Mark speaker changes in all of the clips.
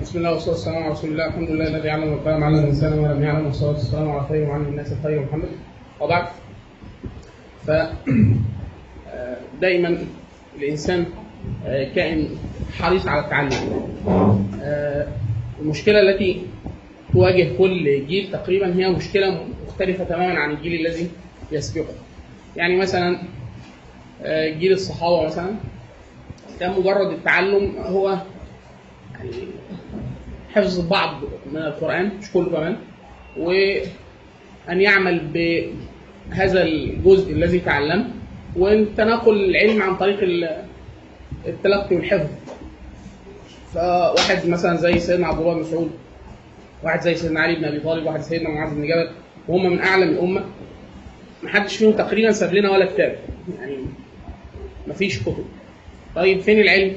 Speaker 1: بسم الله والصلاه والسلام على رسول الله الحمد لله الذي علم القلم على الانسان ما لم يعلم والصلاه والسلام على خير وعلم الناس خير محمد وبعد ف دائما الانسان كائن حريص على التعلم المشكله التي تواجه كل جيل تقريبا هي مشكله مختلفه تماما عن الجيل الذي يسبقه يعني مثلا جيل الصحابه مثلا كان مجرد التعلم هو يعني حفظ بعض من القرآن مش كله كمان وأن يعمل بهذا الجزء الذي تعلم وتناقل العلم عن طريق التلقي والحفظ فواحد مثلا زي سيدنا عبد الله بن مسعود واحد زي سيدنا علي بن ابي طالب واحد سيدنا معاذ بن جبل وهم من اعلم الامه محدش فيهم تقريبا ساب لنا ولا كتاب يعني مفيش كتب طيب فين العلم؟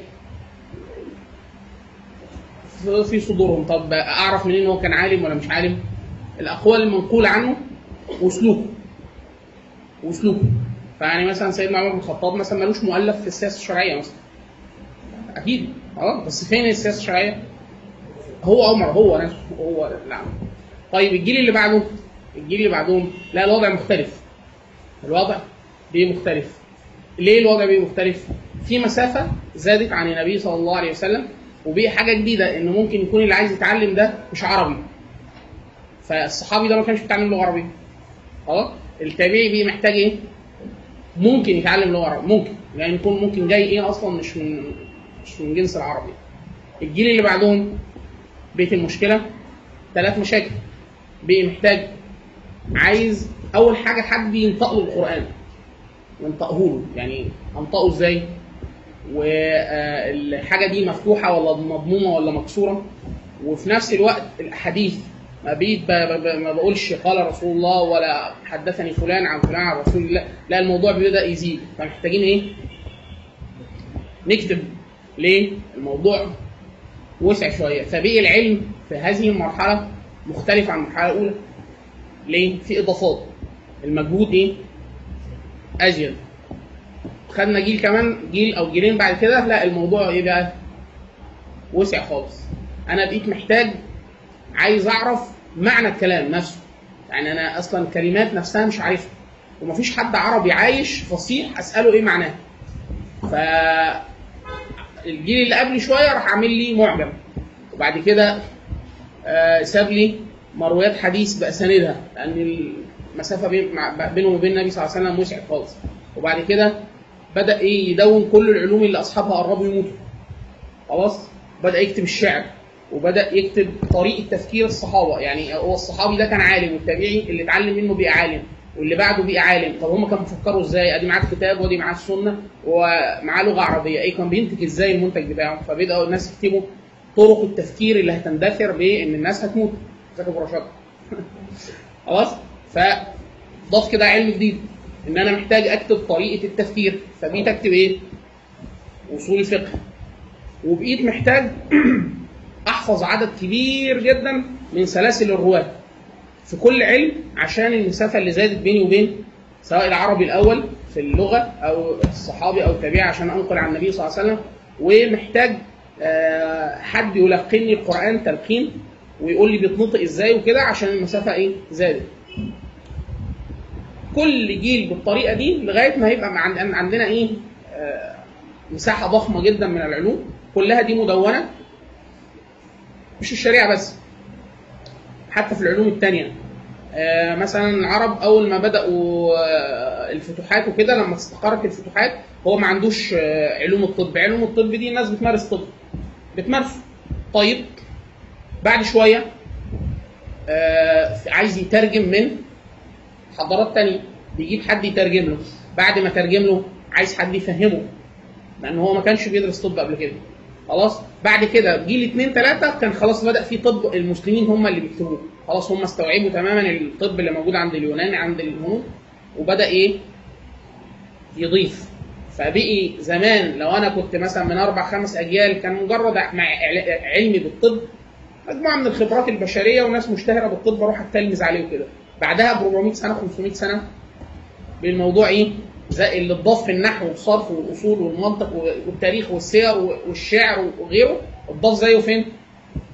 Speaker 1: في صدورهم طب اعرف منين هو كان عالم ولا مش عالم؟ الاقوال المنقوله عنه واسلوبه واسلوبه فيعني مثلا سيدنا عمر بن الخطاب مثلا ملوش مؤلف في السياسه الشرعيه مثلا اكيد اه بس فين السياسه الشرعيه؟ هو عمر هو نفسه هو لا طيب الجيل اللي بعده الجيل اللي بعدهم لا الوضع مختلف الوضع بيه مختلف ليه الوضع بيه مختلف؟ في مسافه زادت عن النبي صلى الله عليه وسلم وبقي حاجه جديده ان ممكن يكون اللي عايز يتعلم ده مش عربي فالصحابي ده ما كانش بيتعلم لغه عربيه خلاص التابعي بيه محتاج ايه ممكن يتعلم لغه عربيه ممكن يعني يكون ممكن جاي ايه اصلا مش من مش من جنس العربي الجيل اللي بعدهم بقت المشكله ثلاث مشاكل بقي محتاج عايز اول حاجه حد ينطق له القران ينطقه له يعني انطقه ازاي والحاجه دي مفتوحه ولا مضمومه ولا مكسوره وفي نفس الوقت الاحاديث ما بيت ما بقولش قال رسول الله ولا حدثني فلان عن فلان عن رسول الله لا الموضوع بيبدا يزيد فمحتاجين ايه؟ نكتب ليه؟ الموضوع وسع شويه فبقي العلم في هذه المرحله مختلف عن المرحله الاولى ليه؟ في اضافات المجهود ايه؟ ازيد خدنا جيل كمان جيل او جيلين بعد كده لا الموضوع ايه بقى؟ وسع خالص. انا بقيت محتاج عايز اعرف معنى الكلام نفسه. يعني انا اصلا الكلمات نفسها مش عارفها. ومفيش حد عربي عايش فصيح اساله ايه معناها. ف الجيل اللي قبلي شويه راح عامل لي معجم. وبعد كده آه ساب لي مرويات حديث باساندها لان المسافه بينه وبين النبي صلى الله عليه وسلم وسعت خالص. وبعد كده بدا ايه يدون كل العلوم اللي اصحابها قربوا يموتوا خلاص بدا يكتب الشعر وبدا يكتب طريقه تفكير الصحابه يعني هو الصحابي ده كان عالم والتابعي اللي اتعلم منه بقى عالم واللي بعده بقى عالم طب هم كانوا بيفكروا ازاي ادي معاه الكتاب وادي معاه السنه ومعاه لغه عربيه ايه كان بينتج ازاي المنتج بتاعه فبداوا الناس يكتبوا طرق التفكير اللي هتندثر بان الناس هتموت زكي ابو رشاد خلاص فضاف كده علم جديد ان انا محتاج اكتب طريقه التفكير فبقيت اكتب ايه؟ اصول الفقه وبقيت محتاج احفظ عدد كبير جدا من سلاسل الرواه في كل علم عشان المسافه اللي زادت بيني وبين سواء العربي الاول في اللغه او الصحابي او التابعي عشان انقل عن النبي صلى الله عليه وسلم ومحتاج حد يلقني القران تلقين ويقول لي بيتنطق ازاي وكده عشان المسافه ايه زادت كل جيل بالطريقه دي لغايه ما هيبقى عندنا ايه آه مساحه ضخمه جدا من العلوم كلها دي مدونه مش الشريعه بس حتى في العلوم الثانيه آه مثلا العرب اول ما بداوا آه الفتوحات وكده لما استقرت الفتوحات هو ما عندوش علوم الطب علوم الطب دي الناس بتمارس طب بتمارسه طيب بعد شويه عايز يترجم من حضارات تانية بيجيب حد يترجم له بعد ما ترجم له عايز حد يفهمه لان هو ما كانش بيدرس طب قبل كده خلاص بعد كده جيل اثنين ثلاثة كان خلاص بدأ في طب المسلمين هم اللي بيكتبوه خلاص هم استوعبوا تماما الطب اللي موجود عند اليونان عند الهنود وبدأ ايه يضيف فبقي زمان لو انا كنت مثلا من اربع خمس اجيال كان مجرد مع علمي بالطب مجموعه من الخبرات البشريه وناس مشتهره بالطب اروح اتلمذ عليه وكده بعدها ب 400 سنه 500 سنه بالموضوع ايه؟ زي اللي اتضاف في النحو والصرف والاصول والمنطق والتاريخ والسير والشعر وغيره اتضاف زيه فين؟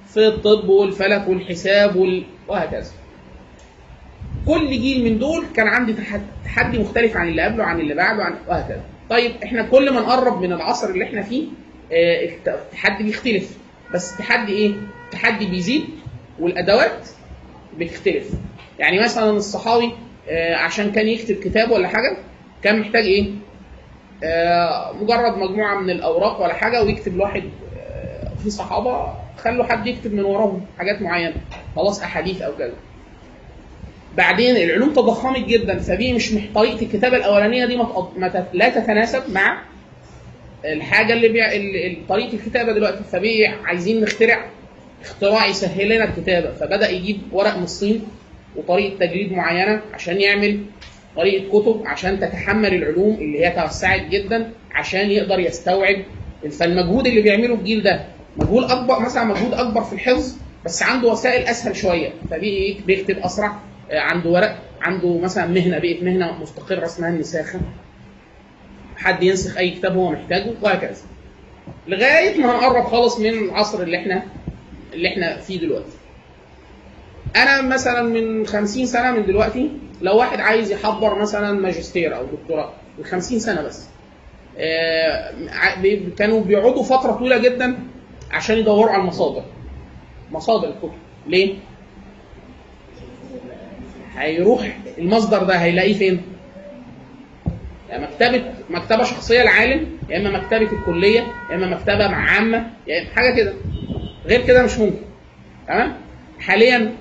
Speaker 1: في الطب والفلك والحساب وال... وهكذا كل جيل من دول كان عندي تح- تحدي مختلف عن اللي قبله عن اللي بعده عن وهكذا طيب احنا كل ما نقرب من العصر اللي احنا فيه آه، الت- التحدي بيختلف بس التحدي ايه التحدي بيزيد والادوات بتختلف يعني مثلا الصحابي آه، عشان كان يكتب كتاب ولا حاجه كان محتاج ايه آه، مجرد مجموعه من الاوراق ولا حاجه ويكتب لواحد آه، في صحابه خلوا حد يكتب من وراهم حاجات معينه خلاص احاديث او كذا بعدين العلوم تضخمت جدا فدي مش مح- طريقه الكتابه الاولانيه دي ما تق- ما تت- لا تتناسب مع الحاجه اللي بيع ال- ال- طريقه الكتابه دلوقتي فبي عايزين نخترع اختراع يسهل لنا الكتابه فبدا يجيب ورق من الصين وطريقه تجريد معينه عشان يعمل طريقه كتب عشان تتحمل العلوم اللي هي توسعت جدا عشان يقدر يستوعب فالمجهود اللي بيعمله الجيل ده مجهود اكبر مثلا مجهود اكبر في الحفظ بس عنده وسائل اسهل شويه فبيكتب اسرع آه، عنده ورق عنده مثلا مهنه بقت مهنه مستقره اسمها النساخه حد ينسخ اي كتاب هو محتاجه وهكذا لغايه ما هنقرب خالص من العصر اللي احنا اللي احنا فيه دلوقتي انا مثلا من 50 سنه من دلوقتي لو واحد عايز يحضر مثلا ماجستير او دكتوراه من 50 سنه بس آه، ع- بي- كانوا بيقعدوا فتره طويله جدا عشان يدوروا على المصادر مصادر الكتب ليه؟ هيروح المصدر ده هيلاقيه فين؟ يا مكتبة مكتبة شخصية لعالم يا إما مكتبة الكلية يا إما مكتبة مع عامة يا إما حاجة كده غير كده مش ممكن تمام؟ حاليا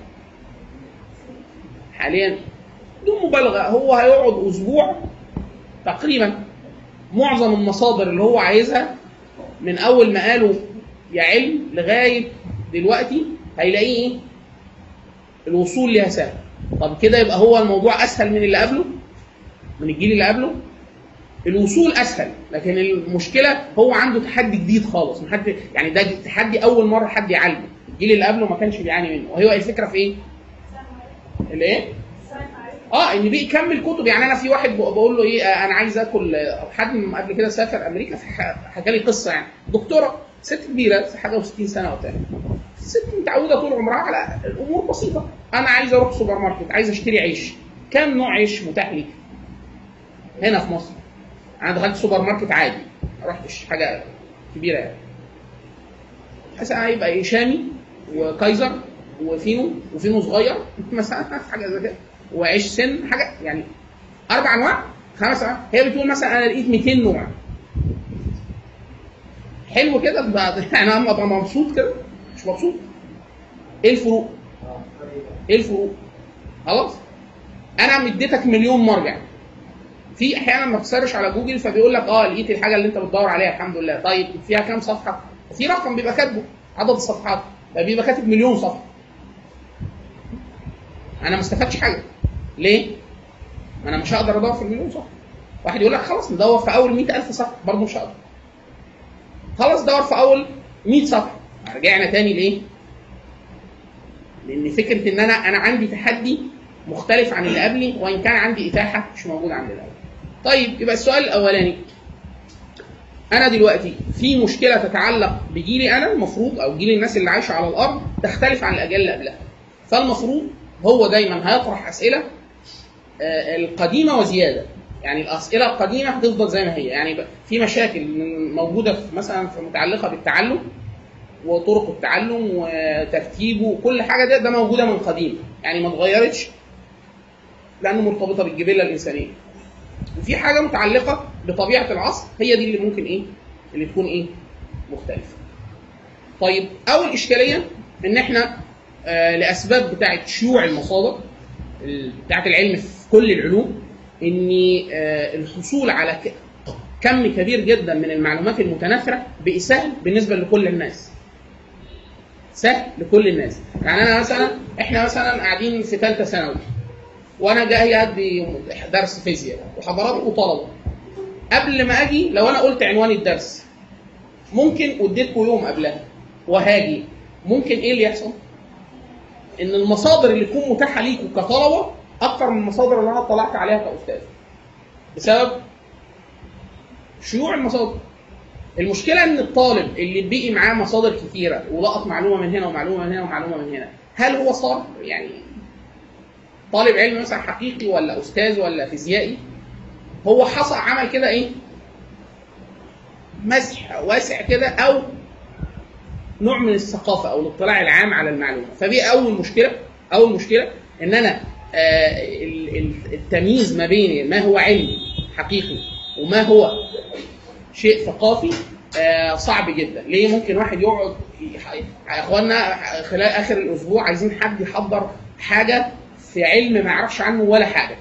Speaker 1: حاليا بدون مبالغة هو هيقعد أسبوع تقريبا معظم المصادر اللي هو عايزها من أول ما قالوا يا علم لغاية دلوقتي هيلاقيه إيه؟ الوصول ليها سهل طب كده يبقى هو الموضوع أسهل من اللي قبله من الجيل اللي قبله الوصول اسهل لكن المشكله هو عنده تحدي جديد خالص محد يعني ده تحدي اول مره حد يعالجه الجيل اللي قبله ما كانش بيعاني منه وهي الفكره في ايه؟ الايه؟ اه ان بيكمل كتب يعني انا في واحد بق- بقول له ايه آه، انا عايز اكل آه، حد من قبل كده سافر امريكا فح- حكى لي قصه يعني دكتوره ست كبيره حاجه و60 سنه وبتاع الست متعوده طول عمرها على الامور بسيطه انا عايز اروح سوبر ماركت عايز اشتري عيش كام نوع عيش متاح ليك هنا في مصر انا دخلت سوبر ماركت عادي ما رحتش حاجه كبيره يعني حاسس هيبقى ايه شامي وكايزر وفينو وفينو صغير مثلا حاجه زي كده وعيش سن حاجه يعني اربع انواع خمس انواع هي بتقول مثلا انا لقيت 200 نوع حلو كده بعد يعني انا ابقى مبسوط كده مش مبسوط ايه الفروق؟ ايه الفروق؟ خلاص انا مديتك مليون مرجع في احيانا ما تسرش على جوجل فبيقول لك اه لقيت الحاجه اللي انت بتدور عليها الحمد لله طيب فيها كام صفحه في رقم بيبقى كاتبه عدد الصفحات فبيبقى كاتب مليون صفحه انا ما استفدتش حاجه ليه ما انا مش هقدر ادور في المليون صفحه واحد يقول لك خلاص ندور في اول 100000 صفحه برضه مش هقدر خلاص دور في اول 100 صفحه رجعنا تاني لايه لان فكره ان انا انا عندي تحدي مختلف عن اللي قبلي وان كان عندي اتاحه مش موجوده عند اللي قبلي طيب يبقى السؤال الاولاني انا دلوقتي في مشكله تتعلق بجيلي انا المفروض او جيل الناس اللي عايشه على الارض تختلف عن الاجيال اللي قبلها فالمفروض هو دايما هيطرح اسئله آه، القديمه وزياده يعني الاسئله القديمه هتفضل زي ما هي يعني ب- في مشاكل من- موجوده في مثلا في متعلقه بالتعلم وطرق التعلم وترتيبه وكل حاجه ده ده موجوده من قديم يعني ما اتغيرتش لانه مرتبطه بالجبله الانسانيه وفي حاجه متعلقه بطبيعه العصر هي دي اللي ممكن ايه اللي تكون ايه مختلفه طيب اول اشكاليه ان احنا آه لاسباب بتاعه شيوع المصادر ال- بتاعه العلم في كل العلوم ان آه الحصول على ك- كم كبير جدا من المعلومات المتناثره بقي سهل بالنسبه لكل الناس سهل لكل الناس يعني انا مثلا احنا مثلا قاعدين في ثالثه ثانوي وانا جاي ادي درس فيزياء وحضراتكم طلبه قبل ما اجي لو انا قلت عنوان الدرس ممكن اديتكم يوم قبلها وهاجي ممكن ايه اللي يحصل؟ ان المصادر اللي تكون متاحه ليكم كطلبه اكتر من المصادر اللي انا اطلعت عليها كاستاذ بسبب شيوع المصادر المشكله ان الطالب اللي بقي معاه مصادر كثيره ولقط معلومه من هنا ومعلومه من هنا ومعلومه من هنا هل هو صار يعني طالب علم مثلا حقيقي ولا استاذ ولا فيزيائي هو حصل عمل كده ايه مسح واسع كده او نوع من الثقافه او الاطلاع العام على المعلومه فدي اول مشكله اول مشكله ان انا آه، ال- ال- التمييز ما بين ما هو علم حقيقي وما هو شيء ثقافي آه، صعب جدا ليه ممكن واحد يقعد يح- يا اخوانا خلال اخر الاسبوع عايزين حد يحضر حاجه في علم ما يعرفش عنه ولا حاجه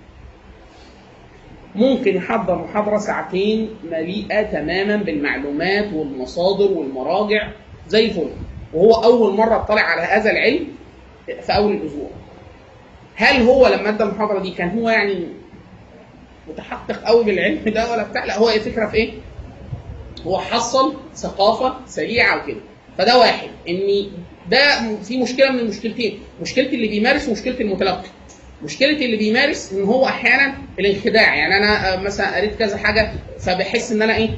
Speaker 1: ممكن يحضر محاضرة ساعتين مليئة تماما بالمعلومات والمصادر والمراجع زي الفل وهو أول مرة اطلع على هذا العلم في أول الأسبوع هل هو لما ادى المحاضرة دي كان هو يعني متحقق قوي بالعلم ده ولا بتاع لا هو الفكرة في إيه؟ هو حصل ثقافة سريعة وكده فده واحد إن ده م- في مشكلة من المشكلتين مشكلة اللي بيمارس ومشكلة المتلقي مشكله اللي بيمارس ان هو احيانا الانخداع يعني انا آه، مثلا قريت كذا حاجه فبحس ان انا ايه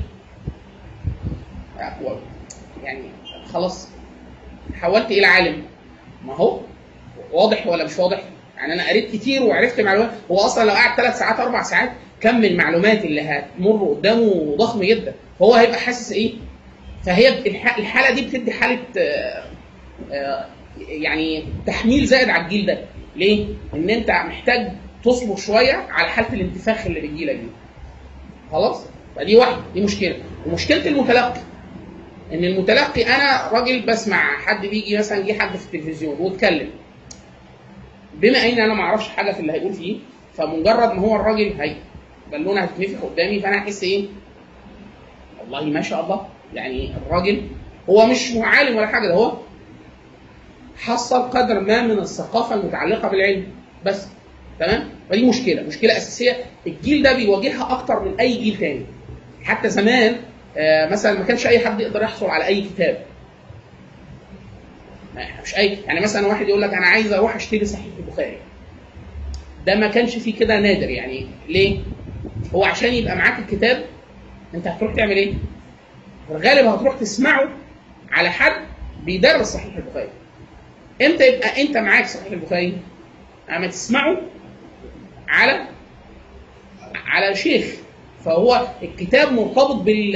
Speaker 1: آه، يعني خلاص حولت الى عالم ما هو واضح ولا مش واضح يعني انا قريت كتير وعرفت معلومات هو اصلا لو قعد ثلاث ساعات اربع ساعات كم المعلومات اللي هتمر قدامه ضخم جدا هو هيبقى حاسس ايه فهي الح- الحاله دي بتدي حاله آه، آه، يعني تحميل زائد على الجيل ده ليه؟ ان انت محتاج تصبر شويه على حاله الانتفاخ اللي بتجيلك دي خلاص؟ فدي واحده دي مشكله ومشكله المتلقي ان المتلقي انا راجل بسمع حد بيجي مثلا جه حد في التلفزيون واتكلم بما ان انا ما اعرفش حاجه في اللي هيقول فيه فمجرد ما هو الراجل هي بالونه هتتنفخ قدامي فانا احس ايه؟ والله ما شاء الله يعني الراجل هو مش عالم ولا حاجه ده هو حصل قدر ما من الثقافه المتعلقه بالعلم بس تمام فدي مشكله مشكله اساسيه الجيل ده بيواجهها اكتر من اي جيل تاني حتى زمان آه، مثلا ما كانش اي حد يقدر يحصل على اي كتاب ما- مش اي يعني مثلا واحد يقول لك انا عايز اروح اشتري صحيح البخاري ده ما كانش فيه كده نادر يعني ليه هو عشان يبقى معاك الكتاب انت هتروح تعمل ايه في الغالب هتروح تسمعه على حد بيدرس صحيح البخاري امتى يبقى انت معاك صحيح البخاري اما تسمعه على على شيخ فهو الكتاب مرتبط بال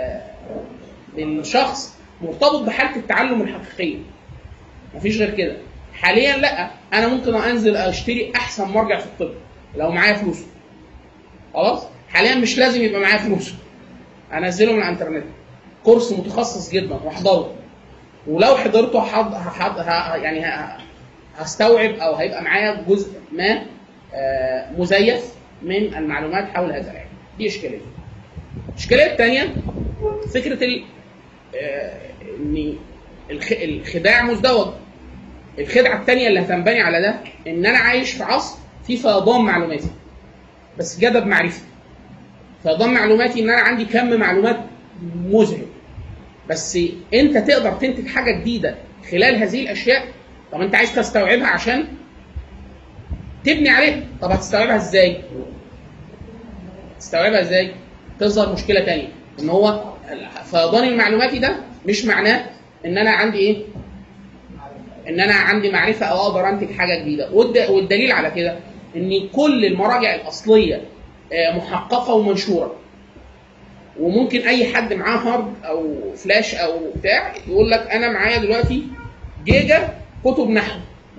Speaker 1: بالشخص مرتبط بحاله التعلم الحقيقيه مفيش غير كده حاليا لا انا ممكن انزل اشتري احسن مرجع في الطب لو معايا فلوسه خلاص حاليا مش لازم يبقى معايا فلوسه انزله من الانترنت كورس متخصص جدا واحضره ولو حضرته حض... حض... ه... يعني ه... هستوعب او هيبقى معايا جزء ما آه، مزيف من المعلومات حول هذا العلم دي اشكاليه الاشكاليه الثانيه فكره ال... آه، ان الخ... الخداع مزدوج الخدعه الثانيه اللي هتنبني على ده ان انا عايش في عصر فيه فيضان معلوماتي بس جدب معرفي فيضان معلوماتي ان انا عندي كم معلومات مذهل بس انت تقدر تنتج حاجه جديده خلال هذه الاشياء طب انت عايز تستوعبها عشان تبني عليها طب هتستوعبها ازاي تستوعبها ازاي تظهر مشكله تانية ان هو فيضان المعلوماتي ده مش معناه ان انا عندي ايه ان انا عندي معرفه او اقدر انتج حاجه جديده والد- والدليل على كده ان كل المراجع الاصليه آه، محققه ومنشوره وممكن اي حد معاه هارد او فلاش او بتاع يقول لك انا معايا دلوقتي جيجا كتب نحو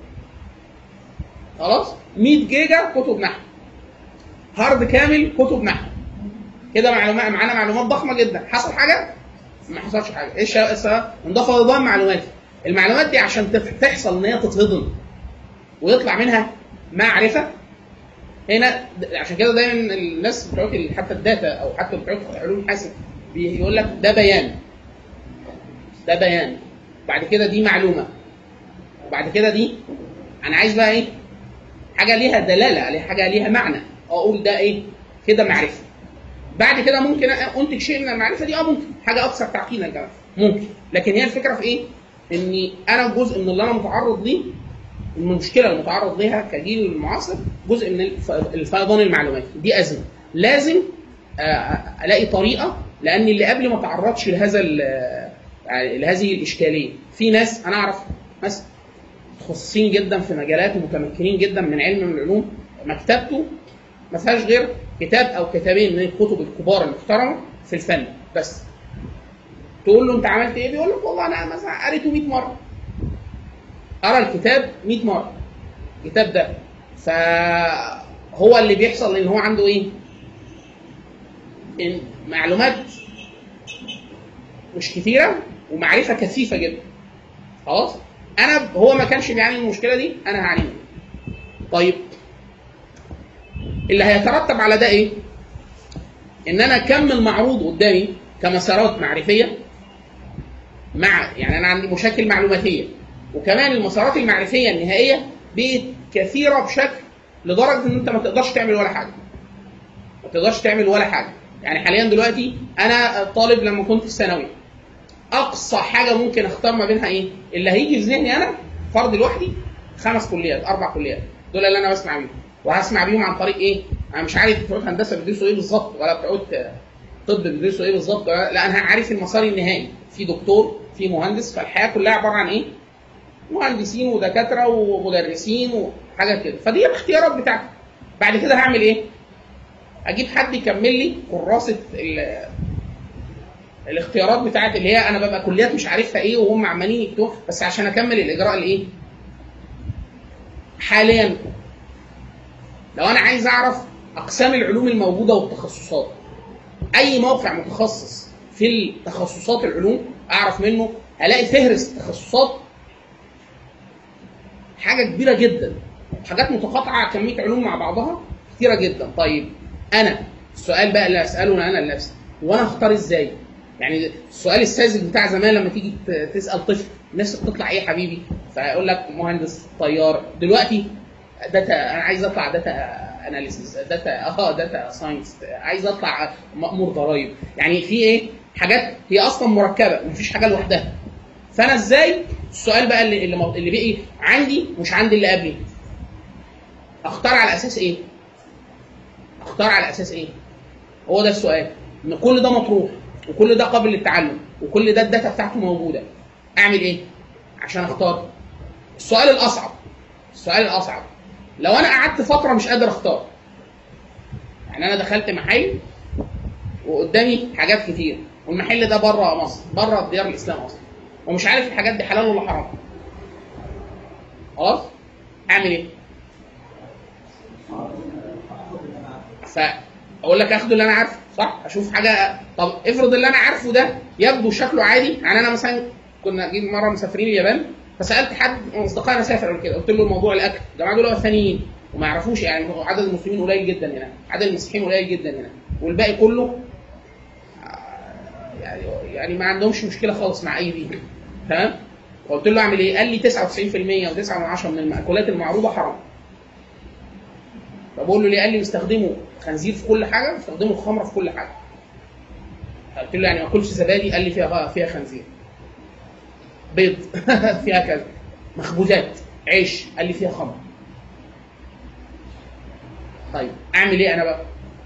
Speaker 1: خلاص 100 جيجا كتب نحو هارد كامل كتب نحو كده معلومات معانا معلومات ضخمه جدا حصل حاجه ما حصلش حاجه ايش السبب انضاف نظام معلوماتي المعلومات دي عشان تف- تحصل ان هي تتهضم ويطلع منها معرفه هنا د- عشان كده دايما الناس بتوع ال- حتى الداتا او حتى بتوع علوم الحاسب بيقول لك ده بيان ده بيان بعد كده دي معلومه وبعد كده دي انا عايز بقى ايه حاجه ليها دلاله عليها حاجه ليها معنى اقول ده ايه كده معرفه بعد كده ممكن انتج شيء من المعرفه دي اه ممكن حاجه اكثر تعقيدا كمان ممكن لكن هي الفكره في ايه؟ اني انا جزء من اللي انا متعرض ليه من المشكله اللي متعرض ليها كجيل المعاصر جزء من الف- الفيضان المعلوماتي دي ازمه لازم آه، الاقي طريقه لان اللي قبلي ما تعرضش لهذا ال- يعني لهذه الاشكاليه في ناس انا اعرف ناس متخصصين جدا في مجالات ومتمكنين جدا من علم من العلوم مكتبته ما فيهاش غير كتاب او كتابين من الكتب الكبار المحترمه في الفن بس تقول له انت عملت ايه بيقول لك والله انا مثلا قريته 100 مره قرا الكتاب 100 مره الكتاب ده فهو اللي بيحصل ان هو عنده ايه إن معلومات مش كتيره ومعرفه كثيفه جدا خلاص انا هو ما كانش بيعاني من المشكله دي انا هعاني منها طيب اللي هيترتب على ده ايه ان انا اكمل معروض قدامي كمسارات معرفيه مع يعني انا عندي مشاكل معلوماتيه وكمان المسارات المعرفيه النهائيه بقت كثيره بشكل لدرجه ان انت ما تقدرش تعمل ولا حاجه ما تقدرش تعمل ولا حاجه يعني حاليا دلوقتي انا طالب لما كنت في الثانوي اقصى حاجه ممكن اختار ما بينها ايه اللي هيجي في ذهني انا فرد لوحدي خمس كليات اربع كليات دول اللي انا بسمع بيهم وهسمع بيهم عن طريق ايه انا مش عارف بتوع هندسه بيدرسوا ايه بالظبط ولا بتوع طب بيدرسوا ايه بالظبط ولا- لا انا عارف المسار النهائي في دكتور في مهندس فالحياه كلها عباره عن ايه مهندسين ودكاتره ومدرسين وحاجه كده فدي الاختيارات بتاعتي بعد كده هعمل ايه اجيب حد يكمل لي كراسه ال- الاختيارات بتاعت اللي هي انا ببقى كليات مش عارفها ايه وهم عمالين يكتبوا بس عشان اكمل الاجراء الايه حاليا لو انا عايز اعرف اقسام العلوم الموجوده والتخصصات اي موقع متخصص في تخصصات العلوم اعرف منه الاقي فهرس تخصصات حاجه كبيره جدا حاجات متقاطعه كميه علوم مع بعضها كتيره جدا طيب انا السؤال بقى اللي اساله انا لنفسي وانا اختار ازاي يعني السؤال الساذج بتاع زمان لما تيجي ت- تسال طفل نفسك تطلع ايه يا حبيبي فيقول لك مهندس طيار دلوقتي داتا انا عايز اطلع داتا اناليسيس داتا اه داتا ساينس عايز اطلع مأمور ضرايب يعني في ايه حاجات هي اصلا مركبه مفيش حاجه لوحدها فانا ازاي السؤال بقى اللي اللي, اللي بقي عندي مش عند اللي قبلي اختار على اساس ايه اختار على اساس ايه هو ده السؤال ان كل ده مطروح وكل ده قابل للتعلم وكل ده الداتا بتاعته موجوده اعمل ايه عشان اختار السؤال الاصعب السؤال الاصعب لو انا قعدت فتره مش قادر اختار يعني انا دخلت محل وقدامي حاجات كتير والمحل ده بره مصر بره ديار الاسلام اصلا ومش عارف الحاجات دي حلال ولا حرام خلاص اعمل ايه فاقول لك اخد اللي انا عارفه صح اشوف حاجه طب افرض اللي انا عارفه ده يبدو شكله عادي يعني انا مثلا كنا جيت مره مسافرين اليابان فسالت حد من اصدقائنا سافر قبل كده قلت له موضوع الاكل الجماعه دول وثنيين وما يعرفوش يعني عدد المسلمين قليل جدا هنا عدد المسيحيين قليل جدا هنا والباقي كله يعني يعني ما عندهمش مشكله خالص مع اي دين تمام فقلت له اعمل ايه؟ قال لي 99% و9 من 10 من المأكولات المعروضه حرام. فبقول له ليه؟ قال لي بيستخدموا خنزير في كل حاجه بيستخدموا الخمره في كل حاجه. قلت له يعني ما اكلش زبادي؟ قال لي فيها فيها خنزير. بيض فيها كذا. مخبوزات عيش قال لي فيها خمر. طيب اعمل ايه انا بقى؟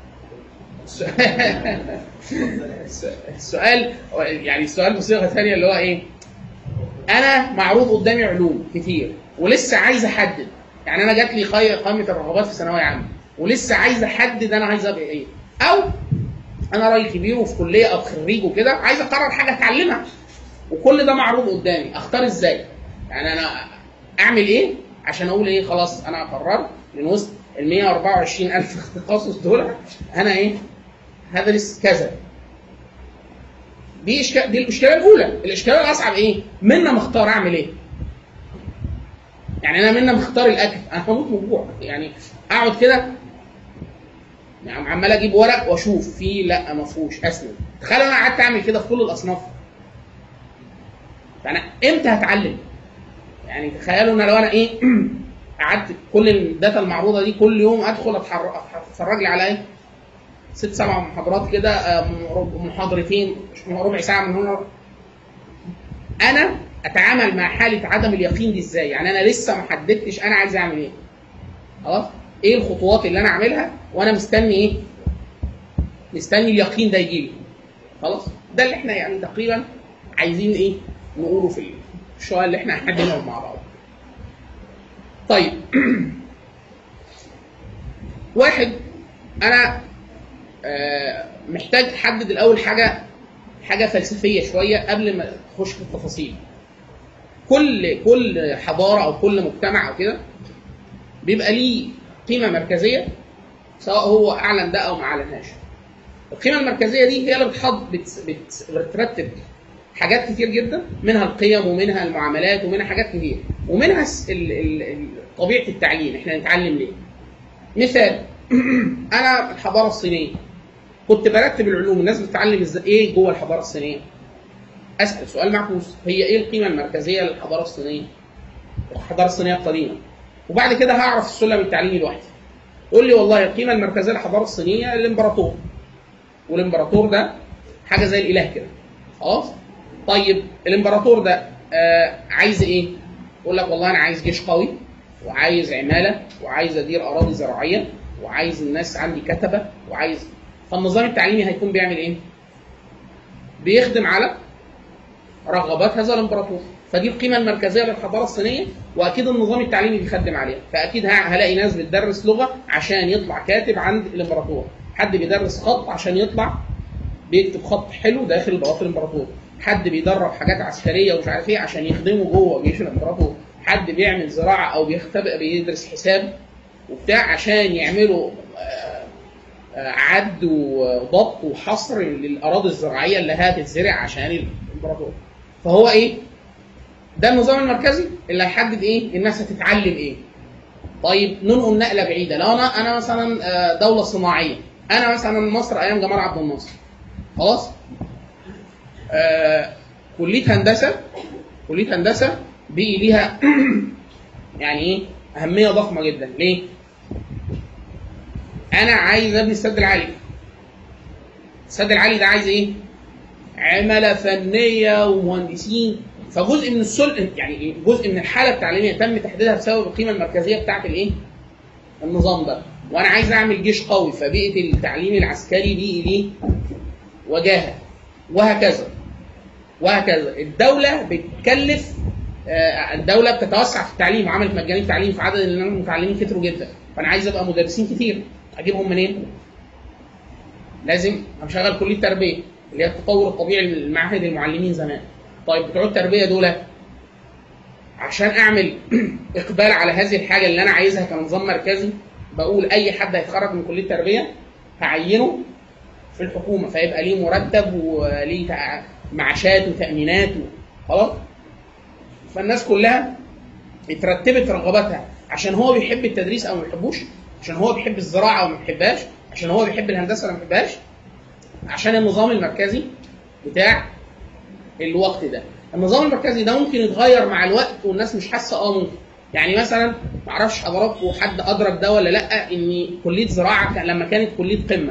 Speaker 1: السؤال يعني السؤال بصيغه ثانيه اللي هو ايه؟ انا معروض قدامي علوم كتير ولسه عايز احدد يعني انا جات لي قي- قائمه الرغبات في ثانويه عامه ولسه عايز احدد انا عايز ابقى ايه او انا راجل كبير وفي كليه او خريج وكده عايز اقرر حاجه اتعلمها وكل ده معروض قدامي اختار ازاي يعني انا اعمل ايه عشان اقول ايه خلاص انا قررت من وسط ال 124 الف تخصص دول انا ايه هدرس كذا دي إشكال دي الاشكاليه الاولى الاشكاليه الاصعب ايه منا مختار اعمل ايه يعني انا منا مختار الاكل انا هموت من الجوع يعني اقعد كده يعني عمال اجيب ورق واشوف فيه لا ما فيهوش اسند تخيل انا قعدت اعمل كده في كل الاصناف فانا امتى هتعلم يعني تخيلوا ان لو انا ايه قعدت كل الداتا المعروضه دي كل يوم ادخل اتحر- اتفرج لي على ايه ست سبع محاضرات كده آه، م- محاضرتين ربع ساعه من هنا انا اتعامل مع حاله عدم اليقين دي ازاي يعني انا لسه ما حددتش انا عايز اعمل ايه خلاص ايه الخطوات اللي انا اعملها وانا مستني ايه مستني اليقين ده يجي لي خلاص ده اللي احنا يعني تقريبا عايزين ايه نقوله في الشويه اللي احنا هنحددهم مع بعض طيب واحد انا آه، محتاج احدد الاول حاجه حاجه فلسفيه شويه قبل ما اخش في التفاصيل كل كل حضاره او كل مجتمع او كده بيبقى ليه قيمه مركزيه سواء هو اعلن ده او ما اعلنهاش القيمه المركزيه دي هي اللي بتحط بت- بت- بترتب حاجات كتير جدا منها القيم ومنها المعاملات ومنها حاجات كتير ومنها الس- ال- ال- ال- طبيعه التعليم احنا نتعلم ليه مثال انا الحضاره الصينيه كنت برتب العلوم الناس بتتعلم ازاي ايه جوه الحضاره الصينيه اسال سؤال معكوس هي ايه القيمه المركزيه للحضاره الصينيه الحضاره الصينيه القديمه وبعد كده هعرف السلم التعليمي لوحدي يقول لي والله القيمه المركزيه للحضاره الصينيه الامبراطور والامبراطور ده حاجه زي الاله كده خلاص طيب الامبراطور ده آه عايز ايه يقول لك والله انا عايز جيش قوي وعايز عماله وعايز ادير اراضي زراعيه وعايز الناس عندي كتبه وعايز فالنظام التعليمي هيكون بيعمل ايه بيخدم على رغبات هذا الامبراطور فدي القيمه المركزيه للحضاره الصينيه واكيد النظام التعليمي بيخدم عليها فاكيد ه- هلاقي ناس بتدرس لغه عشان يطلع كاتب عند الامبراطور حد بيدرس خط عشان يطلع بيكتب خط حلو داخل بلاط الامبراطور حد بيدرب حاجات عسكريه ومش عارف ايه عشان يخدمه جوه جيش الامبراطور حد بيعمل زراعه او بيختبئ بيدرس حساب وبتاع عشان يعملوا آه، آه، عد وضبط وحصر للاراضي الزراعيه اللي هتتزرع عشان الامبراطور فهو ايه ده النظام المركزي اللي هيحدد ايه الناس هتتعلم ايه طيب ننقل نقله بعيده لو انا انا مثلا آه، دوله صناعيه انا مثلا مصر ايام جمال عبد الناصر خلاص آه كليه هندسه كليه هندسه بقي ليها يعني ايه اهميه ضخمه جدا ليه انا عايز ابني السد العالي السد العالي ده عايز ايه عماله فنيه ومهندسين فجزء من السل يعني إيه؟ جزء من الحاله التعليميه تم تحديدها بسبب القيمه المركزيه بتاعت الايه النظام ده وانا عايز اعمل جيش قوي فبيئه التعليم العسكري دي ليه وجاهه وهكذا وهكذا الدوله بتكلف آه، الدوله بتتوسع في التعليم وعملت مجاني التعليم في عدد المتعلمين كتروا جدا فانا عايز ابقى مدرسين كتير اجيبهم منين؟ لازم اشغل كليه تربيه اللي هي التطور الطبيعي للمعاهد المعلمين زمان طيب بتوع التربيه دول عشان اعمل اقبال على هذه الحاجه اللي انا عايزها كنظام مركزي بقول اي حد هيتخرج من كليه تربيه هعينه في الحكومه فيبقى ليه مرتب وليه تع- معاشات وتامينات و- خلاص فالناس كلها اترتبت رغباتها عشان هو بيحب التدريس او ما بيحبوش عشان هو بيحب الزراعه او ما بيحبهاش عشان هو بيحب الهندسه ولا ما بيحبهاش عشان النظام المركزي بتاع الوقت ده النظام المركزي ده ممكن يتغير مع الوقت والناس مش حاسه اه ممكن يعني مثلا ما اعرفش حضراتكم حد ادرك ده ولا لا ان كليه زراعه كان- لما كانت كليه قمه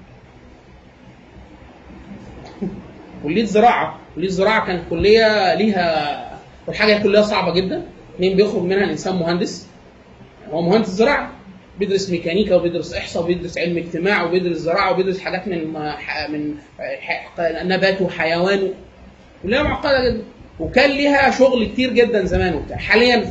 Speaker 1: كليه زراعه كليه زراعه كانت كليه ليها والحاجه هي كليه صعبه جدا مين بيخرج منها الانسان مهندس هو مهندس زراعه بيدرس ميكانيكا وبيدرس احصاء وبيدرس علم اجتماع وبيدرس زراعه وبيدرس حاجات من ح- من ح- نبات وحيوان كلها معقده جدا وكان ليها شغل كتير جدا زمان وبتاع حاليا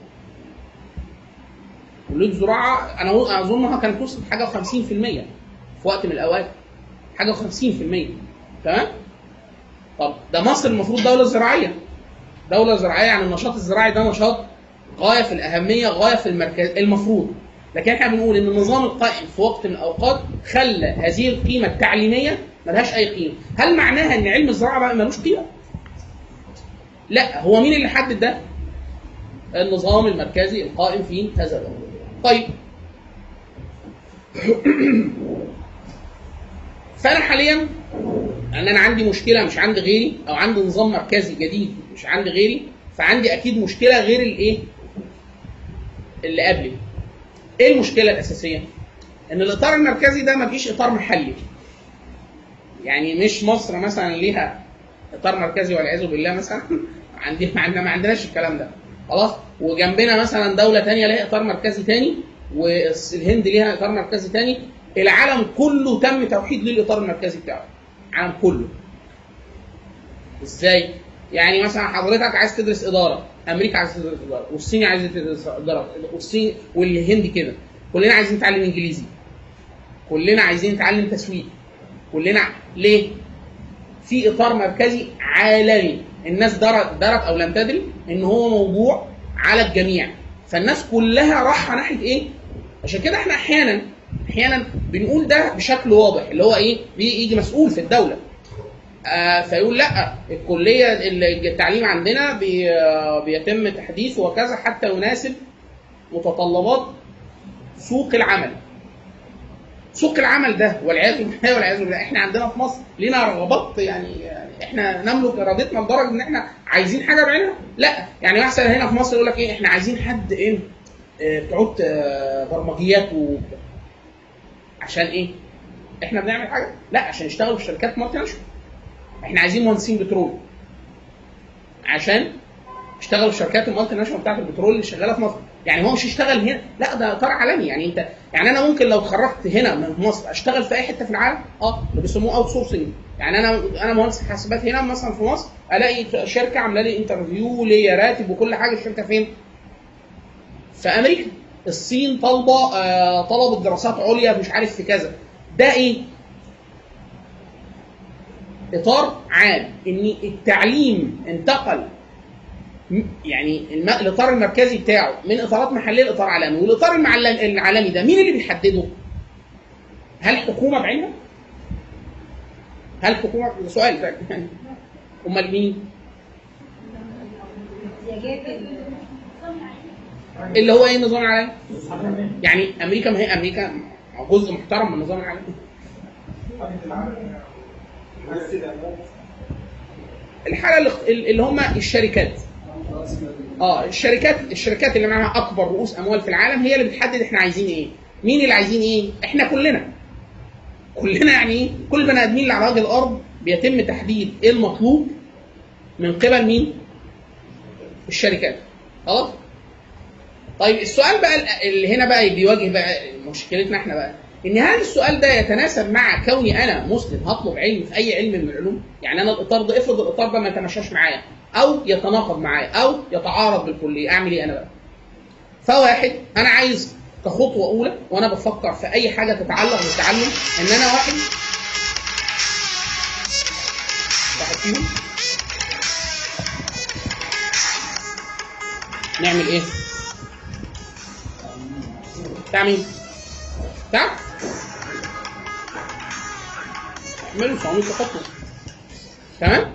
Speaker 1: كليه الزراعه انا اظنها كانت وصلت حاجه و50% في وقت من الاوقات حاجه و50% تمام طب ده مصر المفروض دوله زراعيه دوله زراعيه يعني النشاط الزراعي ده نشاط غايه في الاهميه غايه في المركز المفروض لكن احنا بنقول ان النظام القائم في وقت من الاوقات خلى هذه القيمه التعليميه ملهاش اي قيمه هل معناها ان علم الزراعه بقى ملوش قيمه لا هو مين اللي حدد ده النظام المركزي القائم في هذا الوقت طيب فانا حاليا ان انا عندي مشكله مش عند غيري او عندي نظام مركزي جديد مش عند غيري فعندي اكيد مشكله غير الايه اللي قبلي ايه المشكله الاساسيه ان الاطار المركزي ده ما فيش اطار محلي يعني مش مصر مثلا ليها اطار مركزي والعياذ بالله مثلا عندي ما عندنا ما عندناش الكلام ده خلاص وجنبنا مثلا دوله تانية ليها اطار مركزي تاني والهند ليها اطار مركزي تاني العالم كله تم توحيد للاطار المركزي بتاعه العالم كله ازاي؟ يعني مثلا حضرتك عايز تدرس اداره امريكا عايز تدرس اداره والصين عايز تدرس اداره والصين والهند كده كلنا عايزين نتعلم انجليزي كلنا عايزين نتعلم تسويق كلنا ليه؟ في اطار مركزي عالمي الناس درت درت او لم تدري ان هو موضوع على الجميع فالناس كلها رايحه ناحيه ايه؟ عشان كده احنا احيانا احيانا بنقول ده بشكل واضح اللي هو ايه؟ بيجي مسؤول في الدوله آه فيقول لا الكليه التعليم عندنا بي آه بيتم تحديثه وكذا حتى يناسب متطلبات سوق العمل سوق العمل ده والعياذ بالله والعياذ بالله احنا عندنا في مصر لينا رغبات يعني, يعني احنا نملك ارادتنا لدرجه ان احنا عايزين حاجه بعينها لا يعني مثلا هنا في مصر يقول لك ايه احنا عايزين حد ايه اه بتوع اه برمجيات و عشان ايه؟ احنا بنعمل حاجه؟ لا عشان يشتغلوا في شركات مالتي ناشونال احنا عايزين مهندسين بترول عشان يشتغلوا في شركات المالتي ناشونال بتاعت البترول اللي شغاله في مصر يعني هو مش يشتغل هنا لا ده اطار عالمي يعني انت يعني انا ممكن لو اتخرجت هنا من مصر اشتغل في اي حته في العالم اه اللي بيسموه اوت سورسنج يعني انا انا مهندس حاسبات هنا مثلا في مصر الاقي شركه عامله لي انترفيو ليا راتب وكل حاجه الشركه فين؟ في امريكا الصين طالبه آه طلبت دراسات عليا مش عارف في كذا ده ايه؟ اطار عام ان التعليم انتقل يعني الم... الاطار المركزي بتاعه من اطارات محليه لاطار عالمي والاطار العالمي ده مين اللي بيحدده؟ هل حكومه بعينها؟ هل حكومه سؤال يعني امال مين؟ اللي هو ايه النظام العالمي؟ يعني امريكا ما هي امريكا جزء محترم من النظام العالمي الحاله اللي هم الشركات اه الشركات الشركات اللي معاها اكبر رؤوس اموال في العالم هي اللي بتحدد احنا عايزين ايه مين اللي عايزين ايه احنا كلنا كلنا يعني ايه كل بني ادمين اللي على وجه الارض بيتم تحديد ايه المطلوب من قبل مين الشركات خلاص طيب السؤال بقى اللي هنا بقى بيواجه بقى مشكلتنا احنا بقى ان هل السؤال ده يتناسب مع كوني انا مسلم هطلب علم في اي علم من العلوم يعني انا الاطار ده افرض الاطار ده ما يتمشاش معايا او يتناقض معايا او يتعارض بالكليه اعمل ايه انا بقى فواحد انا عايز كخطوه اولى وانا بفكر في اي حاجه تتعلق بالتعلم ان انا واحد واحد فيهم نعمل ايه؟ بتاع مين؟ بتاع؟ اعملوا 900 تخطط تمام؟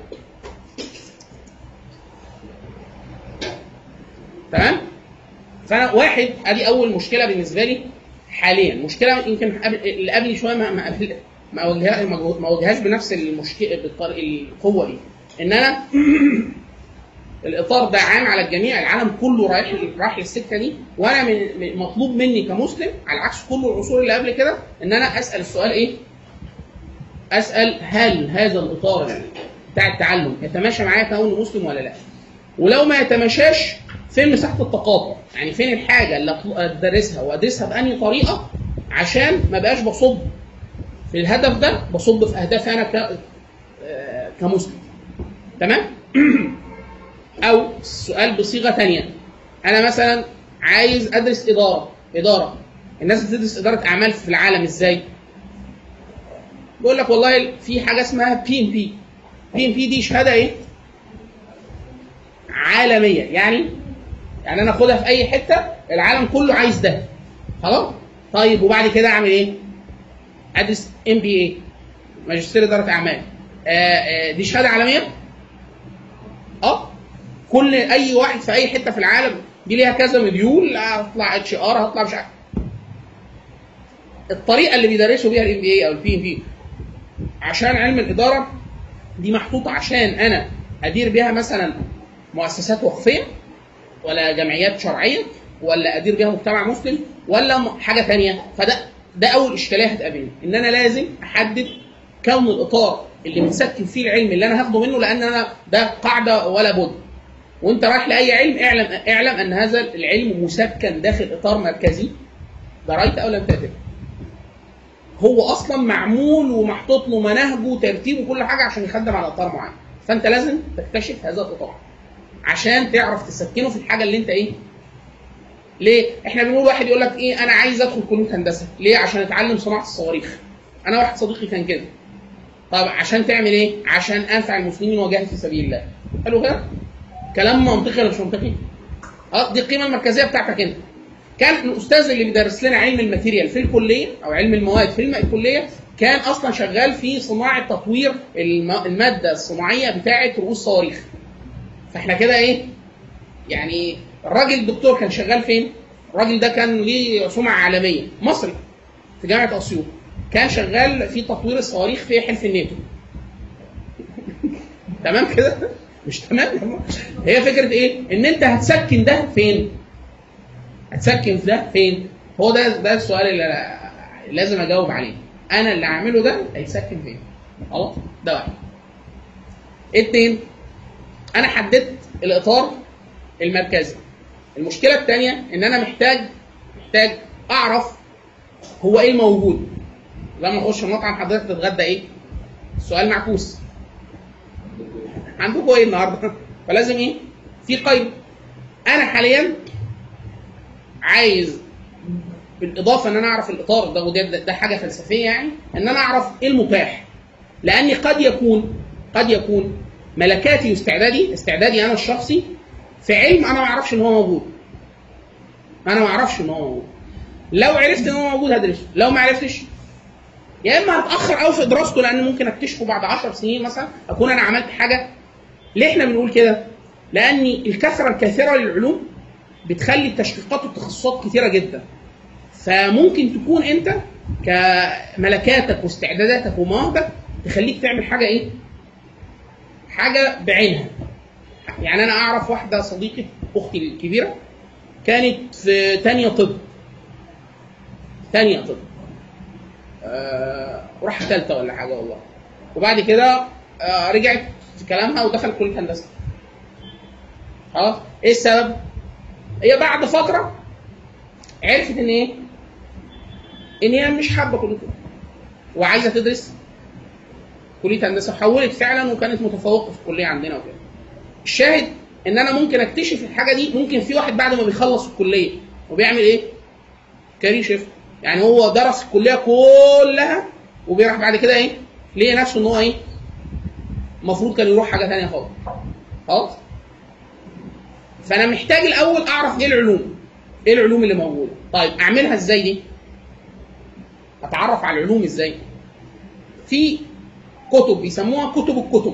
Speaker 1: تمام؟ فانا واحد ادي اول مشكله بالنسبه لي حاليا مشكله يمكن اللي قبلي شويه ما ما ما واجهها ما واجههاش بنفس المشكله بالطريقه القوه دي ان انا الاطار ده عام على الجميع العالم كله رايح رايح للسكه دي وانا من مطلوب مني كمسلم على عكس كل العصور اللي قبل كده ان انا اسال السؤال ايه؟ اسال هل هذا الاطار بتاع التعلم يتماشى معايا كوني مسلم ولا لا؟ ولو ما يتماشاش فين مساحه التقاطع؟ يعني فين الحاجه اللي ادرسها وادرسها باني طريقه عشان ما بقاش بصب في الهدف ده بصب في اهدافي انا ك كمسلم. تمام؟ او السؤال بصيغه ثانيه انا مثلا عايز ادرس اداره اداره الناس بتدرس اداره اعمال في العالم ازاي؟ بيقول لك والله في حاجه اسمها بي ام بي بي ام بي دي شهاده ايه؟ عالميه يعني يعني انا اخدها في اي حته العالم كله عايز ده خلاص؟ طيب وبعد كده اعمل ايه؟ ادرس ام بي اي ماجستير اداره اعمال آآ آآ دي شهاده عالميه؟ اه كل اي واحد في اي حته في العالم دي ليها كذا مديول هطلع اتش ار هطلع مش عارف الطريقه اللي بيدرسوا بيها الام بي اي او البي ام بي عشان علم الاداره دي محطوطه عشان انا ادير بيها مثلا مؤسسات وقفيه ولا جمعيات شرعيه ولا ادير بيها مجتمع مسلم ولا حاجه ثانيه فده ده اول اشكاليه هتقابلني ان انا لازم احدد كون الاطار اللي متسكن فيه العلم اللي انا هاخده منه لان انا ده قاعده ولا بد وانت رايح لاي علم اعلم اعلم ان هذا العلم مسكن داخل اطار مركزي دريت او لم تدر هو اصلا معمول ومحطوط له مناهجه وترتيبه وكل حاجه عشان يخدم على اطار معين فانت لازم تكتشف هذا الاطار عشان تعرف تسكنه في الحاجه اللي انت ايه ليه؟ احنا بنقول واحد يقول لك ايه انا عايز ادخل كليه هندسه، ليه؟ عشان اتعلم صناعه الصواريخ. انا واحد صديقي كان كده. طب عشان تعمل ايه؟ عشان انفع المسلمين واجاهد في سبيل الله. حلو كده؟ كلام منطقي ولا مش منطقي؟ اه دي القيمه المركزيه بتاعتك انت. كان الاستاذ اللي بيدرس لنا علم الماتيريال في الكليه او علم المواد في الم- الكليه كان اصلا شغال في صناعه تطوير الم- الماده الصناعيه بتاعه رؤوس صواريخ. فاحنا كده ايه؟ يعني الراجل الدكتور كان شغال فين؟ الراجل ده كان ليه سمعه عالميه مصري في جامعه اسيوط كان شغال في تطوير الصواريخ في حلف الناتو تمام كده؟ مش تمام هي فكره ايه؟ ان انت هتسكن ده فين؟ هتسكن في ده فين؟ هو ده ده السؤال اللي أنا لازم اجاوب عليه. انا اللي هعمله ده هيتسكن فين؟ خلاص؟ ده واحد. اتنين انا حددت الاطار المركزي. المشكله الثانيه ان انا محتاج محتاج اعرف هو ايه الموجود. لما اخش المطعم حضرتك تتغدى ايه؟ السؤال معكوس. عندكم ايه النهارده؟ فلازم ايه؟ في قيد. انا حاليا عايز بالاضافه ان انا اعرف الاطار ده وده ده, ده حاجه فلسفيه يعني ان انا اعرف ايه المتاح لاني قد يكون قد يكون ملكاتي واستعدادي استعدادي انا الشخصي في علم انا ما اعرفش ان هو موجود انا ما اعرفش ان هو موجود لو عرفت ان هو موجود هدرسه لو ما عرفتش يا اما هتاخر قوي في دراسته لان ممكن اكتشفه بعد 10 سنين مثلا اكون انا عملت حاجه ليه احنا بنقول كده؟ لان الكثره الكثيره للعلوم بتخلي التشقيقات والتخصصات كثيره جدا فممكن تكون انت كملكاتك واستعداداتك ومواهبك تخليك تعمل حاجه ايه؟ حاجه بعينها يعني انا اعرف واحده صديقه اختي الكبيره كانت في تانية طب تانية طب آه راح ثالثه ولا حاجه والله وبعد كده آه رجعت في كلامها ودخلت كليه هندسه خلاص ايه السبب؟ هي بعد فتره عرفت ان ايه؟ ان هي مش حابه كليه طب وعايزه تدرس كليه هندسه وحولت فعلا وكانت متفوقه في الكليه عندنا وكده. الشاهد ان انا ممكن اكتشف الحاجه دي ممكن في واحد بعد ما بيخلص الكليه وبيعمل ايه؟ كارير شيفت يعني هو درس الكليه كلها وبيروح بعد كده ايه؟ ليه نفسه ان هو ايه؟ المفروض كان يروح حاجه ثانيه خالص. خلاص؟ فانا محتاج الاول اعرف ايه العلوم؟ ايه العلوم اللي موجوده؟ طيب اعملها ازاي دي؟ اتعرف على العلوم ازاي؟ في كتب بيسموها كتب الكتب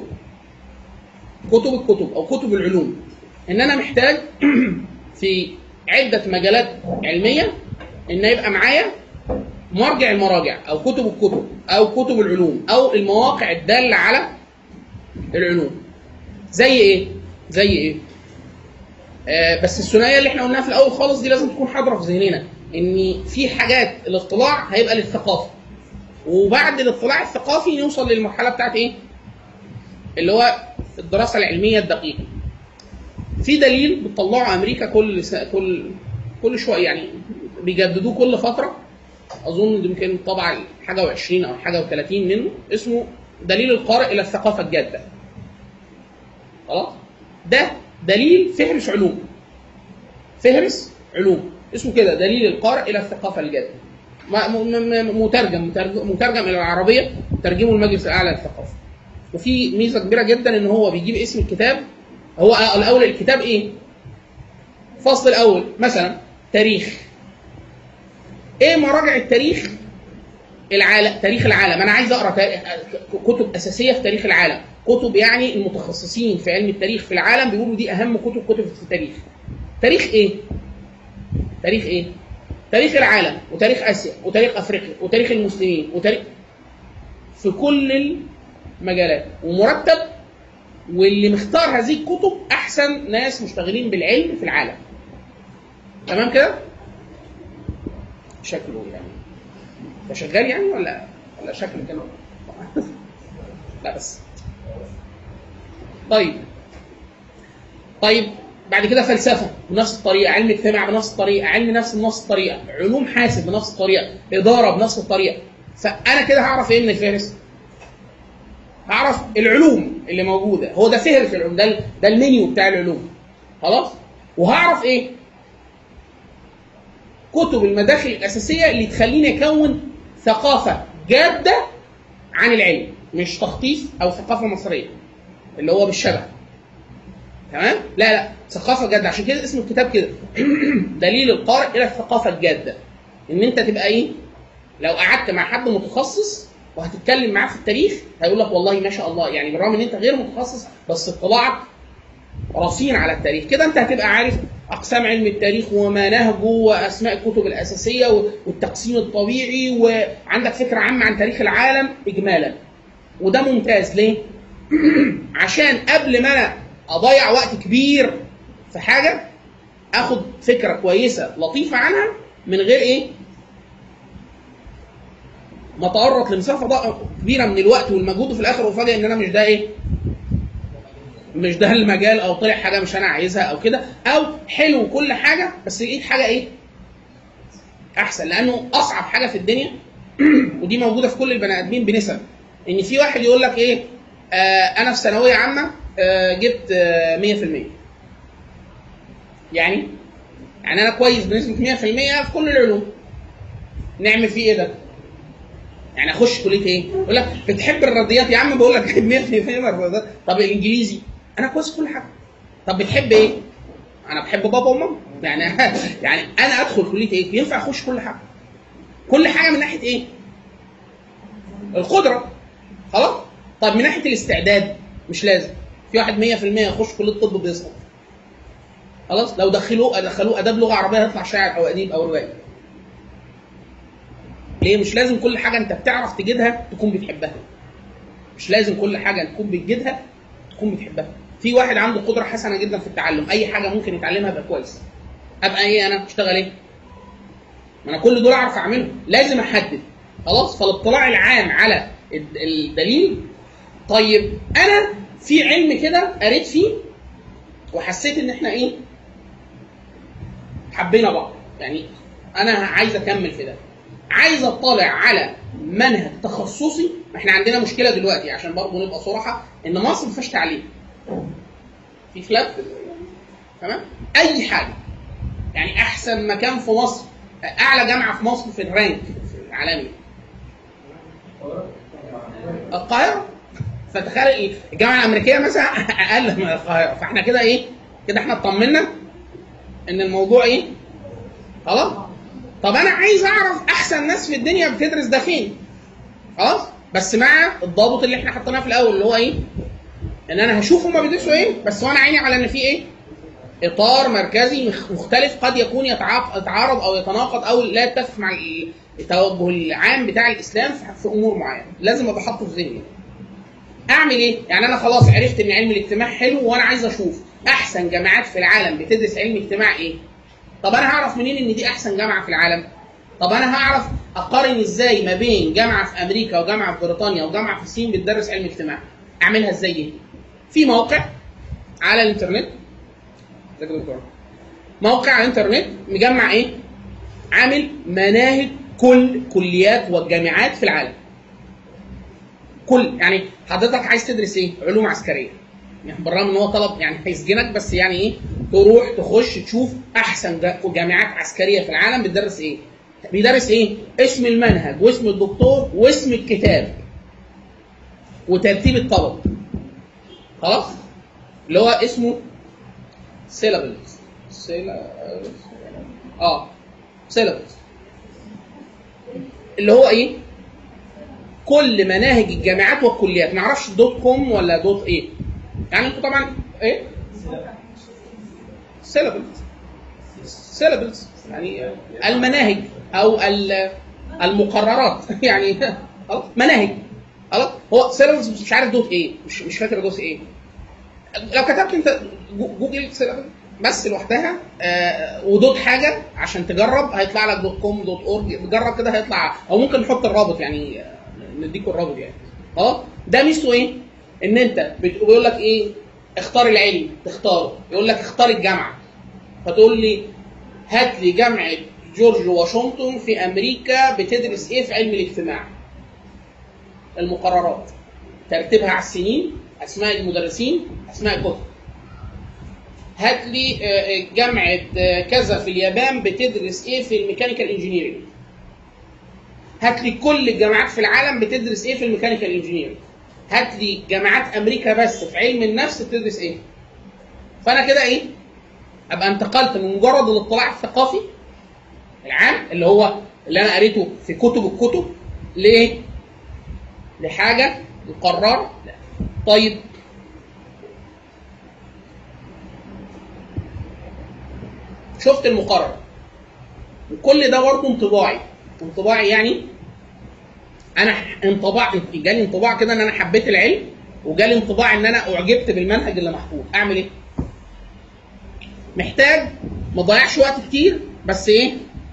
Speaker 1: كتب الكتب او كتب العلوم ان انا محتاج في عده مجالات علميه ان يبقى معايا مرجع المراجع او كتب الكتب او كتب العلوم او المواقع الداله على العلوم زي ايه زي ايه آه بس الثنائيه اللي احنا قلناها في الاول خالص دي لازم تكون حاضره في ذهننا ان في حاجات الاطلاع هيبقى للثقافه وبعد الاطلاع الثقافي نوصل للمرحله بتاعت ايه اللي هو الدراسه العلميه الدقيقه في دليل بتطلعه امريكا كل س... كل كل شويه يعني بيجددوه كل فتره اظن يمكن طبعا حاجه و20 او حاجه و30 منه اسمه دليل القارئ الى الثقافه الجاده خلاص ده دليل فهرس علوم فهرس علوم اسمه كده دليل القارئ الى الثقافه الجاده مترجم مترجم, مترجم الى العربيه ترجمه المجلس الاعلى للثقافه وفي ميزه كبيره جدا ان هو بيجيب اسم الكتاب هو الاول الكتاب ايه؟ الفصل الاول مثلا تاريخ ايه مراجع التاريخ العالم تاريخ العالم انا عايز اقرا كتب اساسيه في تاريخ العالم كتب يعني المتخصصين في علم التاريخ في العالم بيقولوا دي اهم كتب كتب في التاريخ تاريخ ايه تاريخ ايه تاريخ العالم وتاريخ اسيا وتاريخ افريقيا وتاريخ المسلمين وتاريخ في كل المجالات ومرتب واللي مختار هذه الكتب احسن ناس مشتغلين بالعلم في العالم تمام كده شكله يعني ده شغال يعني ولا ولا شكله كده لا بس طيب طيب بعد كده فلسفه بنفس الطريقه علم اجتماع بنفس الطريقه علم نفس بنفس الطريقه علوم حاسب بنفس الطريقه اداره بنفس الطريقه فانا كده هعرف ايه من الفهرس؟ هعرف العلوم اللي موجوده هو ده فهرس العلوم ده ده المنيو بتاع العلوم خلاص وهعرف ايه كتب المداخل الاساسيه اللي تخليني اكون ثقافه جاده عن العلم مش تخطيف او ثقافه مصريه اللي هو بالشبه تمام لا لا ثقافه جاده عشان كده اسم الكتاب كده دليل القارئ الى الثقافه الجاده ان انت تبقى ايه لو قعدت مع حد متخصص وهتتكلم معاه في التاريخ هيقول لك والله ما شاء الله يعني بالرغم ان انت غير متخصص بس اطلاعك رصين على التاريخ كده انت هتبقى عارف اقسام علم التاريخ ومناهجه واسماء الكتب الاساسيه والتقسيم الطبيعي وعندك فكره عامه عن تاريخ العالم اجمالا وده ممتاز ليه؟ عشان قبل ما انا اضيع وقت كبير في حاجه اخد فكره كويسه لطيفه عنها من غير ايه؟ ما اتعرض لمسافه كبيره من الوقت والمجهود وفي الاخر افاجئ ان انا مش ده ايه؟ مش ده المجال او طلع حاجه مش انا عايزها او كده او حلو كل حاجه بس لقيت حاجه ايه؟ احسن لانه اصعب حاجه في الدنيا ودي موجوده في كل البني ادمين بنسب ان في واحد يقول لك ايه؟ آه انا في ثانويه عامه آه جبت آه 100% يعني يعني انا كويس بنسبه 100% في كل العلوم نعمل فيه ايه ده؟ يعني اخش كليه ايه؟ يقول لك بتحب الرياضيات يا عم بقول لك 100% الرياضيات طب الانجليزي انا كويس في كل حاجه طب بتحب ايه؟ انا بحب بابا وماما يعني يعني انا ادخل كليه ايه؟ ينفع اخش كل حاجه كل حاجه من ناحيه ايه؟ القدره خلاص؟ طب من ناحيه الاستعداد مش لازم في واحد 100% يخش كليه الطب بيسقط خلاص لو دخلوه دخلوه اداب لغه عربيه يطلع شاعر او اديب او روائي ليه مش لازم كل حاجه انت بتعرف تجدها تكون بتحبها مش لازم كل حاجه تكون بتجدها تكون بتحبها في واحد عنده قدره حسنه جدا في التعلم اي حاجه ممكن يتعلمها يبقى كويس ابقى ايه انا اشتغل ايه ما انا كل دول اعرف اعمله لازم احدد خلاص فالاطلاع العام على الدليل طيب انا في علم كده قريت فيه وحسيت ان احنا ايه حبينا بعض يعني انا عايز اكمل في ده عايز اطلع على منهج تخصصي احنا عندنا مشكله دلوقتي عشان برضه نبقى صراحه ان مصر ما فيهاش تعليم في خلاف تمام اي حاجه يعني احسن مكان في مصر اعلى جامعه في مصر في الرانك العالمي القاهره فتخيل الجامعه الامريكيه مثلا اقل من القاهره فاحنا كده ايه كده احنا اطمنا ان الموضوع ايه خلاص طب انا عايز اعرف احسن ناس في الدنيا بتدرس ده فين خلاص بس مع الضابط اللي احنا حطيناه في الاول اللي هو ايه ان انا هشوف هما بيدرسوا ايه بس وانا عيني على ان في ايه اطار مركزي مختلف قد يكون يتعارض او يتناقض او لا يتفق مع التوجه العام بتاع الاسلام في امور معينه لازم ابقى حاطه في ذهني اعمل ايه يعني انا خلاص عرفت ان علم الاجتماع حلو وانا عايز اشوف احسن جامعات في العالم بتدرس علم اجتماع ايه طب انا هعرف منين ان دي احسن جامعه في العالم طب انا هعرف اقارن ازاي ما بين جامعه في امريكا وجامعه في بريطانيا وجامعه في الصين بتدرس علم اجتماع اعملها ازاي دي في موقع على الانترنت موقع على الانترنت مجمع ايه عامل مناهج كل كليات والجامعات في العالم كل يعني حضرتك عايز تدرس ايه علوم عسكريه يعني بالرغم ان هو طلب يعني هيسجنك بس يعني ايه تروح تخش تشوف احسن جامعات عسكريه في العالم بتدرس ايه بيدرس ايه اسم المنهج واسم الدكتور واسم الكتاب وترتيب الطلب خلاص اللي هو اسمه سيلابلز اه سيلابلز اللي هو ايه كل مناهج الجامعات والكليات ما اعرفش دوت كوم ولا دوت ايه يعني انتوا طبعا ايه سيلابلز سيلابلز يعني المناهج او المقررات يعني مناهج خلاص هو سيلابلز مش عارف دوت ايه مش مش فاكر دوت ايه لو كتبت انت جوجل سيلابلز بس لوحدها آه ودوت حاجه عشان تجرب هيطلع لك دوت كوم دوت اورج تجرب كده هيطلع او ممكن نحط الرابط يعني نديكوا الرابط يعني اه ده ميزته ايه؟ ان انت بيقول لك ايه؟ اختار العلم تختاره يقول لك اختار الجامعه فتقول لي هات لي جامعه جورج واشنطن في امريكا بتدرس ايه في علم الاجتماع المقررات ترتيبها على السنين اسماء المدرسين اسماء الكتب هات لي آه، آه، جامعه آه، كذا في اليابان بتدرس ايه في الميكانيكال انجينيرنج هات لي كل الجامعات في العالم بتدرس ايه في الميكانيكال انجينيرنج هات لي جامعات امريكا بس في علم النفس بتدرس ايه فانا كده ايه ابقى انتقلت من مجرد الاطلاع الثقافي العام اللي هو اللي انا قريته في كتب الكتب لايه لحاجه مقرره لا طيب شفت المقرر وكل ده برضه انطباعي انطباعي يعني انا انطباع جالي انطباع كده ان انا حبيت العلم وجالي انطباع ان انا اعجبت بالمنهج اللي محطوط اعمل ايه محتاج ما اضيعش وقت كتير بس ايه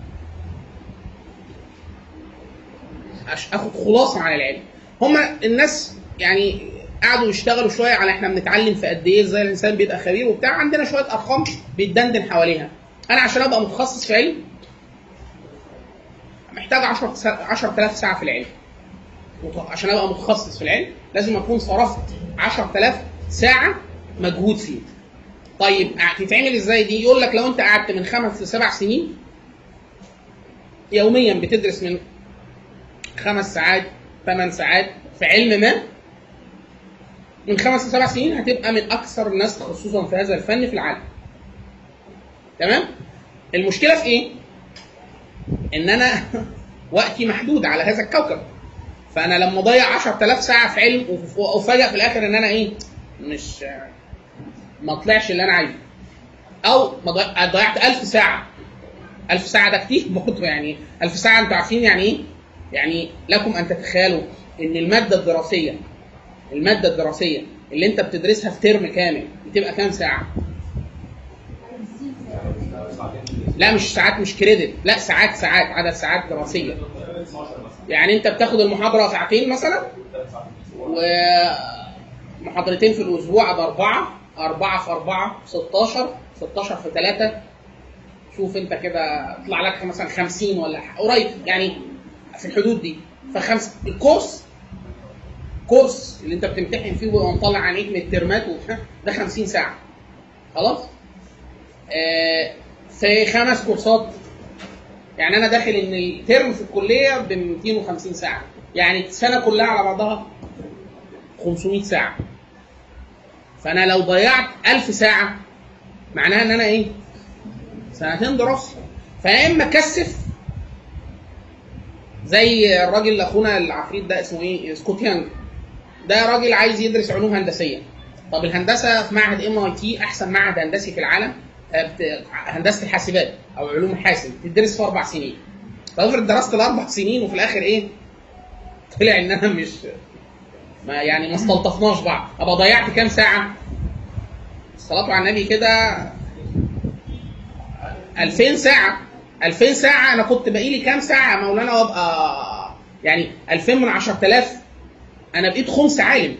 Speaker 1: أش- اخد خلاصه عن العلم هما الناس يعني قعدوا يشتغلوا شويه على احنا بنتعلم في قد ايه ازاي الانسان بيبقى خبير وبتاع عندنا شويه ارقام بيتدندن حواليها انا عشان ابقى متخصص في علم محتاج 10 سا- 10000 ساعه في العلم مت- عشان ابقى متخصص في العلم لازم اكون صرفت 10000 ساعه مجهود فيه طيب هتتعمل ازاي دي يقول لك لو انت قعدت من خمس لسبع سنين يوميا بتدرس من خمس ساعات ثمان ساعات في علم ما من خمس لسبع سنين هتبقى من اكثر الناس تخصصا في هذا الفن في العالم تمام المشكله في ايه ان انا وقتي محدود على هذا الكوكب فانا لما اضيع 10000 ساعه في علم وف- وافاجئ في الاخر ان انا ايه مش ما طلعش اللي انا عايزه او ما ضيع- ضيعت 1000 ساعه 1000 ساعه ده كتير برضه يعني 1000 ساعه انتوا عارفين يعني ايه يعني لكم ان تتخيلوا ان الماده الدراسيه الماده الدراسيه اللي انت بتدرسها في ترم كامل بتبقى كام ساعه لا مش ساعات مش كريدت لا ساعات ساعات عدد ساعات دراسيه يعني انت بتاخد المحاضره ساعتين مثلا ومحاضرتين في الاسبوع ده اربعه اربعه في اربعه 16 16 في ثلاثه شوف انت كده طلع لك مثلا 50 ولا ح- قريب يعني في الحدود دي فخمس الكورس كورس اللي انت بتمتحن فيه ويبقى مطلع عليك من الترمات وبتاع ده 50 ساعه خلاص آه في خمس كورسات يعني انا داخل ان الترم في الكليه ب 250 ساعه يعني السنه كلها على بعضها 500 ساعه فانا لو ضيعت 1000 ساعه معناها ان انا ايه سنتين دراسه فيا اما اكثف زي الراجل اخونا العفريت ده اسمه ايه سكوت يانج ده راجل عايز يدرس علوم هندسيه طب الهندسه في معهد ام اي تي احسن معهد هندسي في العالم آه، بت- هندسه الحاسبات او علوم الحاسب تدرس في اربع سنين طب افرض درست الاربع سنين وفي الاخر ايه طلع ان انا مش ما يعني ما استلطفناش بعض ابقى ضيعت كام ساعه الصلاه على النبي كده 2000 ساعه 2000 ساعه انا كنت باقي لي كام ساعه يا مولانا وابقى يعني 2000 من 10000 انا بقيت خمس عالم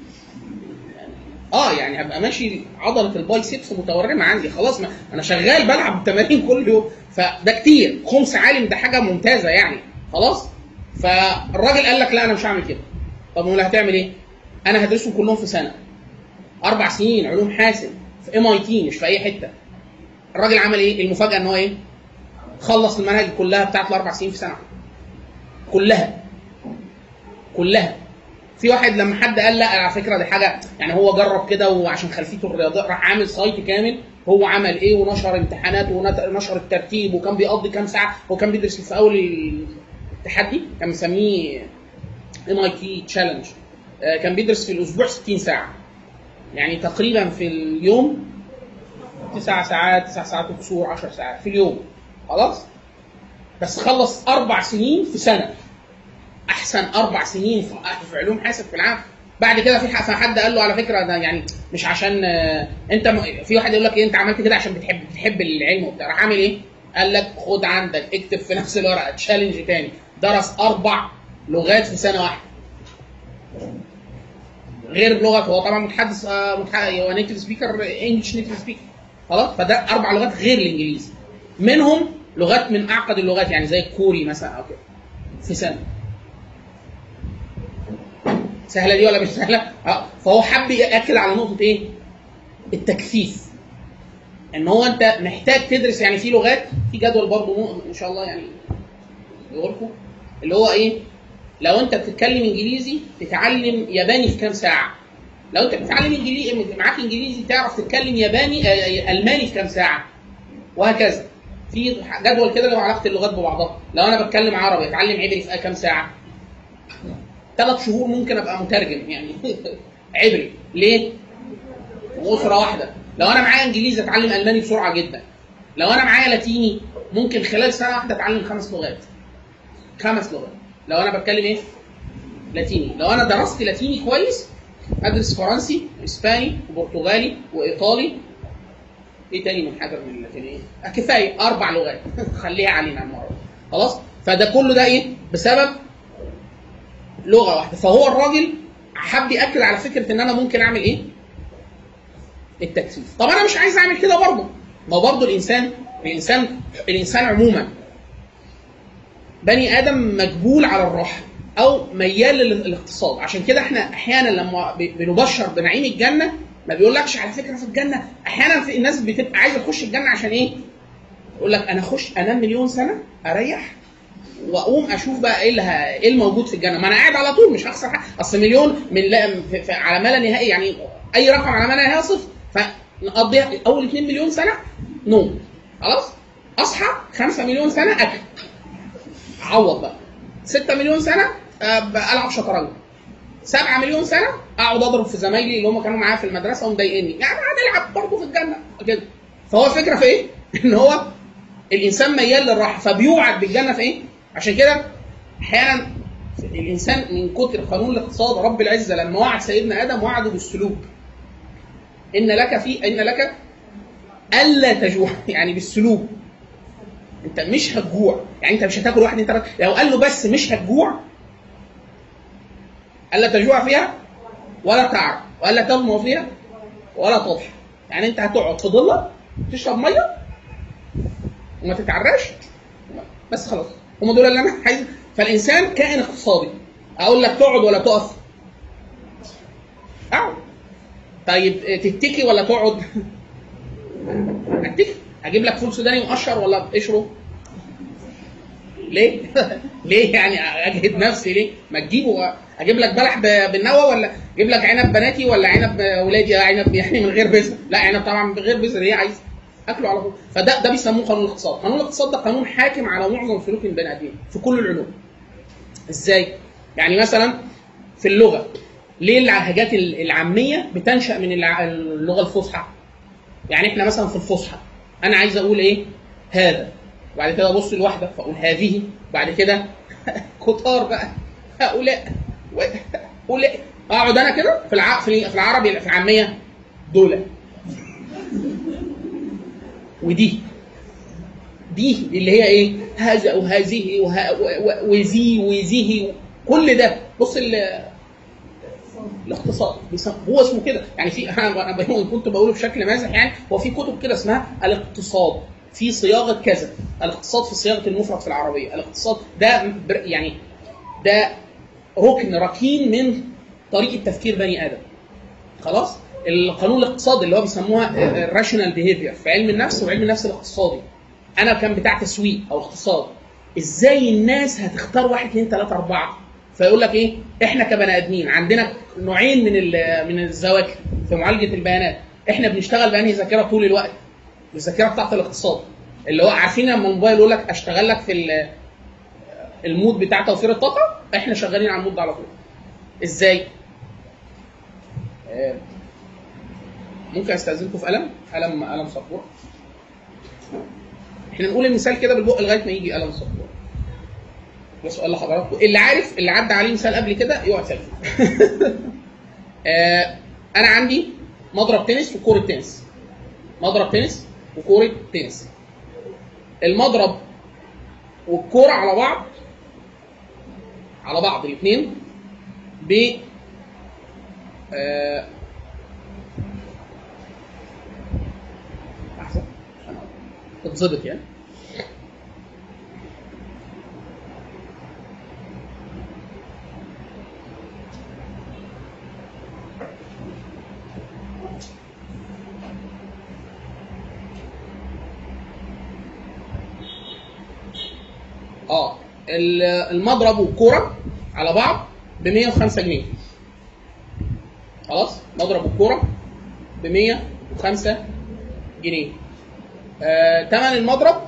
Speaker 1: اه يعني هبقى ماشي عضله البايسبس متورمه عندي خلاص ما انا شغال بلعب تمارين كل يوم فده كتير خمس عالم ده حاجه ممتازه يعني خلاص فالراجل قال لك لا انا مش هعمل كده طب امال هتعمل ايه؟ انا هدرسهم كلهم في سنه اربع سنين علوم حاسب في ام اي تي مش في اي حته الراجل عمل ايه؟ المفاجاه ان هو ايه؟ خلص المناهج كلها بتاعت الاربع سنين في سنه كلها كلها في واحد لما حد قال لا على فكره دي حاجه يعني هو جرب كده وعشان خلفيته الرياضيه راح عامل سايت كامل هو عمل ايه ونشر امتحانات ونشر الترتيب وكان بيقضي كام ساعه هو كان بيدرس في اول التحدي كان مسميه ام اي تي تشالنج كان بيدرس في الاسبوع 60 ساعه يعني تقريبا في اليوم تسع ساعات تسع ساعات وكسور 10 ساعات في اليوم خلاص بس خلص اربع سنين في سنه احسن اربع سنين في في علوم حاسب في العالم بعد كده في ح- حد قال له على فكره ده يعني مش عشان آه، انت م- في واحد يقول لك ايه انت عملت كده عشان بتحب بتحب العلم وبتاع راح عامل ايه؟ قال لك خد عندك اكتب في نفس الورقه تشالنج تاني درس اربع لغات في سنه واحده غير لغه هو طبعا متحدث آه، متح- هو نيتف سبيكر انجلش نيتف سبيكر خلاص فده اربع لغات غير الانجليزي منهم لغات من اعقد اللغات يعني زي الكوري مثلا او كده في سنه سهله دي ولا مش سهله؟ اه فهو حب ياكد على نقطه ايه؟ التكثيف ان هو انت محتاج تدرس يعني في لغات في جدول برضه ان شاء الله يعني يقول لكم اللي هو ايه؟ لو انت بتتكلم انجليزي تتعلم ياباني في كام ساعه؟ لو انت بتتعلم انجليزي معاك انجليزي تعرف تتكلم ياباني آه، الماني في كام ساعه؟ وهكذا في جدول كده له علاقه اللغات ببعضها لو انا بتكلم عربي اتعلم عبري في كام ساعه؟ ثلاث شهور ممكن ابقى مترجم يعني عبري ليه؟ اسره واحده لو انا معايا انجليزي اتعلم الماني بسرعه جدا لو انا معايا لاتيني ممكن خلال سنه واحده اتعلم خمس لغات خمس لغات لو انا بتكلم ايه؟ لاتيني لو انا درست لاتيني كويس ادرس فرنسي واسباني وبرتغالي وايطالي ايه تاني من حاجه من اللاتينيه؟ آه، كفايه اربع لغات خليها علينا المره دي خلاص؟ فده كله ده ايه؟ بسبب لغه واحده فهو الراجل حب ياكد على فكره ان انا ممكن اعمل ايه؟ التكثيف طب انا مش عايز اعمل كده برضه ما برضه الانسان الانسان الانسان عموما بني ادم مجبول على الراحه او ميال للاقتصاد عشان كده احنا احيانا لما ب- بنبشر بنعيم الجنه ما بيقولكش على فكره في الجنه احيانا في الناس بتبقى عايزه تخش الجنه عشان ايه؟ يقول لك انا اخش انام مليون سنه اريح واقوم اشوف بقى ايه اللي ه- ايه الموجود في الجنه ما انا قاعد على طول مش هخسر حاجه اصل مليون من لا في- في- على ما لا نهائي يعني اي رقم على ما لا نهائي صفر فنقضي اول 2 مليون سنه نوم خلاص اصحى 5 مليون سنه اكل اعوض بقى 6 مليون سنه آه، بقى العب شطرنج 7 مليون سنه اقعد اضرب في زمايلي اللي هم كانوا معايا في المدرسه ومضايقني يعني هنلعب برضه في الجنه كده فهو الفكره في ايه؟ ان هو الانسان ميال للراحه فبيوعد بالجنه في ايه؟ عشان كده احيانا الانسان من كتر قانون الاقتصاد رب العزه لما وعد سيدنا ادم وعده بالسلوك ان لك في ان لك الا تجوع يعني بالسلوك انت مش هتجوع يعني انت مش هتاكل واحد انت لو قال له بس مش هتجوع الا تجوع فيها ولا تعرق والا تغمى فيها ولا تضحى يعني انت هتقعد في ضله تشرب ميه وما تتعراش بس خلاص هم دول اللي انا عايز فالانسان كائن اقتصادي اقول لك تقعد ولا تقف اقعد طيب تتكي ولا تقعد اتكي اجيب لك فول سوداني مقشر ولا بقشره ليه؟ ليه يعني اجهد نفسي ليه؟ ما تجيبه اجيب لك بلح ب- بالنوى ولا اجيب لك عنب بناتي ولا عنب ولادي عنب يعني من غير بذر؟ لا عنب طبعا من غير بذر هي عايز اكله على طول فده ده بيسموه قانون الاقتصاد، قانون الاقتصاد ده قانون حاكم على معظم سلوك البني ادمين في كل العلوم. ازاي؟ يعني مثلا في اللغه ليه اللهجات العاميه بتنشا من الع- اللغه الفصحى؟ يعني احنا مثلا في الفصحى انا عايز اقول ايه؟ هذا وبعد كده ابص لواحده فاقول هذه بعد كده كتار بقى هؤلاء و- هؤلاء اقعد انا كده في الع... في في العربي في العاميه دول ودي دي اللي هي ايه؟ هذا وهذه وه... و- و- وذي وذيه كل ده بص ال... الاقتصاد بيسم- هو اسمه كده يعني في انا أنا ب- كنت بقوله بشكل مازح يعني هو في كتب كده اسمها الاقتصاد في صياغه كذا الاقتصاد في صياغه المفرد في العربيه الاقتصاد ده بر- يعني ده ركن ركين من طريقه تفكير بني ادم خلاص القانون الاقتصادي اللي هو بيسموها الراشونال بيهيفير في علم النفس وعلم النفس الاقتصادي انا كان بتاع تسويق او اقتصاد ازاي الناس هتختار واحد اثنين ثلاثه اربعه فيقول لك ايه احنا كبني ادمين عندنا نوعين من ال- من الذواكر في معالجه البيانات احنا بنشتغل بانهي ذاكره طول الوقت الذاكره بتاعت الاقتصاد اللي هو عارفين لما الموبايل يقول لك اشتغل لك في ال- المود بتاع توفير الطاقه احنا شغالين على المود ده على طول ازاي آه، ممكن استاذنكم في قلم قلم قلم سبوره احنا نقول المثال كده بالبق لغايه ما يجي قلم سبوره ده سؤال لحضراتكم اللي عارف اللي عدى عليه مثال قبل كده يقعد ساكت آه، انا عندي مضرب تنس وكوره تنس مضرب تنس وكوره تنس المضرب والكوره على بعض على بعض الاثنين ب آه، احسن عشان تتظبط يعني اه ال- المضرب والكوره على بعض ب 105 جنيه خلاص مضرب والكوره ب 105 جنيه آه، تمن المضرب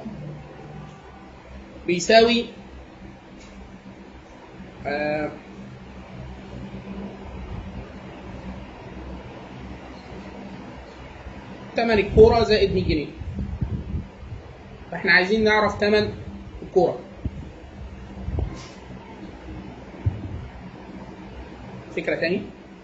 Speaker 1: بيساوي آه، تمن الكورة زائد 100 جنيه فاحنا عايزين نعرف تمن الكورة فكرة تاني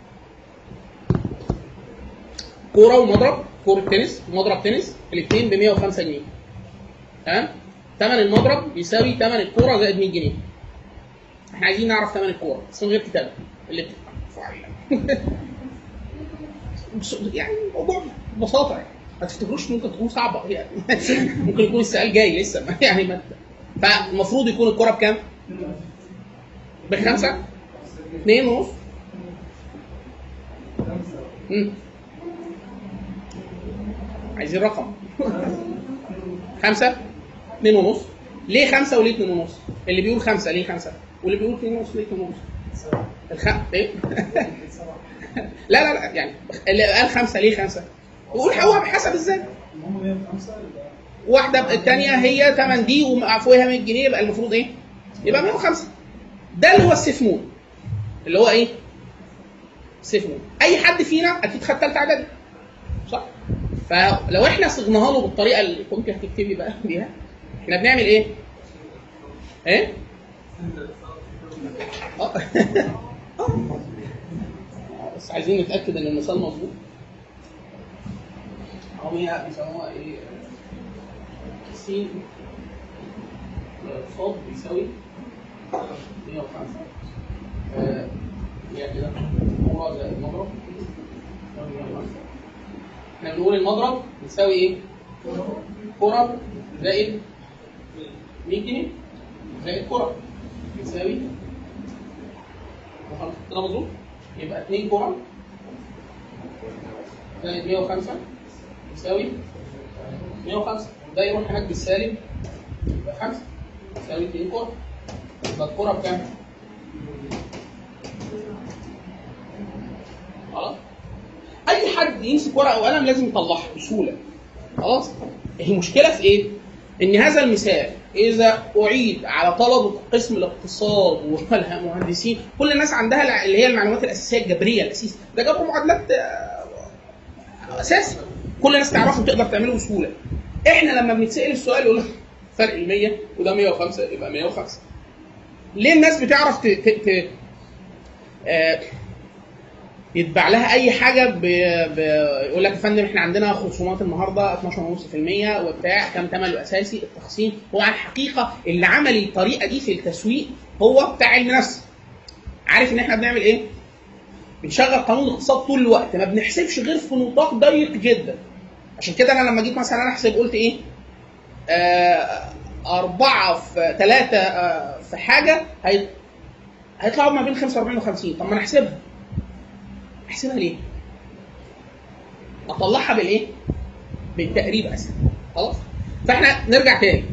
Speaker 1: كورة ومضرب كورة تنس ومضرب تنس الاثنين ب 105 جنيه تمام تمن المضرب بيساوي تمن الكورة زائد 100 جنيه احنا عايزين نعرف تمن الكورة بس من غير كتابة اللي بتدفع بس- يعني الموضوع ببساطة يعني ما تفتكروش ممكن تكون صعبة يعني ممكن يكون السؤال جاي لسه ما- يعني ما فالمفروض يكون الكرة بكام؟ بخمسة؟ اثنين ونص؟ مم. عايزين رقم خمسة؟ اثنين ونص؟ ليه خمسة وليه اثنين ونص؟ اللي بيقول خمسة ليه خمسة؟ واللي بيقول اثنين ونص ليه اثنين ونص؟ الخ... ايه؟ لا لا لا يعني اللي قال خمسة ليه خمسة؟ يقول هو بحسب ازاي؟
Speaker 2: هم 105 يبقى
Speaker 1: واحده الثانيه هي 8 دي وفوقها 100 جنيه يبقى المفروض ايه؟ يبقى 105 ده اللي هو السفمون اللي هو ايه؟ سفمون اي حد فينا اكيد خد ثالثه اعدادي صح؟ فلو احنا صغناها له بالطريقه اللي كنت هتكتبي بقى بيها احنا بنعمل ايه؟ ايه؟ اه آه. بس عايزين نتاكد ان المثال مظبوط او هي بيسموها ايه؟ س صاد بيساوي 105 آه، هي كده كورة زائد مضرب يساوي 105. احنا بنقول المضرب بيساوي ايه؟ كرة زائد 100 جنيه زائد كرة بيساوي خلاص كده مظبوط يبقى 2 كرة زائد 105 يساوي 105 ده يروح هناك بالسالب يبقى 5 يساوي 2 كرة يبقى الكرة بكام؟ خلاص اي حد يمسك ورقه وقلم لازم يطلعها بسهوله خلاص المشكله في ايه ان هذا المثال اذا اعيد على طلبه قسم الاقتصاد والمهندسين كل الناس عندها الع- اللي هي المعلومات الاساسيه الجبريه الاساسيه ده جبر معادلات آه، اساسي كل الناس تعرفه وتقدر تعمله بسهوله احنا لما بنتسال السؤال يقول لك فرق ال 100 وده 105 يبقى 105 ليه الناس بتعرف ت... ت... ت... آه، يتباع لها اي حاجه ب... ب... يقول لك يا فندم احنا عندنا خصومات النهارده 12.5% وبتاع كام ثمن الاساسي التخصيم هو على الحقيقه اللي عمل الطريقه دي في التسويق هو بتاع علم نفس عارف ان احنا بنعمل ايه؟ بنشغل قانون الاقتصاد طول الوقت ما بنحسبش غير في نطاق ضيق جدا عشان كده انا لما جيت مثلا انا احسب قلت ايه؟ آه أربعة في ثلاثة آه في حاجة هي... هيطلعوا ما بين 45 و 50 طب ما انا احسبها احسبها ليه؟ اطلعها بالايه؟ بالتقريب اسهل خلاص؟ فاحنا نرجع تاني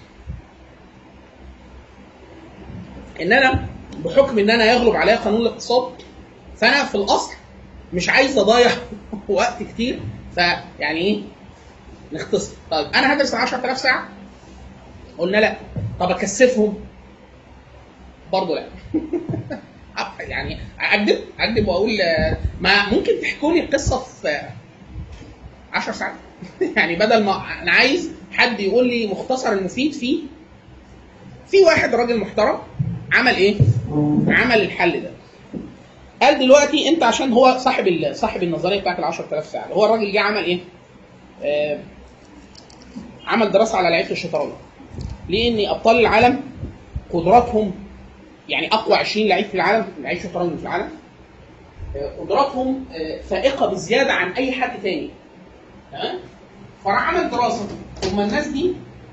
Speaker 1: ان انا بحكم ان انا يغلب عليا قانون الاقتصاد فانا في الاصل مش عايز اضيع وقت كتير فيعني ايه؟ نختصر طيب انا هدرس 10000 ساعه قلنا لا طب اكثفهم برضه لا يعني اكذب اكذب واقول آه، ما ممكن تحكوا لي قصه في 10 ساعات يعني بدل ما انا عايز حد يقول لي مختصر المفيد فيه في واحد راجل محترم عمل ايه؟ عمل الحل ده قال دلوقتي انت عشان هو صاحب ال- صاحب النظريه بتاعت ال 10000 ساعه هو الراجل جه عمل ايه؟ آه عمل دراسه على لعيبه الشطرنج لان ابطال العالم قدراتهم يعني اقوى 20 لعيب في العالم لعيب شطرنج في العالم آه، قدراتهم آه، فائقه بزياده عن اي حد تاني تمام فراح عمل دراسه هم الناس دي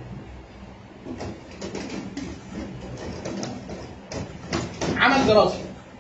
Speaker 1: عمل دراسه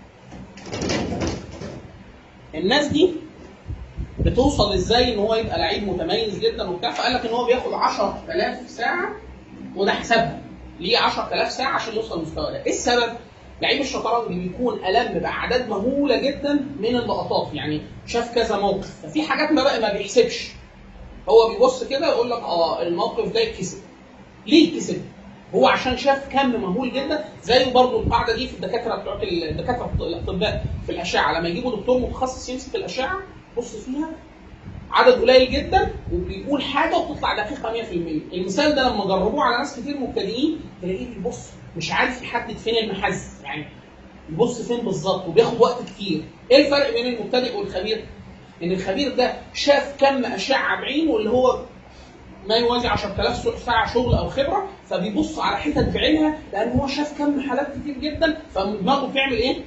Speaker 1: الناس دي بتوصل ازاي ان هو يبقى لعيب متميز جدا وبتاع فقال لك ان هو بياخد 10000 ساعه وده حسابها ليه 10000 ساعه عشان يوصل للمستوى ده ايه السبب لعيب الشطرنج بيكون الم باعداد مهوله جدا من اللقطات يعني شاف كذا موقف ففي حاجات ما بقى ما بيحسبش هو بيبص كده يقول لك اه الموقف ده يتكسب ليه يتكسب هو عشان شاف كم مهول جدا زي برضو القاعده دي في الدكاتره بتوع الدكاتره الاطباء في الاشعه لما يجيبوا دكتور متخصص يمسك الاشعه بص فيها عدد قليل جدا وبيقول حاجه وتطلع دقيقه 100% المثال ده لما جربوه على ناس كتير مبتدئين تلاقيه بيبص مش عارف يحدد فين المحز يعني يبص فين بالظبط وبياخد وقت كتير ايه الفرق بين المبتدئ والخبير ان الخبير ده شاف كم اشعه بعينه اللي هو ما يوازي 10000 ساعه شغل او خبره فبيبص على حتت بعينها لان هو شاف كم حالات كتير جدا فدماغه بتعمل ايه؟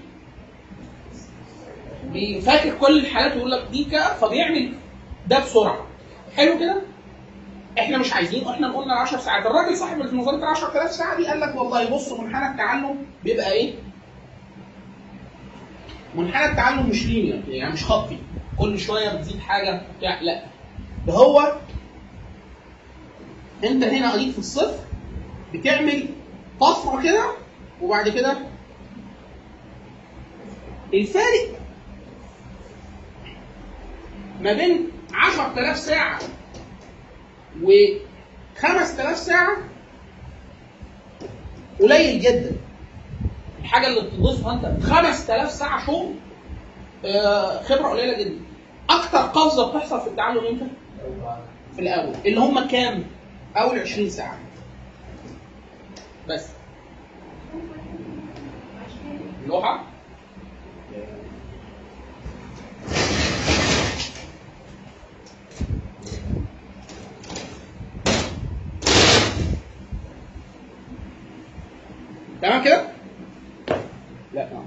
Speaker 1: بيفاكر كل الحالات ويقول لك دي كده فبيعمل ده بسرعه حلو كده؟ احنا مش عايزين احنا قلنا 10 ساعات الراجل صاحب نظريه ال 10000 ساعه دي قال لك والله بص منحنى التعلم بيبقى ايه؟ منحنى التعلم مش لينير يعني مش خطي كل شويه بتزيد حاجه بتاع لا ده هو انت هنا قريب في الصفر بتعمل طفره كده وبعد كده الفارق ما بين 10000 ساعه و 5000 ساعه قليل جدا الحاجه اللي بتضيفها انت 5000 ساعه شغل آه، خبره قليله جدا اكتر قفزه بتحصل في التعلم امتى؟ في الاول اللي هم كام؟ اول 20 ساعه بس لوحه تمام كده؟ لا نعم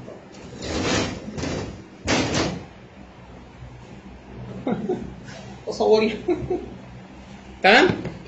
Speaker 1: تصوري تمام؟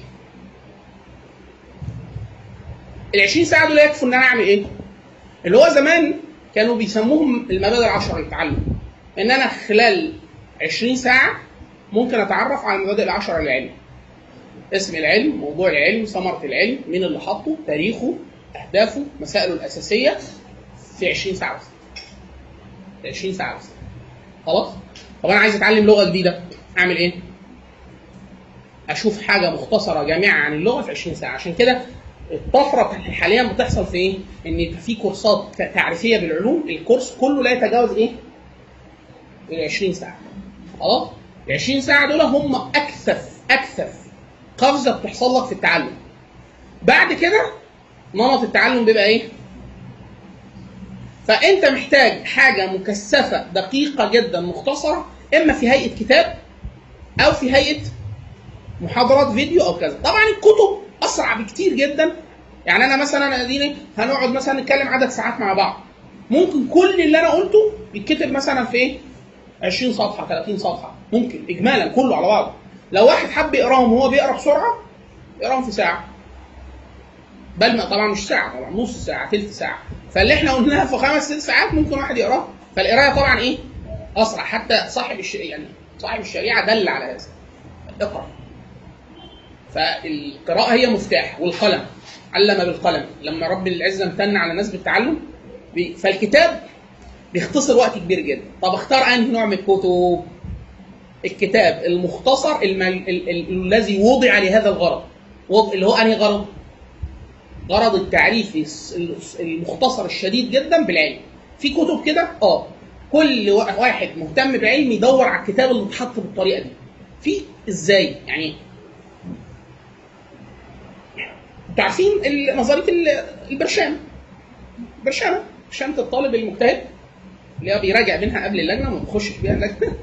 Speaker 1: ال 20 ساعه دول يكفوا ان انا اعمل ايه؟ اللي هو زمان كانوا بيسموهم المبادئ العشره للتعلم ان انا خلال 20 ساعه ممكن اتعرف على المبادئ العشره للعلم اسم العلم موضوع العلم ثمره العلم مين اللي حاطه تاريخه اهدافه مسائله الاساسيه في 20 ساعه بس في 20 ساعه بس خلاص طب انا عايز اتعلم لغه جديده اعمل ايه اشوف حاجه مختصره جامعه عن اللغه في 20 ساعه عشان كده الطفره حاليا بتحصل في ايه؟ ان يبقى في كورسات تعريفيه بالعلوم الكورس كله لا يتجاوز ايه؟ ال 20 ساعه. خلاص؟ ال 20 ساعه دول هم اكثف اكثف قفزه بتحصل لك في التعلم. بعد كده نمط التعلم بيبقى ايه؟ فانت محتاج حاجه مكثفه دقيقه جدا مختصره اما في هيئه كتاب او في هيئه محاضرات فيديو او كذا طبعا الكتب اسرع بكتير جدا يعني انا مثلا اديني هنقعد مثلا نتكلم عدد ساعات مع بعض ممكن كل اللي انا قلته يتكتب مثلا في ايه 20 صفحه 30 صفحه ممكن اجمالا كله على بعضه لو واحد حب يقراهم وهو بيقرا بسرعه يقراهم في ساعه بل ما طبعا مش ساعه طبعا نص ساعه ثلث ساعه فاللي احنا قلناها في خمس ست ساعات ممكن واحد يقراه فالقرايه طبعا ايه اسرع حتى صاحب الش... يعني صاحب الشريعه دل على هذا اقرا فالقراءة هي مفتاح والقلم علم بالقلم لما رب العزة امتن على الناس بالتعلم بي- فالكتاب بيختصر وقت كبير جدا طب اختار انهي نوع من الكتب الكتاب المختصر الم... ال... ال... ال... الذي وضع لهذا الغرض وض... اللي هو انهي غرض غرض التعريف الس- الس- المختصر الشديد جدا بالعلم في كتب كده اه كل وا- واحد مهتم بالعلم يدور على الكتاب اللي اتحط بالطريقه دي في ازاي يعني انتوا عارفين ال- نظريه ال- البرشام برشامه برشامه الطالب المجتهد اللي هو بيراجع منها قبل اللجنه وما بيخشش بيها اللجنه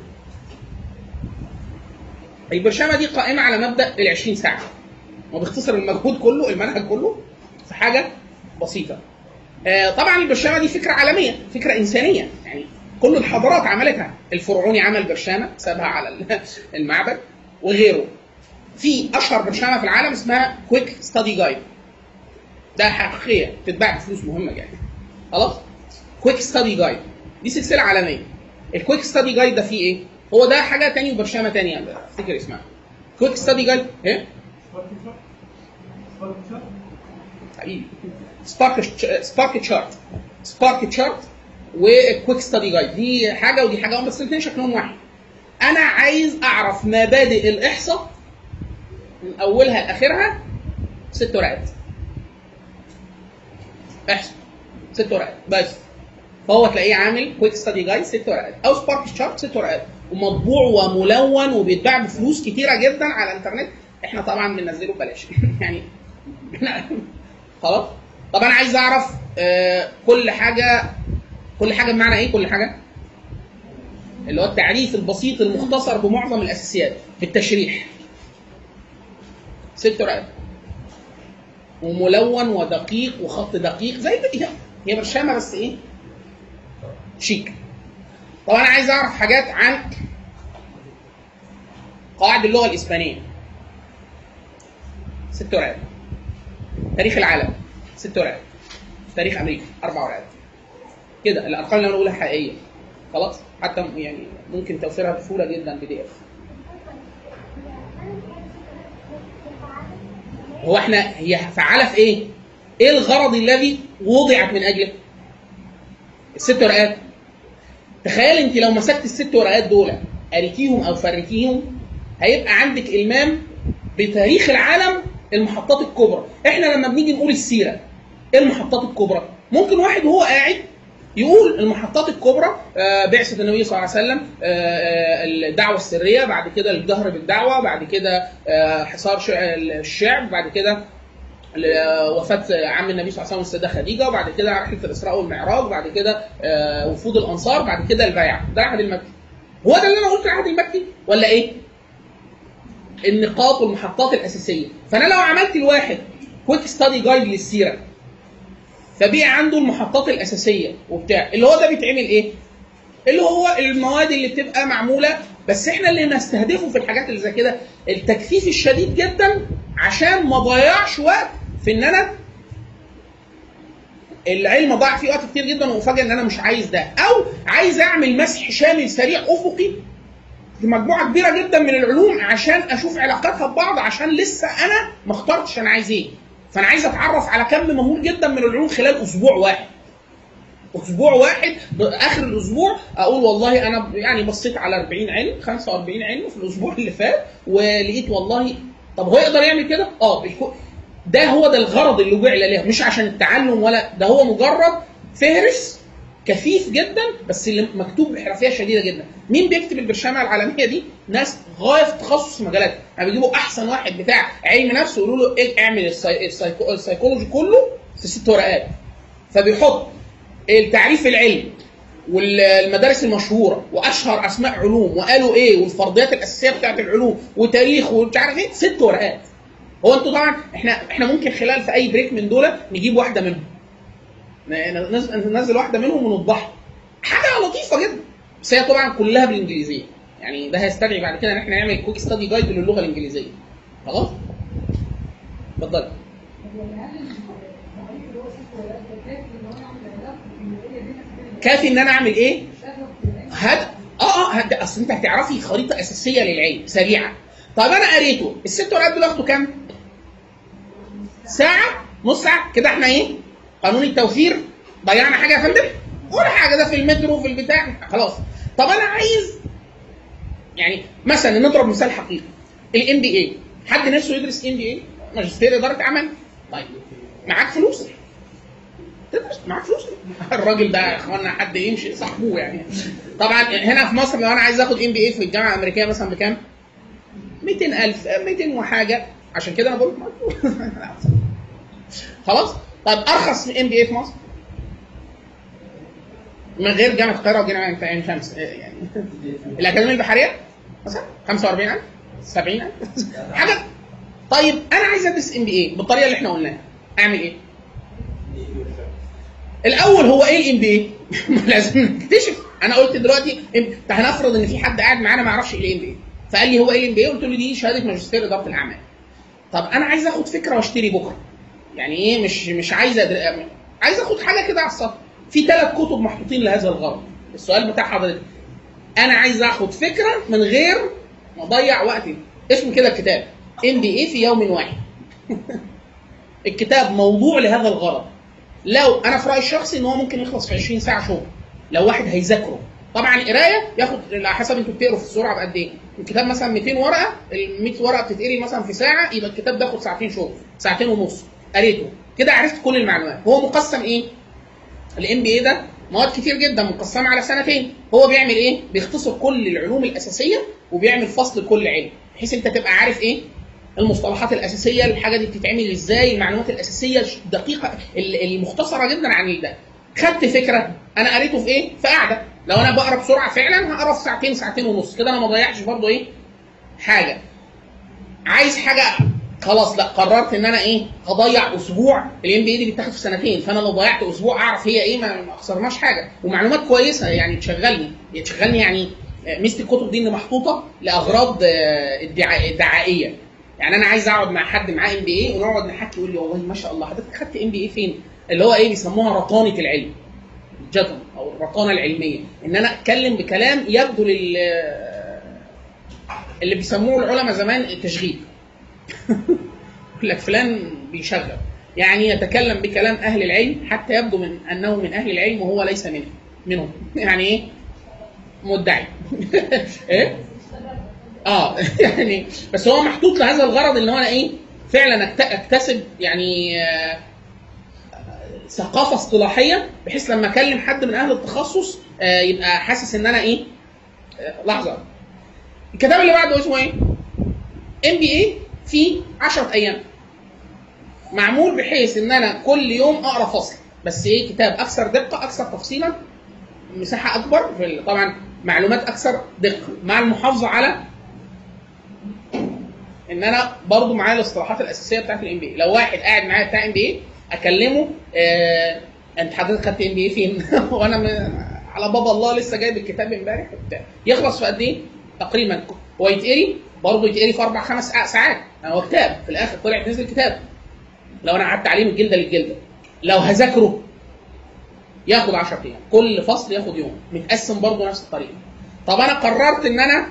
Speaker 1: البرشامه دي قائمه على مبدا ال 20 ساعه وبيختصر المجهود كله المنهج كله في حاجه بسيطه آه، طبعا البرشامه دي فكره عالميه فكره انسانيه يعني كل الحضارات عملتها الفرعوني عمل برشامه سابها على ال- المعبد وغيره في اشهر برشامه في العالم اسمها كويك ستادي جايد ده حقيقيه بتتباع بفلوس مهمه يعني خلاص كويك ستادي جايد دي سلسله عالميه الكويك ستادي جايد ده فيه ايه هو ده حاجه تانية وبرشامه تانية افتكر اسمها كويك ستادي جايد ايه حبيبي سبارك سبارك تشارت سبارك تشارت وكويك ستادي جايد دي حاجه ودي حاجه بس الاثنين شكلهم واحد انا عايز اعرف مبادئ الاحصاء من اولها لاخرها ست ورقات احصاء ست ورقات بس فهو تلاقيه عامل كويك ستادي جايد ست ورقات او سبارك تشارت ست ورقات ومطبوع وملون وبيتباع بفلوس كتيره جدا على الانترنت احنا طبعا بننزله ببلاش يعني خلاص طب انا عايز اعرف آه كل حاجه كل حاجه بمعنى ايه كل حاجه اللي هو التعريف البسيط المختصر بمعظم الاساسيات بالتشريح ست ورقات وملون ودقيق وخط دقيق زي هي هي برشامه بس ايه شيك طب انا عايز اعرف حاجات عن قواعد اللغه الاسبانيه ست ورقات تاريخ العالم ست ورقات تاريخ امريكا اربع ورقات كده الارقام اللي انا بقولها حقيقيه خلاص حتى يعني ممكن توفيرها بسهوله جدا بي دي اف هو احنا هي فعاله في ايه؟ ايه الغرض الذي وضعت من اجله؟ الست ورقات تخيل انت لو مسكت الست ورقات دول قريتيهم او فريتيهم هيبقى عندك المام بتاريخ العالم المحطات الكبرى احنا لما بنيجي نقول السيره ايه المحطات الكبرى ممكن واحد وهو قاعد يقول المحطات الكبرى آه، بعثة النبي صلى الله عليه وسلم آه، آه، الدعوة السرية بعد كده الجهر بالدعوة بعد كده آه، حصار شع- الشعب بعد كده ل- وفاة عم النبي صلى الله عليه وسلم السيدة خديجة وبعد كده رحلة الإسراء والمعراج بعد كده آه، وفود الأنصار بعد كده البيعة ده العهد المكي هو ده اللي أنا قلت العهد المكي ولا إيه؟ النقاط والمحطات الأساسية فأنا لو عملت الواحد كويك ستادي جايد للسيرة فبيع عنده المحطات الاساسيه وبتاع اللي هو ده بيتعمل ايه؟ اللي هو المواد اللي بتبقى معموله بس احنا اللي نستهدفه في الحاجات اللي زي كده التكثيف الشديد جدا عشان ما ضيعش وقت في ان انا العلم ضاع فيه وقت كتير جدا وافاجئ ان انا مش عايز ده او عايز اعمل مسح شامل سريع افقي في مجموعه كبيره جدا من العلوم عشان اشوف علاقاتها ببعض عشان لسه انا ما اخترتش انا عايز ايه فانا عايز اتعرف على كم مهول جدا من العلوم خلال اسبوع واحد اسبوع واحد اخر الاسبوع اقول والله انا يعني بصيت على 40 علم 45 علم في الاسبوع اللي فات ولقيت والله طب هو يقدر يعمل كده؟ اه بيكون ده هو ده الغرض اللي جعل له مش عشان التعلم ولا ده هو مجرد فهرس كثيف جدا بس اللي مكتوب بحرفيه شديده جدا مين بيكتب البرشامه العالميه دي ناس غايه في تخصص مجالات يعني بيجيبوا احسن واحد بتاع علم نفس ويقولوا له إيه اعمل الساي... السايكو... السايكولوجي كله في ست ورقات فبيحط التعريف العلمي والمدارس المشهوره واشهر اسماء علوم وقالوا ايه والفرضيات الاساسيه بتاعت العلوم وتاريخ ومش عارف ايه ست ورقات هو انتوا طبعا احنا احنا ممكن خلال في اي بريك من دول نجيب واحده منهم ننزل ننزل واحده منهم ونوضحها حاجه لطيفه جدا بس هي طبعا كلها بالانجليزيه يعني ده هيستدعي بعد كده ان احنا نعمل كويك ستادي جايد للغه الانجليزيه خلاص اتفضل كافي ان انا اعمل ايه هد اه اه هد... اصل انت هتعرفي خريطه اساسيه للعلم سريعه طيب انا قريته الست ورقات دول اخدوا كام ساعه نص ساعه كده احنا ايه قانون التوفير ضيعنا حاجه يا فندم ولا حاجه ده في المترو في البتاع خلاص طب انا عايز يعني مثلا نضرب مثال حقيقي الام بي اي حد نفسه يدرس ام بي اي ماجستير اداره اعمال طيب معاك فلوس تدرس معاك فلوس الراجل ده يا اخوانا حد يمشي صاحبه يعني طبعا هنا في مصر لو انا عايز اخد ام بي اي في الجامعه الامريكيه مثلا بكام 200000 200 وحاجه عشان كده انا بقول لك خلاص طيب ارخص ام بي اي في مصر من غير جامعه القاهره وجامعه عين شمس يعني الاكاديميه البحريه مثلا 45000 70000 حاجه طيب انا عايز ادرس ام بي اي بالطريقه اللي احنا قلناها اعمل ايه؟ الاول هو ايه الام بي اي؟ لازم نكتشف انا قلت دلوقتي انت هنفرض ان في حد قاعد معانا ما يعرفش ايه الام بي اي فقال لي هو ايه الام بي اي؟ قلت له دي شهاده ماجستير اداره الاعمال طب انا عايز اخد فكره واشتري بكره يعني ايه مش مش عايز أدر... عايز اخد حاجه كده على السطح في ثلاث كتب محطوطين لهذا الغرض السؤال بتاع حضرتك انا عايز اخد فكره من غير ما اضيع وقتي اسم كده الكتاب ام بي اي في يوم واحد الكتاب موضوع لهذا الغرض لو انا في رايي الشخصي ان هو ممكن يخلص في 20 ساعه شغل لو واحد هيذاكره طبعا قرايه ياخد على حسب انتوا بتقروا في السرعه بقد ايه الكتاب مثلا 200 ورقه ال 100 ورقه بتتقري مثلا في ساعه يبقى الكتاب بياخد ساعتين شغل ساعتين ونص قريته كده عرفت كل المعلومات هو مقسم ايه الام بي اي ده مواد كتير جدا مقسمه على سنتين هو بيعمل ايه بيختصر كل العلوم الاساسيه وبيعمل فصل لكل علم بحيث انت تبقى عارف ايه المصطلحات الاساسيه الحاجه دي بتتعمل ازاي المعلومات الاساسيه دقيقه ال- المختصره جدا عن ده خدت فكره انا قريته في ايه في قاعده لو انا بقرا بسرعه فعلا هقرا في ساعتين ساعتين ونص كده انا ما ضيعتش برضو ايه حاجه عايز حاجه خلاص لا قررت ان انا ايه هضيع اسبوع الام بي دي بتاخد في سنتين فانا لو ضيعت اسبوع اعرف هي ايه ما ما خسرناش حاجه ومعلومات كويسه يعني تشغلني تشغلني يعني آه، ميزه الكتب دي ان محطوطه لاغراض آه، ادعاء- دعائيه يعني انا عايز اقعد مع حد معاه ام بي اي ونقعد نحكي يقول لي والله ما شاء الله حضرتك خدت ام بي اي فين؟ اللي هو ايه بيسموها رطانه العلم الجدل او الرطانه العلميه ان انا اتكلم بكلام يبدو لل اللي بيسموه العلماء زمان التشغيل يقول لك فلان بيشغل يعني يتكلم بكلام اهل العلم حتى يبدو من انه من اهل العلم وهو ليس منه منهم يعني ايه مدعي ايه اه يعني بس هو محطوط لهذا الغرض ان هو انا ايه فعلا أكت- اكتسب يعني آه، ثقافه اصطلاحيه بحيث لما اكلم حد من اهل التخصص آه، يبقى حاسس ان انا ايه آه، لحظه الكتاب اللي بعده اسمه ايه؟ ام بي اي في 10 ايام معمول بحيث ان انا كل يوم اقرا فصل بس ايه كتاب اكثر دقه اكثر تفصيلا مساحه اكبر في ال- طبعا معلومات اكثر دقه مع المحافظه على ان انا برضو معايا الاصطلاحات الاساسيه بتاعت الام بي لو واحد قاعد معايا بتاع ام بي اكلمه آه انت حضرتك خدت ام بي فين وانا م... على بابا الله لسه جايب الكتاب امبارح وبتاع يخلص في قد ايه تقريبا هو يتقري برضه يتقري في اربع خمس ساعات يعني هو كتاب في الاخر طلع نزل كتاب لو انا قعدت عليه من الجلده للجلده لو هذاكره ياخد 10 ايام كل فصل ياخد يوم متقسم برضه نفس الطريقه طب انا قررت ان انا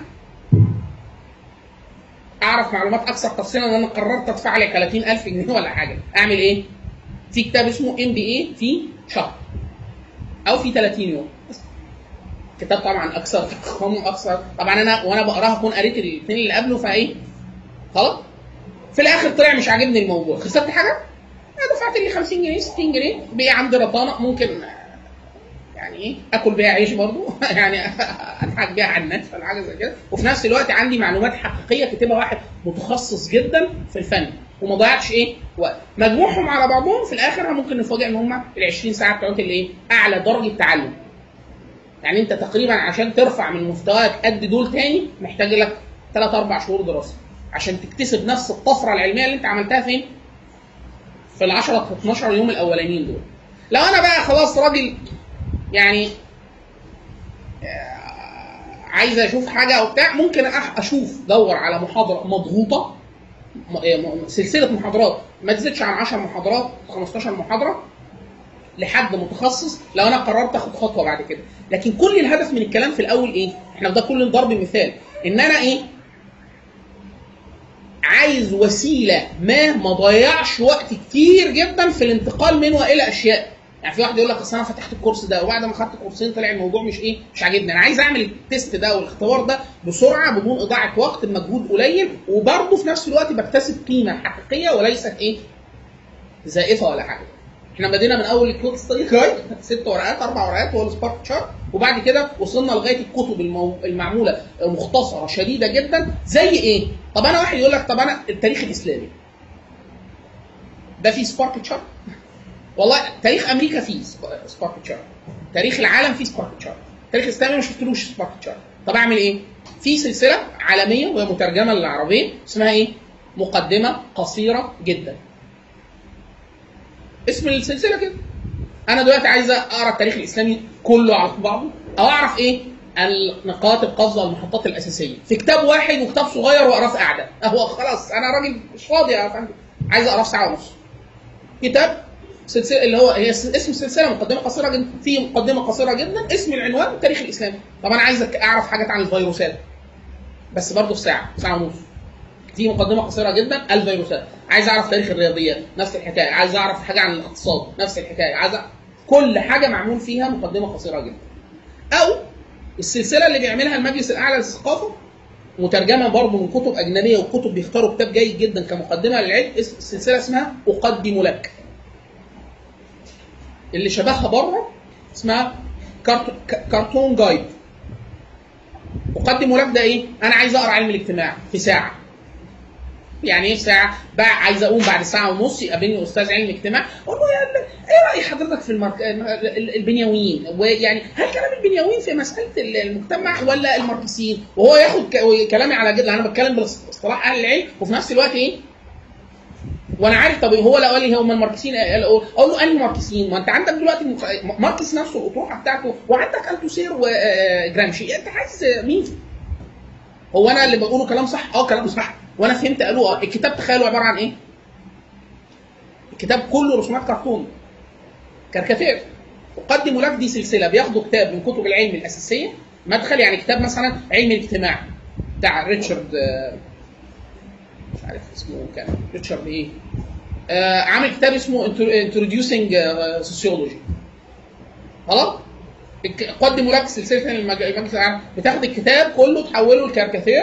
Speaker 1: اعرف معلومات اكثر تفصيلا ان انا قررت ادفع لي 30000 جنيه ولا حاجه اعمل ايه في كتاب اسمه ام بي اي في شهر او في 30 يوم بس. كتاب طبعا اكثر فخامه اكثر طبعا انا وانا بقراها اكون قريت الاثنين اللي قبله فايه خلاص في الاخر طلع مش عاجبني الموضوع خسرت حاجه انا دفعت لي 50 جنيه 60 جنيه بقي عندي رطانه ممكن يعني ايه اكل بيها عيش برضو يعني اضحك بيها على الناس ولا حاجه زي كده وفي نفس الوقت عندي معلومات حقيقيه كاتبها واحد متخصص جدا في الفن وما ضيعتش ايه وقت مجموعهم على بعضهم في الاخر ممكن نفاجئ ان هم ال 20 ساعه بتوعت اللي ايه اعلى درجه تعلم يعني انت تقريبا عشان ترفع من مستواك قد دول تاني محتاج لك 3 4 شهور دراسه عشان تكتسب نفس الطفره العلميه اللي انت عملتها فين؟ في ال 10 12 يوم الاولانيين دول. لو انا بقى خلاص راجل يعني آه، عايز اشوف حاجه او بتاع ممكن أح- اشوف دور على محاضره مضغوطه م- آه، م- سلسله محاضرات ما تزيدش عن 10 محاضرات 15 محاضره لحد متخصص لو انا قررت اخد خطوه بعد كده لكن كل الهدف من الكلام في الاول ايه احنا ده كل ضرب مثال ان انا ايه عايز وسيله ما ما ضيعش وقت كتير جدا في الانتقال من والى اشياء يعني في واحد يقول لك اصل انا فتحت الكورس ده وبعد ما خدت كورسين طلع الموضوع مش ايه مش عاجبني انا عايز اعمل التيست ده والاختبار ده بسرعه بدون اضاعه وقت بمجهود قليل وبرضه في نفس الوقت بكتسب قيمه حقيقيه وليست ايه زائفه ولا حاجه احنا بدينا من اول الكويك ستادي جايد ست ورقات اربع ورقات هو السبارك شارت وبعد كده وصلنا لغايه الكتب المو... المعموله مختصره شديده جدا زي ايه؟ طب انا واحد يقول لك طب انا التاريخ الاسلامي ده فيه سبارك شارت والله تاريخ امريكا فيه سب- سبارك شارت تاريخ العالم فيه سبارك شارت التاريخ الاسلامي ما شفتلوش سبارك شارت طب اعمل ايه؟ في سلسله عالميه وهي مترجمه للعربيه اسمها ايه؟ مقدمه قصيره جدا اسم السلسله كده انا دلوقتي عايز اقرا التاريخ الاسلامي كله على بعضه او اعرف ايه النقاط القفزه والمحطات الاساسيه في كتاب واحد وكتاب صغير واقراه في قعده هو خلاص انا راجل مش فاضي يا فندم عايز اقراه في ساعه ونص كتاب سلسله اللي هو هي اسم سلسله مقدمه قصيره جدا في مقدمه قصيره جدا اسم العنوان التاريخ الاسلامي طب انا عايز اعرف حاجات عن الفيروسات بس برضه في ساعه ساعه ونص في مقدمه قصيره جدا الفيروسات عايز اعرف تاريخ الرياضيات نفس الحكايه عايز اعرف حاجه عن الاقتصاد نفس الحكايه عايز أعرف كل حاجه معمول فيها مقدمه قصيره جدا او السلسله اللي بيعملها المجلس الاعلى للثقافه مترجمه برضه من كتب اجنبيه وكتب بيختاروا كتاب جيد جدا كمقدمه للعلم اس- السلسله اسمها اقدم لك اللي شبهها بره اسمها كارت- ك- كرتون جايد اقدم لك ده ايه؟ انا عايز اقرا علم الاجتماع في ساعه يعني ايه ساعه؟ بقى عايز اقوم بعد ساعه ونص يقابلني استاذ علم اجتماع اقول له يا ال- ايه راي حضرتك في المارك... ال- البنيويين؟ ويعني هل كلام البنيويين في مساله ال- المجتمع ولا الماركسيين؟ وهو ياخد ك... كلامي على جد انا بتكلم باصطلاح اهل العلم وفي نفس الوقت ايه؟ وانا عارف طب هو لو قال لي هم الماركسيين اقول له انهي ماركسيين؟ ما انت عندك دلوقتي مف- ماركس نفسه الاطروحه بتاعته وعندك التوسير وجرامشي انت عايز مين؟ هو انا اللي بقوله كلام صح؟ اه كلام صح وانا فهمت قالوا اه الكتاب تخيلوا عباره عن ايه؟ الكتاب كله رسومات كرتون كاريكاتير اقدم لك دي سلسله بياخدوا كتاب من كتب العلم الاساسيه مدخل يعني كتاب مثلا علم الاجتماع بتاع ريتشارد آه، مش عارف اسمه كان ريتشارد ايه آه عامل كتاب اسمه انتروديوسنج سوسيولوجي خلاص الك- قدموا لك سلسله المج- المجلس العام بتاخد الكتاب كله تحوله لكاريكاتير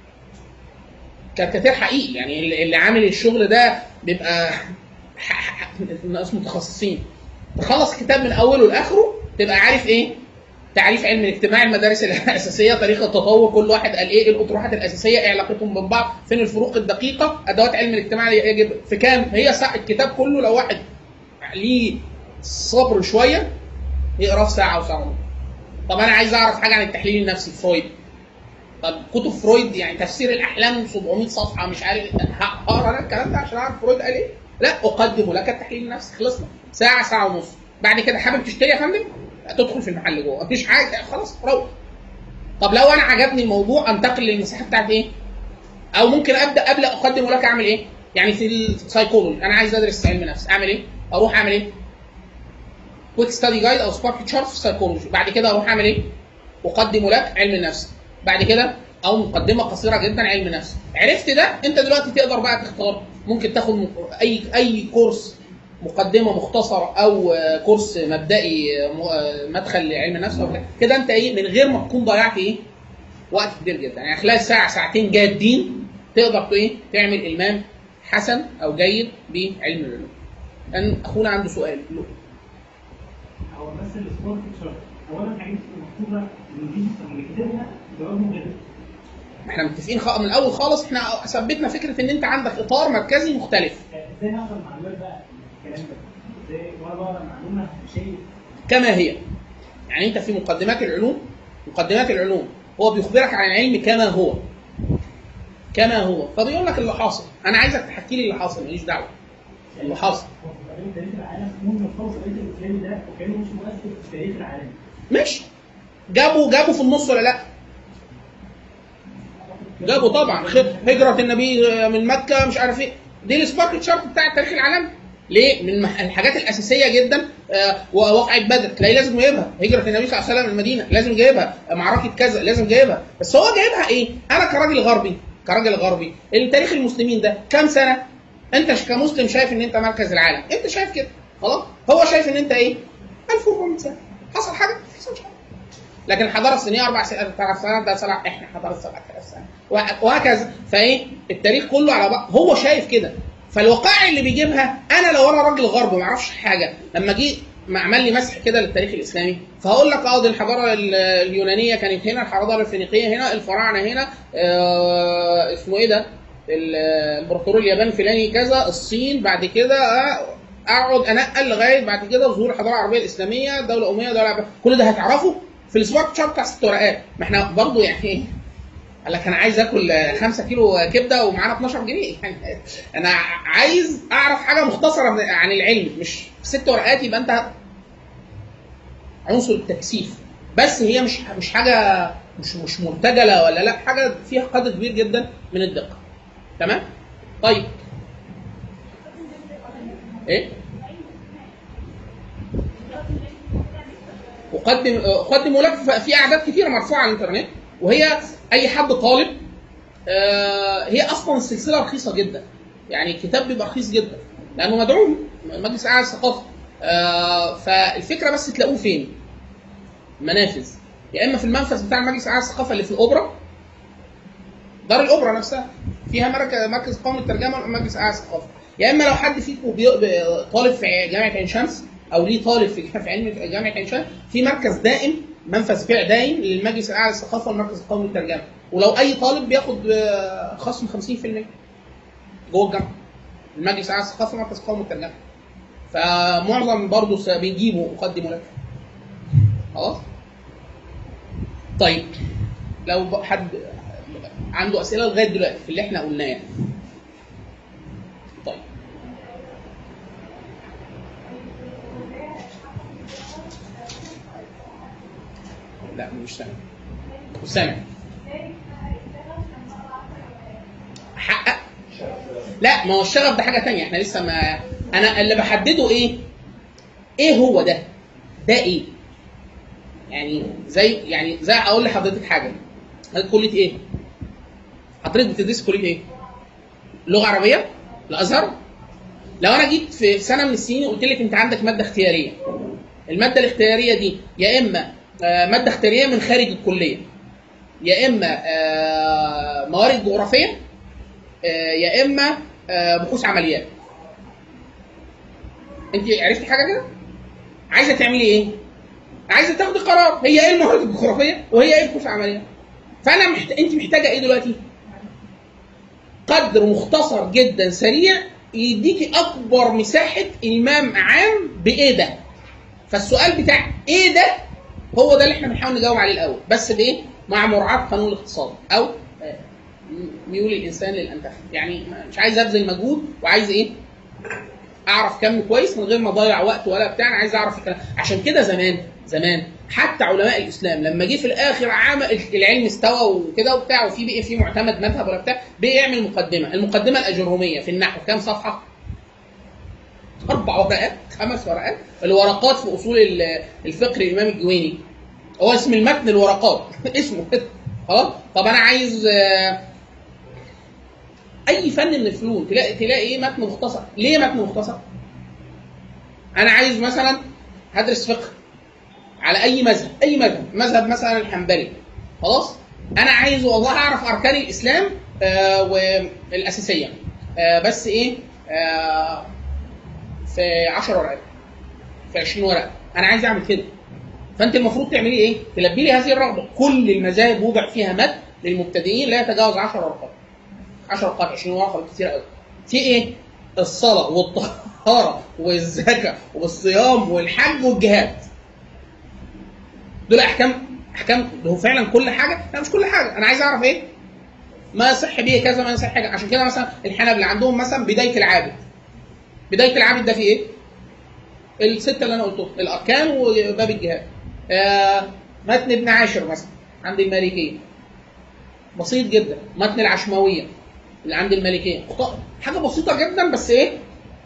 Speaker 1: كاريكاتير حقيقي يعني اللي اللي عامل الشغل ده بيبقى ح- ح- ناس متخصصين تخلص الكتاب من اوله لاخره تبقى عارف ايه تعريف علم الاجتماع المدارس الاساسيه تاريخ التطور كل واحد قال ايه الاطروحات الاساسيه ايه علاقتهم بين بعض فين الفروق الدقيقه ادوات علم الاجتماع اللي يجب في كام هي ساعة الكتاب كله لو واحد ليه صبر شويه يقراه في ساعه وساعه ونص طب انا عايز اعرف حاجه عن التحليل النفسي فرويد طب كتب فرويد يعني تفسير الاحلام 700 صفحه مش عارف ه- هقرا انا الكلام ده عشان اعرف فرويد قال ايه؟ لا اقدم لك التحليل النفسي خلصنا ساعه ساعه ونص بعد كده حابب تشتري يا فندم تدخل في المحل جوه مفيش حاجه خلاص روح طب لو انا عجبني الموضوع انتقل للمساحه بتاعت ايه؟ او ممكن ابدا قبل اقدم لك اعمل ايه؟ يعني في السايكولوجي انا عايز ادرس علم نفس اعمل ايه؟ اروح اعمل ايه؟ كويك ستادي جايد او سبارك تشارت في السايكولوجي بعد كده اروح اعمل ايه؟ اقدم لك علم النفس بعد كده او مقدمه قصيره جدا علم نفس عرفت ده انت دلوقتي تقدر بقى تختار ممكن تاخد م- اي اي كورس مقدمه مختصره او آه، كورس مبدئي آه، م- آه، مدخل لعلم النفس او كده. كده انت ايه من غير ما تكون ضيعت ايه وقت كبير جدا يعني خلال ساعه ساعتين جادين تقدر ايه تعمل المام حسن او جيد بعلم العلوم ان اخونا عنده سؤال له.
Speaker 2: هو بس السبورت شارت اولا الحاجات دي مكتوبه من دي اللي كاتبها جواب مجدد
Speaker 1: احنا متفقين خ... من الاول خالص احنا ثبتنا فكره ان انت عندك اطار مركزي مختلف
Speaker 2: ازاي هقدر معلومات بقى الكلام ده؟ ازاي وانا بقرا معلومه شيء
Speaker 1: كما هي يعني انت في مقدمات العلوم مقدمات العلوم هو بيخبرك عن العلم كما هو كما هو فبيقول لك اللي حاصل انا عايزك تحكي لي اللي حاصل ماليش دعوه اللي حاصل
Speaker 2: وبعدين تاريخ العالم مهم خالص التاريخ الاسلامي ده وكانه مش مؤثر في تاريخ العالم
Speaker 1: ماشي جابوا جابوا في النص ولا لا جابوا طبعا خ- هجرة النبي من مكة مش عارف ايه دي السبارك شارت بتاع التاريخ العالمي ليه؟ من المح- الحاجات الأساسية جدا آه، وقعة بدر تلاقيه لازم جايبها هجرة النبي صلى الله عليه وسلم المدينة لازم جايبها معركة كذا لازم جايبها بس هو جايبها ايه؟ أنا كراجل غربي كراجل غربي التاريخ المسلمين ده كام سنة؟ أنت ش- كمسلم شايف إن أنت مركز العالم أنت شايف كده خلاص؟ هو شايف إن أنت ايه؟ 1400 سنة حصل حاجة؟ ما حصلش حاجة لكن الحضاره الصينيه اربع سنين ثلاث سنوات ده صلاح احنا حضاره سبع ثلاث سنين وه- وهكذا فايه التاريخ كله على بعض هو شايف كده فالوقائع اللي بيجيبها انا لو انا راجل غرب ما اعرفش حاجه لما جه ما عمل لي مسح كده للتاريخ الاسلامي فهقول لك اه دي الحضاره ال- اليونانيه كانت هنا الحضاره الفينيقيه هنا الفراعنه هنا آه اسمه ايه ده ال- الامبراطور اليابان الفلاني كذا الصين بعد كده آه، اقعد انقل لغايه بعد كده ظهور الحضاره العربيه الاسلاميه دوله اميه دوله عربية. كل ده هتعرفه في السبارك شارت بتاع ست ورقات ما احنا برضه يعني ايه قال لك انا عايز اكل 5 كيلو كبده ومعانا 12 جنيه يعني انا عايز اعرف حاجه مختصره من- عن العلم مش في ست ورقات يبقى انت عنصر التكثيف بس هي مش مش حاجه مش مش مرتجله ولا لا حاجه فيها قدر كبير جدا من الدقه تمام طيب ايه اقدم اقدم لك في اعداد كثيره مرفوعه على الانترنت وهي اي حد طالب آه هي اصلا السلسله رخيصه جدا يعني الكتاب بيبقى رخيص جدا لانه مدعوم مجلس الاعلى للثقافه آه فالفكره بس تلاقوه فين؟ منافذ يا اما في المنفذ بتاع المجلس الاعلى للثقافه اللي في الاوبرا دار الاوبرا نفسها فيها مركز مركز قومي الترجمه مجلس الاعلى للثقافه يا اما لو حد فيكم بي- بي- طالب في جامعه عين شمس او ليه طالب في في علم جامعه عين شمس في مركز دائم منفذ بيع دائم للمجلس الاعلى للثقافه والمركز القومي للترجمه ولو اي طالب بياخد آه، خصم 50% جوه الجامعه المجلس الاعلى للثقافه والمركز القومي للترجمه فمعظم برضه س- بيجيبوا اقدموا لك خلاص طيب لو ب- حد عنده اسئله لغايه دلوقتي في اللي احنا قلناه يعني. طيب لا مش سامع مش سامع حقق لا ما هو الشغف ده حاجه تانية احنا لسه ما انا اللي بحدده ايه ايه هو ده ده ايه يعني زي يعني زي اقول لحضرتك حاجه حضرتك كليه ايه حضرتك بتدرس كليه ايه لغه عربيه الازهر لو انا جيت في سنه من السنين وقلت لك انت عندك ماده اختياريه الماده الاختياريه دي يا اما آه، ماده اختياريه من خارج الكليه يا اما آه، موارد جغرافيه آه، يا اما آه، بحوث عمليات انت عرفتي حاجه كده عايزه تعملي ايه عايزه تاخدي قرار هي ايه الموارد الجغرافيه وهي ايه البحوث العمليه فانا محت... انت محتاجه ايه دلوقتي قدر مختصر جدا سريع يديكي اكبر مساحه المام عام بايه ده فالسؤال بتاع ايه ده هو ده اللي احنا بنحاول نجاوب عليه الاول بس بايه مع مراعاه قانون الاقتصاد او آه، ميول الانسان للانتخاب يعني مش عايز ابذل مجهود وعايز ايه اعرف كم كويس من غير ما اضيع وقت ولا بتاع انا عايز اعرف الكلام عشان كده زمان زمان حتى علماء الاسلام لما جه في الاخر عام العلم استوى وكده وبتاع وفي بقي في معتمد مذهب ولا بتاع بقي يعمل مقدمه المقدمه الاجروميه في النحو كام صفحه اربع ورقات خمس ورقات الورقات في اصول ال- الفقه الامام الجويني هو اسم المتن الورقات اسمه كده خلاص طب انا عايز آه، اي فن من الفنون تلاقي تلاقي ايه متن مختصر ليه متن مختصر انا عايز مثلا هدرس فقه على اي مذهب اي مذهب مذهب مثلا الحنبلي خلاص انا عايز والله اعرف اركان الاسلام آه والاساسيه آه بس ايه آه في 10 ورقات في 20 ورقه انا عايز اعمل كده فانت المفروض تعملي ايه؟ تلبي لي هذه الرغبه كل المذاهب وضع فيها مد للمبتدئين لا يتجاوز 10 ورقات 10 ورقات 20 ورقه كتير قوي في ايه؟ الصلاه والطهاره والزكاه والصيام والحج والجهاد دول احكام احكام هو فعلا كل حاجه لا مش كل حاجه انا عايز اعرف ايه ما يصح به كذا ما يصح كذا عشان كده مثلا الحنابلة عندهم مثلا بدايه العابد بدايه العابد ده فيه ايه السته اللي انا قلتهم الاركان وباب الجهاد آه متن ابن عاشر مثلا عند المالكيه بسيط جدا متن العشماويه اللي عند المالكيه خطأ. حاجه بسيطه جدا بس ايه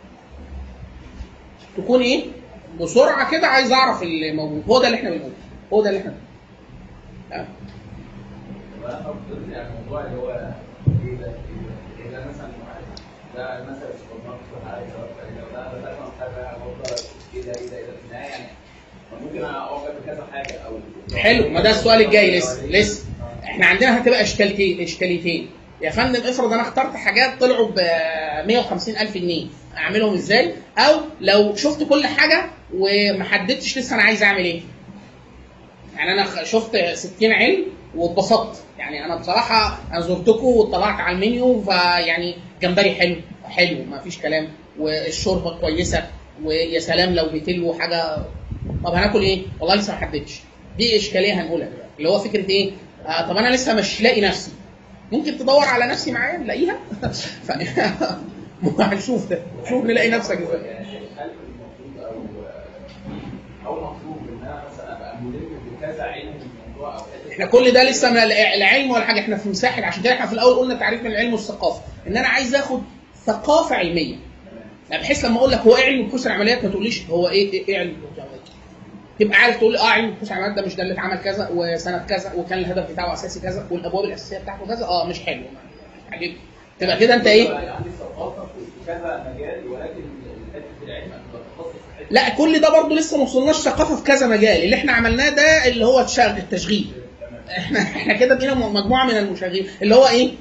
Speaker 1: تكون ايه بسرعه كده عايز اعرف اللي موجود هو ده اللي احنا بنقوله هو ده اللي احنا بنقوله.
Speaker 3: وانا فكرت يعني الموضوع اللي هو ايه ده ايه ده مثلا ده مثلا سوبر ماركت ولا حاجه لو ده ده مثلا حاجه برضه ايه ده ايه ده ايه ده في النهايه يعني ممكن اعجب بكذا حاجه او
Speaker 1: حلو ما ده السؤال الجاي لسه لسه احنا عندنا هتبقى اشكالتين اشكاليتين يا فندم افرض انا اخترت حاجات طلعوا ب 150 الف جنيه اعملهم ازاي او لو شفت كل حاجه وما حددتش لسه انا عايز اعمل ايه يعني انا خ- شفت 60 علم واتبسطت يعني انا بصراحه انا زرتكم واطلعت على المنيو فيعني جمبري حلو حلو ما فيش كلام والشوربه كويسه ويا سلام لو بتلو حاجه طب هناكل ايه؟ والله لسه ما حددتش دي اشكاليه هنقولها دلوقتي اللي هو فكره ايه؟ آه طب انا لسه مش لاقي نفسي ممكن تدور على نفسي معايا نلاقيها ف... هنشوف ده شوف نلاقي نفسك ازاي
Speaker 3: يعني هل المفروض او او المفروض ان انا مثلا ابقى ملم بكذا علم في الموضوع او حته
Speaker 1: احنا كل ده لسه من الع- العلم ولا حاجه احنا في مساحه عشان كده احنا في الاول قلنا تعريف من العلم والثقافه ان انا عايز اخد ثقافه علميه يعني بحيث لما اقول لك هو ايه علم بحوث العمليات ما تقوليش هو ايه ايه, إيه علم بحوث العمليات تبقى عارف تقول اه علم بحوث العمليات ده مش ده اللي اتعمل كذا وسنه كذا وكان الهدف بتاعه اساسي كذا والابواب الاساسيه بتاعته كذا اه مش حلو عجيب تبقى كده انت ايه
Speaker 3: يبقى عندي ثقافه في كذا مجال ولكن حته العلم انا بتخصص في حته
Speaker 1: لا كل ده برضه لسه ما وصلناش ثقافه في كذا مجال اللي احنا عملناه ده اللي هو الشغل التشغيل احنا احنا كده بقينا مجموعه من المشاغبين اللي هو ايه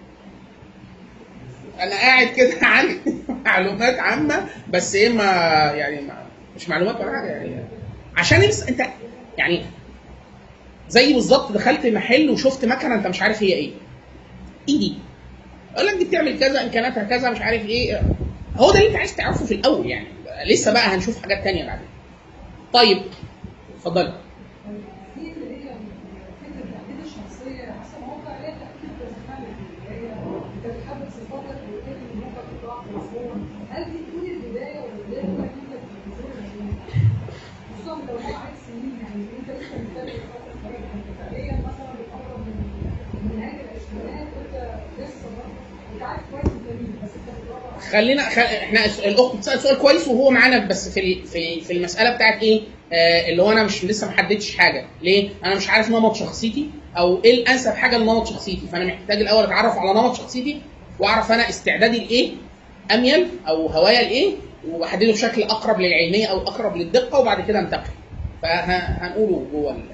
Speaker 1: انا قاعد كده عندي معلومات عامه بس ايه ما يعني ما مش معلومات ولا حاجه يعني عشان يبس انت يعني زي بالظبط دخلت محل وشفت مكنه انت مش عارف هي ايه ايدي اقول لك دي بتعمل كذا امكانياتها كذا مش عارف ايه هو ده اللي انت عايز تعرفه في الاول يعني لسه بقى هنشوف حاجات تانية بعدين طيب اتفضلي
Speaker 4: في اللي هي فكره التحديد الشخصيه حسب موقع ليها تاكيد بيرسوناليتي اللي هي انت بتحدد صفاتك وتاكد ان انت بتقع في مفهوم هل دي تكون البدايه ولا البدايه تكون انت بتنظر خصوصا لو هو عايز سنين يعني انت لسه مثال انت فعليا مثلا بتقرب من من نهايه العشرينات وانت لسه برضه انت عارف كويس انت مين بس انت بتدور على
Speaker 1: خلينا خ... احنا الاخت بتسال سؤال كويس وهو معانا بس في ال- في في المساله بتاعت ايه آه اللي هو انا مش لسه ما حددتش حاجه ليه انا مش عارف نمط شخصيتي او ايه الانسب حاجه لنمط شخصيتي فانا محتاج الاول اتعرف على نمط شخصيتي واعرف انا استعدادي لايه اميل او هوايا لايه واحدده بشكل اقرب للعلميه او اقرب للدقه وبعد كده انتقل فهنقوله جوه ال...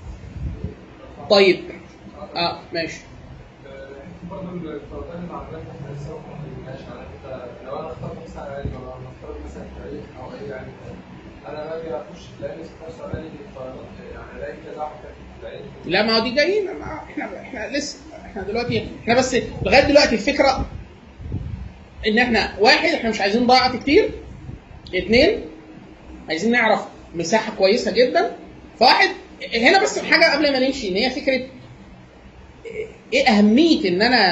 Speaker 1: طيب اه ماشي
Speaker 5: برضه الفرقان المعلومات احنا لسه ما حددناش يعني انت لو انا اخترت مثلا علم او انا اخترت مثلا تاريخ او اي علم انا باجي اخش الاقي نفسي نفسه الاقي يعني الاقي كذا واحد في العلم
Speaker 1: لا ما هو دي جايين ما احنا احنا لسه احنا دلوقتي احنا بس لغايه دلوقتي الفكره ان احنا واحد احنا مش عايزين نضيع وقت كتير اثنين عايزين نعرف مساحه كويسه جدا فواحد هنا بس حاجه قبل ما نمشي ان هي فكره ايه اهميه ان انا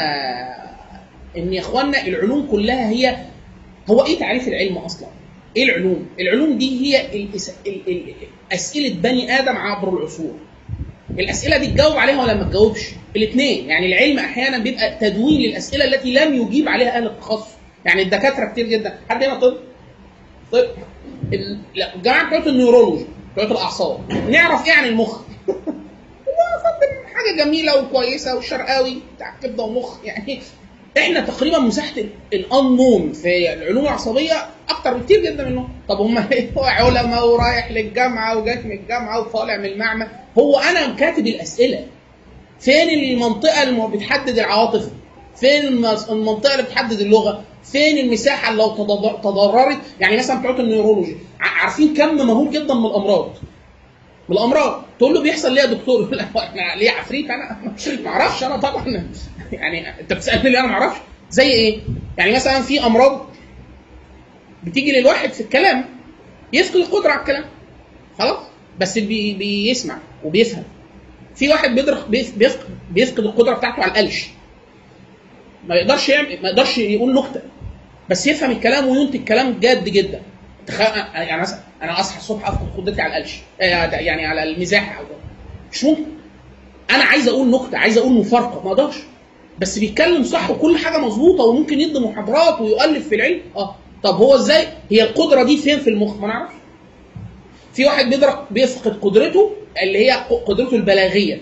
Speaker 1: ان يا اخوانا العلوم كلها هي هو ايه تعريف العلم اصلا؟ ايه العلوم؟ العلوم دي هي الإس- ال- ال- اسئله بني ادم عبر العصور. الاسئله دي تجاوب عليها ولا ما تجاوبش؟ الاثنين يعني العلم احيانا بيبقى تدوين للاسئله التي لم يجيب عليها اهل التخصص. يعني الدكاتره كتير جدا، حد هنا طب؟ طب ال- لا، الجماعه بتوع النيورولوجي بتوع الاعصاب نعرف ايه عن المخ؟ هو فندم حاجه جميله وكويسه والشرقاوي بتاع كبده ومخ يعني احنا تقريبا مساحه الانون في العلوم العصبيه اكتر بكتير جدا منهم طب هم هو علماء ورايح للجامعه وجات من الجامعه وطالع من المعمل هو انا كاتب الاسئله فين المنطقه اللي بتحدد العواطف فين المس- المنطقه اللي بتحدد اللغه فين المساحه اللي لو تضر- تضررت يعني مثلا بتوع النيورولوجي ع- عارفين كم مهول جدا من الامراض من الامراض تقول له بيحصل ليه يا دكتور يقول لك احنا ليه عفريت انا ما اعرفش انا طبعا يعني انت بتسالني ليه انا ما اعرفش زي ايه يعني مثلا في امراض بتيجي للواحد في الكلام يفقد القدره على الكلام خلاص بس بي بيسمع وبيفهم في واحد بيدرخ بيف- بيفقد بيفقد القدره بتاعته على القلش ما يقدرش يعمل ما يقدرش يقول نكته بس يفهم الكلام وينتج كلام جاد جدا تخ... يعني مثلا انا اصحى الصبح افقد قدرتي على القلش آه، يعني على المزاح او ده. مش ممكن انا عايز اقول نكته عايز اقول مفارقه ما اقدرش بس بيتكلم صح وكل حاجه مظبوطه وممكن يدي محاضرات ويؤلف في العلم اه طب هو ازاي هي القدره دي فين في المخ ما نعرفش في واحد بيدرك بيفقد قدرته اللي هي قدرته البلاغيه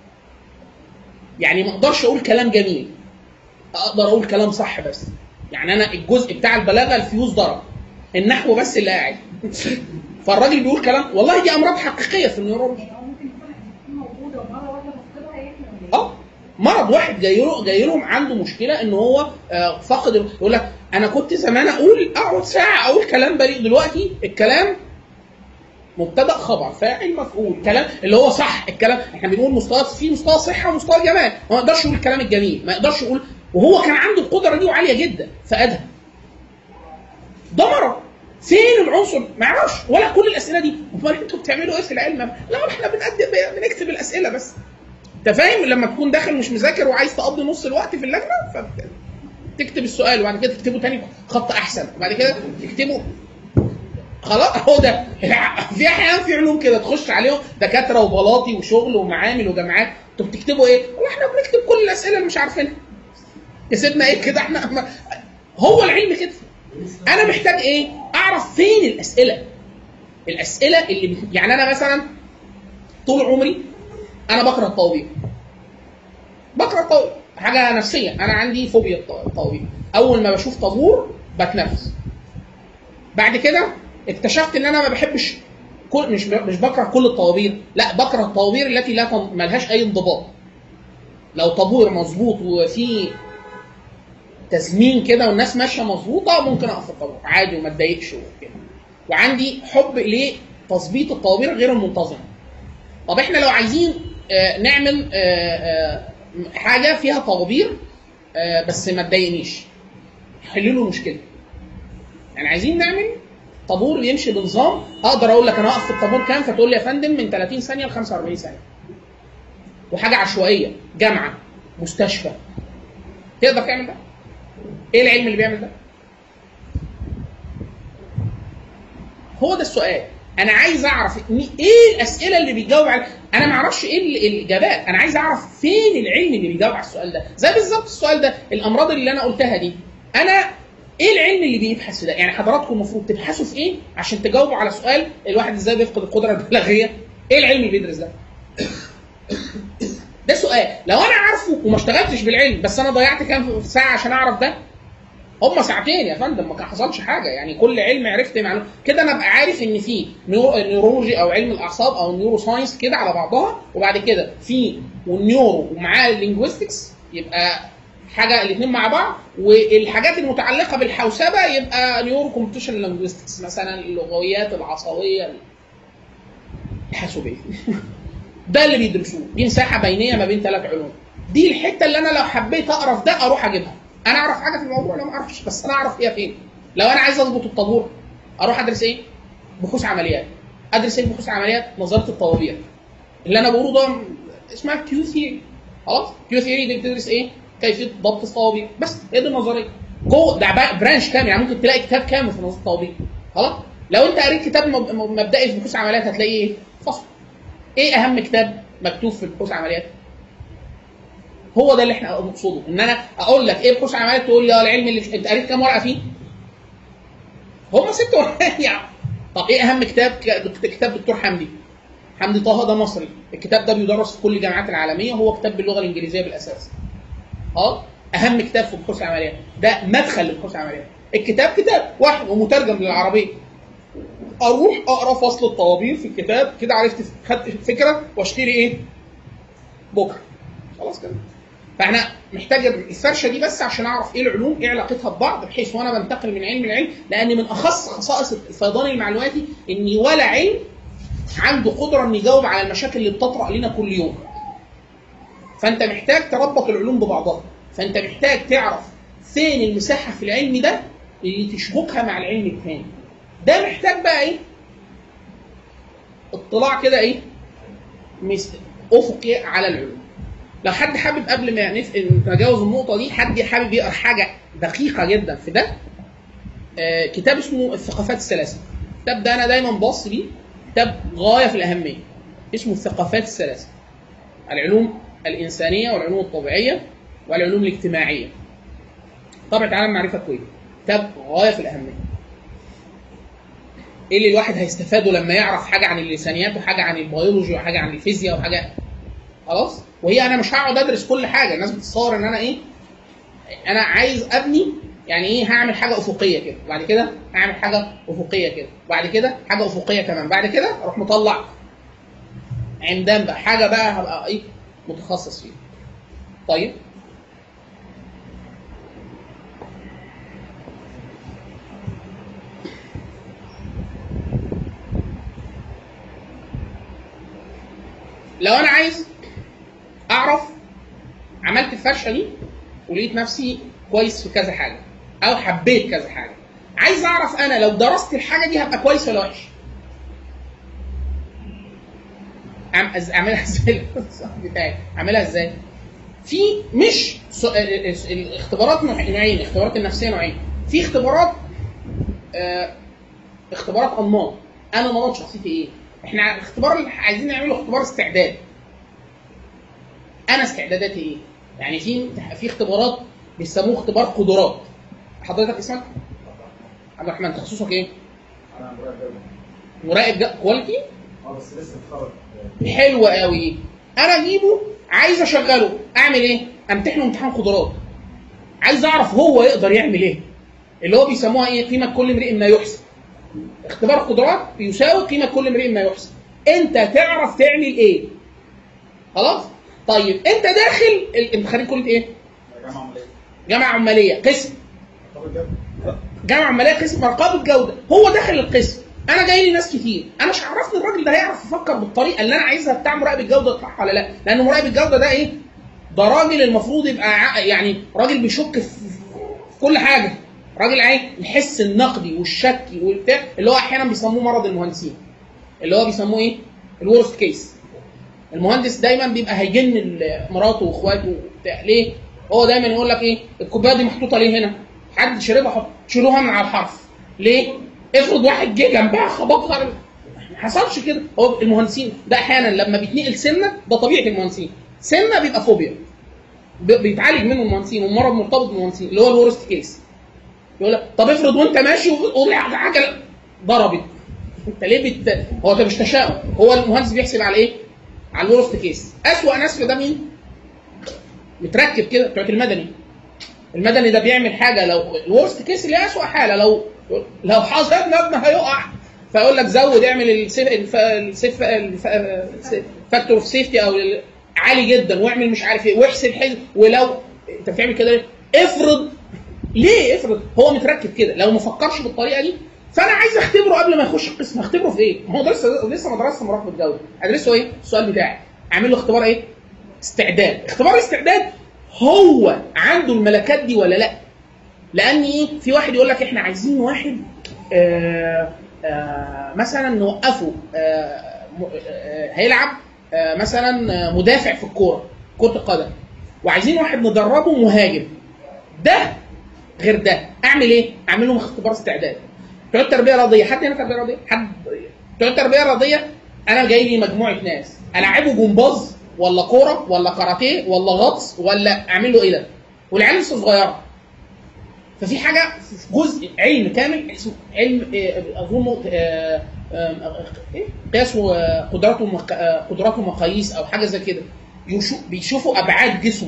Speaker 1: يعني ما اقدرش اقول كلام جميل اقدر اقول كلام صح بس يعني انا الجزء بتاع البلاغه الفيوز ضرب النحو بس اللي قاعد فالراجل بيقول كلام والله دي امراض حقيقيه في النيورولوجي
Speaker 4: أو ممكن يكون تكون موجوده ومره واحده نفقدها يعني ولا إيه؟
Speaker 1: اه مرض واحد جاي له جاي لهم عنده مشكله ان هو آه، فقد يقول لك انا كنت زمان اقول اقعد ساعه اقول كلام بريء دلوقتي الكلام مبتدا خبر فاعل مفعول كلام اللي هو صح الكلام احنا بنقول مستوى في مستوى صحه ومستوى جمال ما يقدرش يقول الكلام الجميل ما يقدرش يقول وهو كان عنده القدره دي وعاليه جدا فادها ده مرض فين العنصر؟ ما يعرفش ولا كل الاسئله دي امال انتوا بتعملوا ايه في العلم؟ لا احنا بنقدم بنكتب الاسئله بس انت فاهم لما تكون داخل مش مذاكر وعايز تقضي نص الوقت في اللجنه فتكتب السؤال وبعد كده تكتبه تاني خط احسن وبعد كده تكتبه خلاص هو ده في احيانا في علوم كده تخش عليهم دكاتره وبلاطي وشغل ومعامل وجامعات انتوا بتكتبوا ايه؟ والله احنا بنكتب كل الاسئله اللي مش عارفينها كسبنا ايه كده احنا ما- هو العلم كده انا محتاج ايه؟ اعرف فين الاسئله الاسئله اللي بت- يعني انا مثلا طول عمري انا بقرا الطوابير بقرا الطوابير حاجه نفسيه انا عندي فوبيا الط- الطوابير اول ما بشوف طابور بتنفس بعد كده اكتشفت ان انا ما بحبش كل مش ب- مش بكره كل الطوابير لا بكره الطوابير التي لا تن- ملهاش اي انضباط لو طابور مظبوط وفي تزمين كده والناس ماشيه مظبوطه ممكن اقف في الطابور عادي وما اتضايقش وكده وعندي حب لتظبيط الطوابير غير المنتظمه طب احنا لو عايزين آه، نعمل آه، آه، حاجه فيها طوابير آه، بس ما تضايقنيش حلوا له مشكله يعني عايزين نعمل طابور يمشي بنظام اقدر اقول لك انا هقف في الطابور كام فتقول لي يا فندم من 30 ثانيه ل 45 ثانيه وحاجه عشوائيه جامعه مستشفى تقدر تعمل ده ايه العلم اللي بيعمل ده هو ده السؤال انا عايز اعرف مي- ايه الاسئله اللي بيجاوب على انا ما اعرفش ايه ال- الاجابات انا عايز اعرف فين العلم اللي بيجاوب على السؤال ده زي بالظبط السؤال ده الامراض اللي انا قلتها دي انا ايه العلم اللي بيبحث في ده يعني حضراتكم المفروض تبحثوا في ايه عشان تجاوبوا على سؤال الواحد ازاي بيفقد القدره البلاغيه ايه العلم اللي بيدرس ده ده سؤال لو انا عارفه وما اشتغلتش بالعلم بس انا ضيعت كام ساعه عشان اعرف ده هم ساعتين يا فندم ما كان حصلش حاجه يعني كل علم عرفت معلومه كده انا ابقى عارف ان في نيورو- نيورولوجي او علم الاعصاب او النيورو ساينس كده على بعضها وبعد كده في والنيورو ومعاه اللينجويستكس يبقى حاجه الاثنين مع بعض والحاجات المتعلقه بالحوسبه يبقى نيورو كومبيتيشن لينجويستكس مثلا اللغويات العصبيه الحاسوبيه ده اللي بيدرسوه دي مساحه بينيه ما بين ثلاث علوم دي الحته اللي انا لو حبيت اقرا في ده اروح اجيبها انا اعرف حاجه في الموضوع لا ما اعرفش بس انا اعرف هي فين لو انا عايز اظبط الطابور اروح ادرس ايه بحوث عمليات ادرس ايه بحوث عمليات نظريه الطوابير اللي انا بقوله ده اسمها كيو ثيري خلاص كيو ثيري دي بتدرس ايه كيفيه ضبط الطوابير بس هي دي النظريه جوه ده بقى برانش كامل يعني ممكن تلاقي كتاب كامل في نظريه الطوابير خلاص لو انت قريت كتاب مب- مب- مبدئي في بحوث عمليات هتلاقيه ايه فصل ايه اهم كتاب مكتوب في بحوث عمليات هو ده اللي احنا نقصده ان انا اقول لك ايه بحوث عمليات تقول لي اه العلم اللي انت قريت كام ورقه فيه هم ست ورقات يعني طب ايه اهم كتاب ك- كتاب دكتور حمدي حمدي طه ده مصري الكتاب ده بيدرس في كل الجامعات العالميه هو كتاب باللغه الانجليزيه بالاساس اه اهم كتاب في بحوث العمليات ده مدخل لبحوث العمليات الكتاب كتاب واحد ومترجم للعربيه اروح اقرا فصل الطوابير في الكتاب كده عرفت خدت فكره واشتري ايه بكره خلاص كده فاحنا محتاج الفرشه دي بس عشان اعرف ايه العلوم ايه علاقتها ببعض بحيث وانا بنتقل من علم لعلم لان من اخص خصائص الفيضان المعلوماتي ان ولا علم عنده قدره انه يجاوب على المشاكل اللي بتطرأ لنا كل يوم فانت محتاج تربط العلوم ببعضها فانت محتاج تعرف فين المساحه في العلم ده اللي تشبكها مع العلم الثاني ده محتاج بقى ايه اطلاع كده ايه مس- افقي على العلوم لو حد حابب قبل ما نف- نتجاوز النقطه دي حد حابب يقرا حاجه دقيقه جدا في ده آه كتاب اسمه الثقافات الثلاثه الكتاب ده انا دايما باص ليه كتاب غايه في الاهميه اسمه الثقافات الثلاثه العلوم الانسانيه والعلوم الطبيعيه والعلوم الاجتماعيه طبعة عالم معرفه كويس كتاب غايه في الاهميه ايه اللي الواحد هيستفاده لما يعرف حاجه عن اللسانيات وحاجه عن البيولوجي وحاجه عن الفيزياء وحاجه خلاص وهي انا مش هقعد ادرس كل حاجه الناس بتتصور ان انا ايه انا عايز ابني يعني ايه هعمل حاجه افقيه كده وبعد كده هعمل حاجه افقيه كده وبعد كده حاجه افقيه كمان بعد كده اروح مطلع عمدان بقى حاجه بقى هبقى ايه متخصص فيها طيب لو انا عايز اعرف عملت الفرشه دي ولقيت نفسي كويس في كذا حاجه او حبيت كذا حاجه عايز اعرف انا لو درست الحاجه دي هبقى كويس ولا وحش أعم- أز- اعملها ازاي بتاعي اعملها ازاي في مش سو... الاختبارات نوع- نوعين الاختبارات النفسيه نوعين في اختبارات آه، اختبارات انماط انا نمط شخصيتي ايه احنا الاختبار اللي عايزين نعمله اختبار استعداد انا استعداداتي ايه يعني في في اختبارات بيسموه اختبار قدرات حضرتك اسمك عبد الرحمن تخصصك ايه
Speaker 6: انا مراقب
Speaker 1: مراقب جا- كواليتي
Speaker 6: اه بس لسه متخرج
Speaker 1: حلو قوي انا اجيبه عايز اشغله اعمل ايه امتحنه امتحان قدرات عايز اعرف هو يقدر يعمل ايه اللي هو بيسموها ايه قيمه كل امرئ ما يحسن اختبار قدرات يساوي قيمه كل امرئ ما يحسن انت تعرف تعمل ايه خلاص طيب انت داخل ال- انت خريج كليه ايه
Speaker 6: جامعة عملية
Speaker 1: جامعه عماليه قسم جامعه عماليه قسم رقابه جوده هو داخل القسم انا جاي لي ناس كتير انا مش عرفني الراجل ده هيعرف يفكر بالطريقه اللي انا عايزها بتاع مراقب الجوده صح ولا لا لان مراقب الجوده ده ايه ده راجل المفروض يبقى ع- يعني راجل بيشك في في كل حاجه راجل عايز الحس النقدي والشكي والبتاع اللي هو احيانا بيسموه مرض المهندسين اللي هو بيسموه ايه الورست كيس المهندس دايما بيبقى هيجن ال- مراته واخواته وبتاع ليه؟ هو دايما يقول لك ايه؟ الكوبايه دي محطوطه ليه هنا؟ حد شربها حط شيلوها من على الحرف ليه؟ افرض واحد جه جنبها خبطها ما حصلش كده هو المهندسين ده احيانا لما بيتنقل سنه ده طبيعه المهندسين سنه بيبقى فوبيا ب- بيتعالج منه المهندسين ومرض مرتبط بالمهندسين اللي هو الورست كيس يقول لك طب افرض وانت ماشي والعجله ضربت انت ليه بت... هو ده مش تشاؤم هو المهندس بيحسب على ايه؟ على الورست كيس اسوأ ناس في ده مين؟ متركب كده بتوع المدني المدني ده بيعمل حاجه لو الورست كيس اللي هي اسوأ حاله لو لو حصل مبنى هيقع فيقول لك زود اعمل السيف الف... السيف الف... فاكتور اوف سيفتي او ال- عالي جدا واعمل مش عارف ايه واحسب حزب ولو انت بتعمل كده ليه؟ افرض ليه افرض هو متركب كده لو ما فكرش بالطريقه دي فانا عايز اختبره قبل ما يخش القسم اختبره في ايه؟ ما هو لسه لسه ما درسش مراقبه جوده ادرسه ايه؟ السؤال بتاعي اعمل له اختبار ايه؟ استعداد اختبار الاستعداد هو عنده الملكات دي ولا لا؟ لان ايه؟ في واحد يقول لك احنا عايزين واحد آه آه مثلا نوقفه آه م- آه هيلعب آه مثلا آه، مدافع في الكوره كره القدم وعايزين واحد ندربه مهاجم ده غير ده اعمل ايه؟ اعمل لهم اختبار استعداد بتوع التربيه الرياضيه حد هنا تربيه رياضيه؟ حد بتوع التربيه الرياضيه انا جاي لي مجموعه ناس العبه جمباز ولا كوره ولا كاراتيه ولا غطس ولا اعمل له ايه ده؟ والعيال لسه صغيره ففي حاجه في جزء علم كامل اسمه علم آه، اظن آه، آه، ايه قياس آه، قدرات ومق- آه، قدرات ومقاييس او حاجه زي كده يشو- بيشوفوا ابعاد جسمه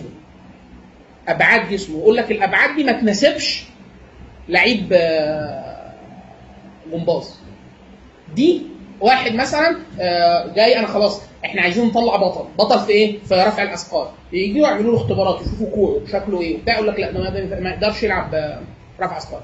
Speaker 1: ابعاد جسمه يقول لك الابعاد دي ما تناسبش لعيب آه، جمباز دي واحد مثلا آه، جاي انا خلاص احنا عايزين نطلع بطل بطل في ايه في رفع الاثقال يجوا يعملوا له اختبارات يشوفوا كوعه شكله ايه وبتاع يقول لك لا ده ما- ما يقدرش يلعب آه، رفع اثقال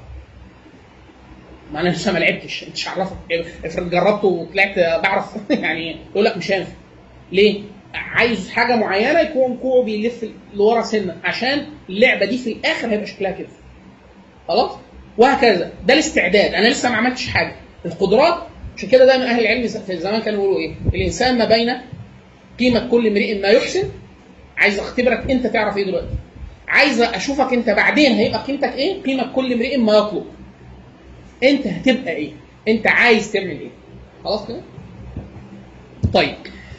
Speaker 1: ما انا لسه ما لعبتش انت مش عرفك افرض جربت وطلعت آه، بعرف يعني يقول لك مش هينفع ليه؟ عايز حاجه معينه يكون كوعه بيلف لورا سنه عشان اللعبه دي في الاخر هيبقى شكلها كده خلاص وهكذا ده الاستعداد انا لسه ما عملتش حاجه القدرات عشان كده دايما اهل العلم في زمان كانوا يقولوا ايه الانسان ما بين قيمه كل امرئ ما يحسن عايز اختبرك انت تعرف ايه دلوقتي عايز اشوفك انت بعدين هيبقى قيمتك ايه قيمه كل امرئ ما يطلب انت هتبقى ايه انت عايز تعمل ايه خلاص كده طيب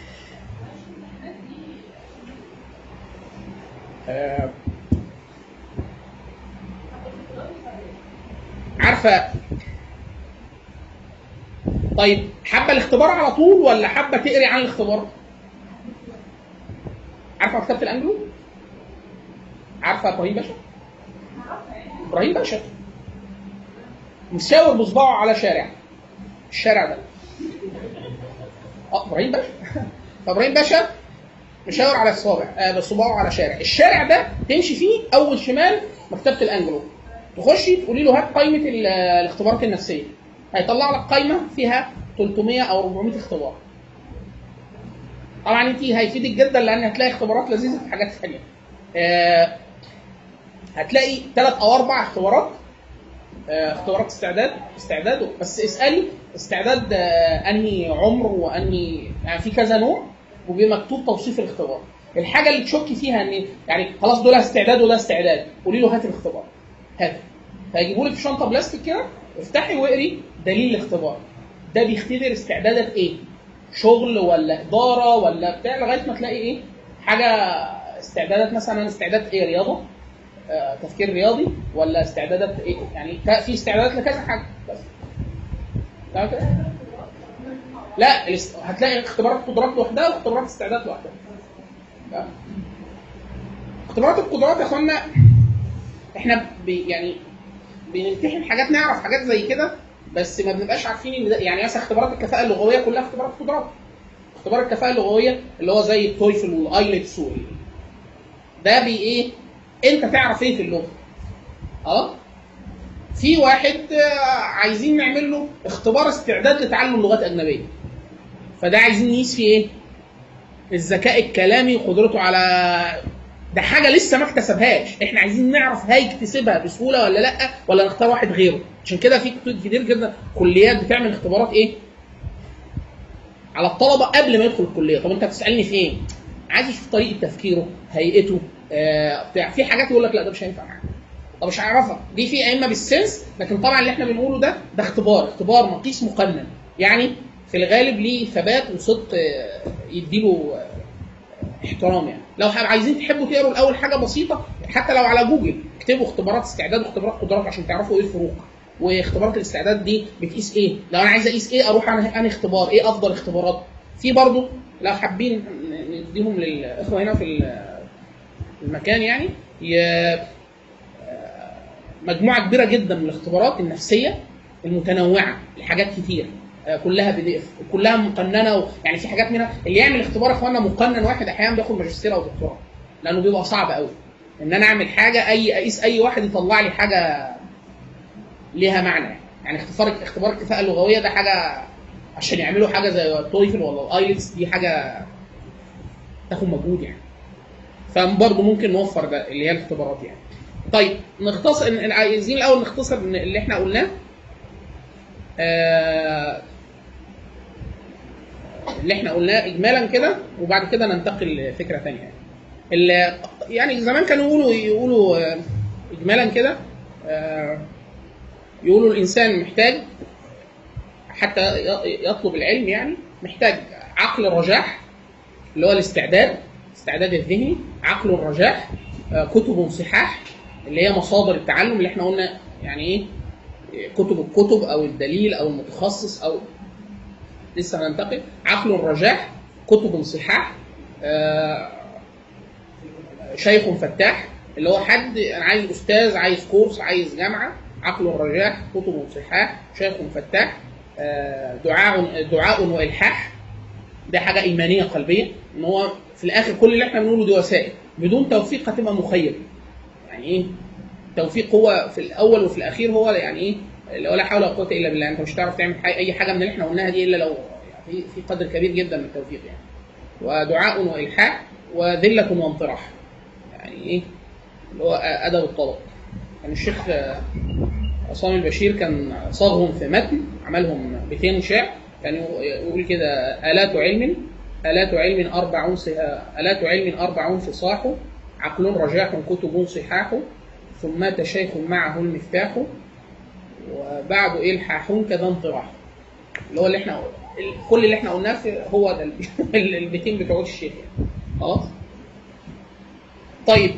Speaker 1: آه، عارفه طيب حابه الاختبار على طول ولا حابه تقري عن الاختبار؟ عارفه مكتبه الانجلو؟ عارفه ابراهيم باشا؟ ابراهيم باشا مشاور بصباعه على شارع الشارع ده اه ابراهيم باشا فابراهيم باشا مشاور على الصابع آه بصباعه على شارع الشارع ده تمشي فيه اول شمال مكتبه الانجلو تخشي تقولي له هات قائمه ال- الاختبارات النفسيه هيطلع لك قائمه فيها 300 او 400 اختبار طبعا انت هيفيدك جدا لان هتلاقي اختبارات لذيذه في حاجات ثانيه آه هتلاقي ثلاث او اربع اختبارات آه اختبارات استعداد استعداد بس اسالي استعداد آه انهي عمر وانهي يعني في كذا نوع وبيبقى مكتوب توصيف الاختبار الحاجه اللي تشكي فيها ان يعني خلاص دول استعداد وده استعداد قولي له هات الاختبار هات فيجيبوا لك في شنطه بلاستيك كده افتحي واقري دليل الاختبار ده بيختبر استعدادك ايه شغل ولا اداره ولا بتاع لغايه ما تلاقي ايه حاجه استعدادات مثلا استعداد ايه رياضه آه تفكير رياضي ولا استعدادات ايه يعني ك- في استعدادات لكذا حاجه بس تمام كده؟ لا الاست- هتلاقي اختبارات قدرات لوحدها واختبارات استعداد لوحدها تمام؟ اختبارات القدرات يا اخوانا احنا بي يعني بنمتحن حاجات نعرف حاجات زي كده بس ما بنبقاش عارفين ان ده يعني مثلا اختبارات الكفاءه اللغويه كلها اختبارات قدرات اختبار الكفاءه اللغويه اللي هو زي التويفل والايلتس وال ده بي ايه انت تعرف ايه في اللغه اه في واحد آه، عايزين نعمل له اختبار استعداد لتعلم لغات اجنبيه فده عايزين نقيس فيه ايه الذكاء الكلامي وقدرته على ده حاجه لسه ما اكتسبهاش احنا عايزين نعرف هيكتسبها بسهوله ولا لا ولا نختار واحد غيره عشان كده في كتير جدا كليات بتعمل اختبارات ايه على الطلبه قبل ما يدخل الكليه طب انت بتسالني في ايه عايز اشوف طريقه تفكيره هيئته آه بتاع في حاجات يقول لك لا ده مش هينفع معاك طب مش هعرفها دي في اما بالسنس لكن طبعا اللي احنا بنقوله ده ده اختبار اختبار مقيس مقنن يعني في الغالب ليه ثبات وصدق آه، يديله آه، احترام يعني لو حاب- عايزين تحبوا تقروا الاول حاجه بسيطه حتى لو على جوجل اكتبوا اختبارات استعداد واختبارات قدرات عشان تعرفوا ايه الفروق واختبارات الاستعداد دي بتقيس ايه لو انا عايز اقيس ايه اروح انا انا اختبار ايه افضل اختبارات في برضه لو حابين نديهم للاخوه هنا في ال- في المكان يعني ي- مجموعه كبيره جدا من الاختبارات النفسيه المتنوعه لحاجات كتير آه، كلها بي دي اف وكلها مقننه و... يعني في حاجات منها اللي يعمل اختبار يا اخوانا مقنن واحد احيانا بياخد ماجستير او دكتوراه لانه بيبقى صعب قوي ان انا اعمل حاجه اي اقيس اي واحد يطلع لي حاجه ليها معنى يعني. يعني اختبار اختبار الكفاءه اللغويه ده حاجه عشان يعملوا حاجه زي التويفل ولا الايلتس دي حاجه تاخد مجهود يعني فبرضه ممكن نوفر ده اللي هي الاختبارات يعني طيب نختصر ن- عايزين الاول نختصر إن اللي احنا قلناه آه اللي احنا قلناه اجمالا كده وبعد كده ننتقل لفكره ثانيه يعني. ال- يعني زمان كانوا يقولوا يقولوا آه، اجمالا كده آه، يقولوا الانسان محتاج حتى ي- يطلب العلم يعني محتاج عقل الرجاح اللي هو الاستعداد الاستعداد الذهني عقل الرجاح آه، كتب صحاح اللي هي مصادر التعلم اللي احنا قلنا يعني ايه كتب الكتب او الدليل او المتخصص او لسه هننتقل عقل الرجاح كتب صحاح آه، شيخ فتاح اللي هو حد انا عايز استاذ عايز كورس عايز جامعه عقل الرجاح كتب صحاح شيخ فتاح آه، دعاء دعاء والحاح ده حاجه ايمانيه قلبيه ان هو في الاخر كل اللي احنا بنقوله دي وسائل بدون توفيق هتبقى مخيب يعني ايه توفيق هو في الاول وفي الاخير هو يعني ايه اللي هو لا حول ولا قوه الا بالله انت مش هتعرف تعمل حاجة اي حاجه من اللي احنا قلناها دي الا لو يعني في في قدر كبير جدا من التوفيق يعني ودعاء والحاح وذله وانطراح يعني ايه اللي هو ادب الطلب كان الشيخ آه، عصام البشير كان صاغهم في متن عملهم بيتين شعر كان يقول كده آلات علم آلات علم أربعون ص- آلات علم أربعون فصاح عقل رجاح كتب صحاح ثم مات شيخ معه المفتاح وبعد إلحاح كذا انطراح اللي هو اللي احنا ال- كل اللي احنا قلناه في هو ده ال- البيتين بتوع الشيخ يعني خلاص طيب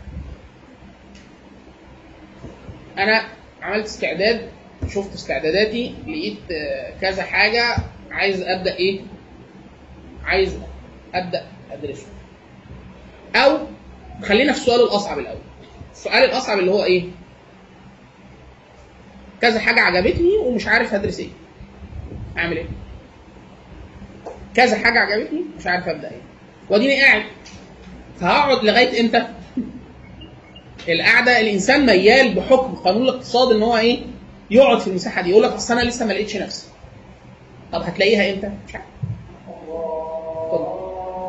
Speaker 1: انا عملت استعداد شفت استعداداتي لقيت آه، كذا حاجه عايز ابدا ايه عايز ابدا ادرسه او خلينا في السؤال الاصعب الاول السؤال الاصعب اللي هو ايه كذا حاجه عجبتني ومش عارف هدرس ايه اعمل ايه كذا حاجه عجبتني مش عارف ابدا ايه واديني قاعد فهقعد لغايه امتى القعده الانسان ميال بحكم قانون الاقتصاد ان هو ايه يقعد في المساحه دي يقول لك اصل انا لسه ما لقيتش نفسي طب هتلاقيها امتى مش عارف اتفضل.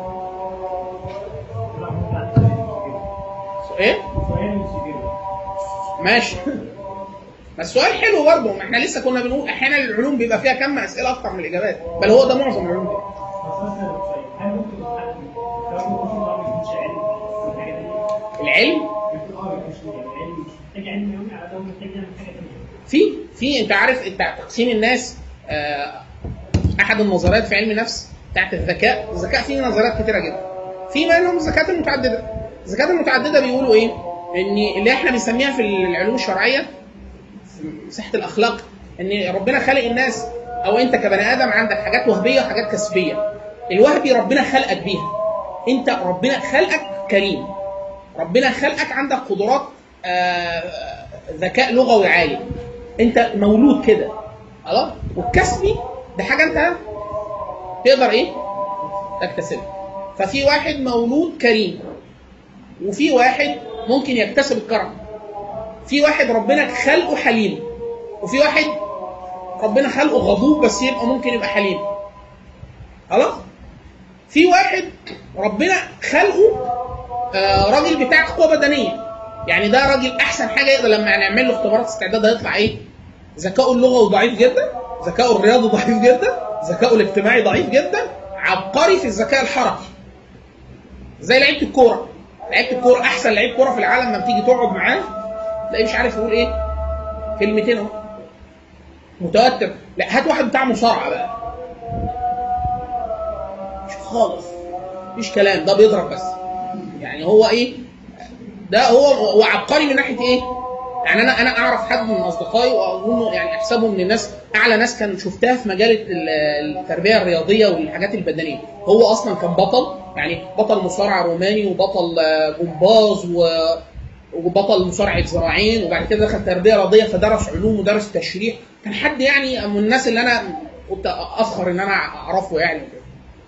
Speaker 1: ايه
Speaker 2: سؤال وسجل
Speaker 1: ماشي ما السؤال حلو برضه ما احنا لسه كنا بنقول احيانا العلوم بيبقى فيها كم اسئله اكتر من الاجابات بل هو ده معظم العلوم كده
Speaker 2: هل ممكن كلام الكتب ده ما يكونش علم الحاجه دي
Speaker 1: العلم
Speaker 2: يكون اه مش علم مش محتاج علم يومي على ده محتاج يعمل حاجه ثانيه
Speaker 1: في في انت عارف انت تقسيم الناس آه، احد النظريات في علم النفس بتاعت الذكاء الذكاء فيه نظريات كتيره جدا في منهم الذكاءات المتعدده الذكاءات المتعدده بيقولوا ايه ان اللي احنا بنسميها في العلوم الشرعيه في مساحه الاخلاق ان ربنا خلق الناس او انت كبني ادم عندك حاجات وهبيه وحاجات كسبيه الوهبي ربنا خلقك بيها انت ربنا خلقك كريم ربنا خلقك عندك قدرات آه، ذكاء لغوي عالي انت مولود كده خلاص والكسبي ده حاجه انت تقدر ايه تكتسبها ففي واحد مولود كريم وفي واحد ممكن يكتسب الكرم في واحد ربنا خلقه حليم وفي واحد ربنا خلقه غضوب بس يبقى ممكن يبقى حليم خلاص في واحد ربنا خلقه آه، راجل بتاع قوه بدنيه يعني ده راجل احسن حاجه يقدر لما نعمل له اختبارات استعداد هيطلع ايه؟ ذكائه اللغوي ضعيف جدا، ذكائه الرياضي ضعيف جدا، ذكائه الاجتماعي ضعيف جدا، عبقري في الذكاء الحركي. زي لعيبه الكوره، لعيبه الكوره احسن لعيب كوره في العالم لما تيجي تقعد معاه تلاقيه مش عارف يقول ايه؟ كلمتين اهو. متوتر، لا هات واحد بتاع مصارعه بقى. مش خالص. مفيش كلام ده بيضرب بس. يعني هو ايه؟ ده هو هو عبقري من ناحيه ايه؟ يعني انا انا اعرف حد من اصدقائي واظن يعني احسبه من الناس اعلى ناس كان شفتها في مجال ال- التربيه الرياضيه والحاجات البدنيه هو اصلا كان بطل يعني بطل مصارعه روماني وبطل آه، جمباز و وبطل مصارعه ذراعين وبعد كده دخل تربيه رياضيه فدرس علوم ودرس تشريح كان حد يعني من الناس اللي انا كنت افخر ان انا اعرفه يعني كده.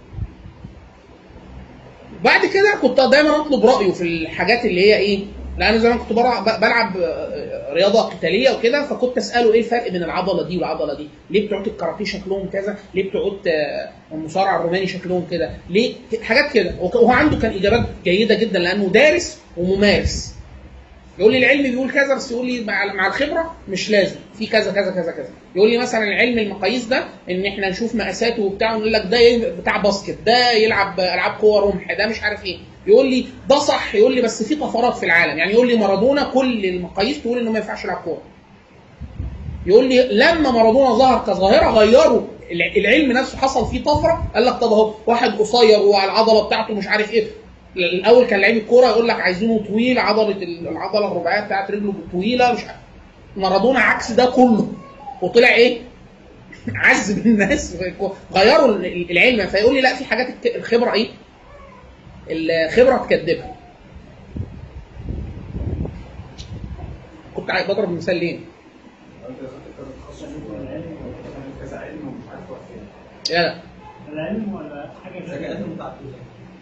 Speaker 1: بعد كده كنت دايما اطلب رايه في الحاجات اللي هي ايه لان زمان كنت بلعب, بلعب آه، رياضه قتاليه وكده فكنت اساله ايه الفرق بين العضله دي والعضله دي ليه بتوع الكاراتيه شكلهم كذا ليه بتوع آه، المصارع الروماني شكلهم كده ليه حاجات كده وك- وهو عنده كان اجابات جيده جدا لانه دارس وممارس يقول لي العلم بيقول كذا بس يقول لي مع مع الخبره مش لازم في كذا كذا كذا كذا يقول لي مثلا العلم المقاييس ده ان احنا نشوف مقاساته وبتاع ونقول لك ده ي- بتاع باسكت ده يلعب العاب قوه رمح ده مش عارف ايه يقول لي ده صح يقول لي بس في طفرات في العالم يعني يقول لي مارادونا كل المقاييس تقول انه ما ينفعش يلعب كوره يقول لي لما مارادونا ظهر كظاهره غيروا الع- العلم نفسه حصل فيه طفره قال لك طب اهو واحد قصير وعلى العضله بتاعته مش عارف ايه الاول كان لعيب الكوره يقول لك عايزينه طويل عضله ال- العضله الرباعيه بتاعت رجله طويله مش عارف مارادونا عكس ده كله وطلع ايه عذب الناس غيروا ال- العلم فيقول لي لا في حاجات الك- الخبره ايه الخبره تكذبها كنت عايز بضرب مثال ليه
Speaker 5: انت دخلت التخصص في العلم كذا علم ومش عارف تروح فين
Speaker 1: لا لا
Speaker 2: العلم ولا حاجه
Speaker 3: ذكاءات
Speaker 2: زي
Speaker 3: متعدده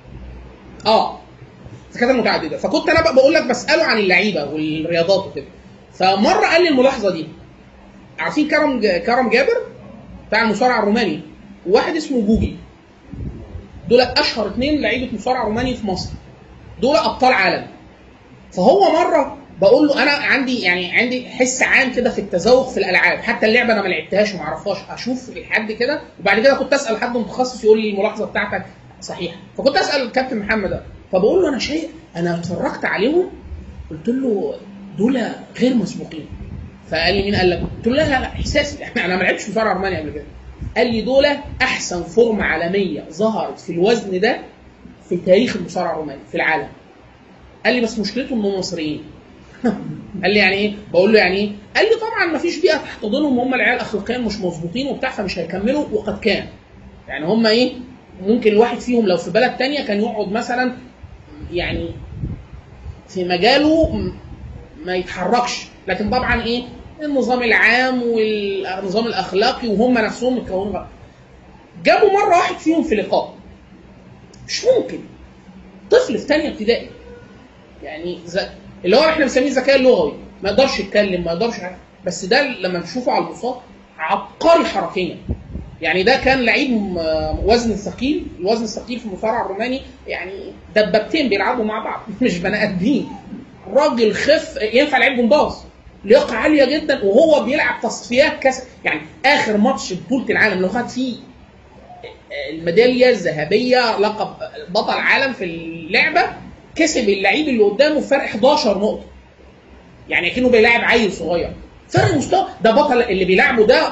Speaker 1: اه الذكاءات المتعدده فكنت انا بقى بقول لك بساله عن اللعيبه والرياضات وكده فمره قال لي الملاحظه دي عارفين كرم كرم جابر بتاع المصارع الروماني وواحد اسمه جوجي دول اشهر اثنين لعيبه مصارع روماني في مصر دول ابطال عالم فهو مره بقول له انا عندي يعني عندي حس عام كده في التذوق في الالعاب حتى اللعبه انا ما لعبتهاش وما اعرفهاش اشوف حد كده وبعد كده كنت اسال حد متخصص يقول لي الملاحظه بتاعتك صحيحه فكنت اسال الكابتن محمد ده فبقول له انا شيء انا اتفرجت عليهم قلت له دول غير مسبوقين فقال لي مين قال لك؟ قلت له لا لا لا احساسي انا ما لعبتش مصارعه روماني قبل كده قال لي دول احسن فورمه عالميه ظهرت في الوزن ده في تاريخ المصارعه الروماني في العالم قال لي بس مشكلتهم انهم مصريين قال لي يعني ايه؟ بقول له يعني ايه؟ قال لي طبعا ما فيش بيئه تحتضنهم هم العيال اخلاقيا مش مظبوطين وبتاع فمش هيكملوا وقد كان. يعني هم ايه؟ ممكن الواحد فيهم لو في بلد تانية كان يقعد مثلا يعني في مجاله م- ما يتحركش، لكن طبعا ايه؟ النظام العام والنظام الاخلاقي وهم نفسهم متكونين غلط. جابوا مره واحد فيهم في لقاء. مش ممكن. طفل في تانية ابتدائي يعني ز... اللي هو احنا بنسميه الذكاء اللغوي ما يقدرش يتكلم ما يقدرش حاجة. بس ده لما نشوفه على البساط عبقري حركيا يعني ده كان لعيب م- وزن ثقيل الوزن الثقيل في المصارعه الروماني يعني دبابتين بيلعبوا مع بعض مش بني ادمين راجل خف ينفع لعيب جمباز لياقه عاليه جدا وهو بيلعب تصفيات كاس يعني اخر ماتش بطوله العالم لو خد فيه الميداليه الذهبيه لقب بطل عالم في اللعبه كسب اللعيب اللي قدامه فرق 11 نقطه يعني كأنه بيلاعب عيل صغير فرق مستوى ده بطل اللي بيلعبه ده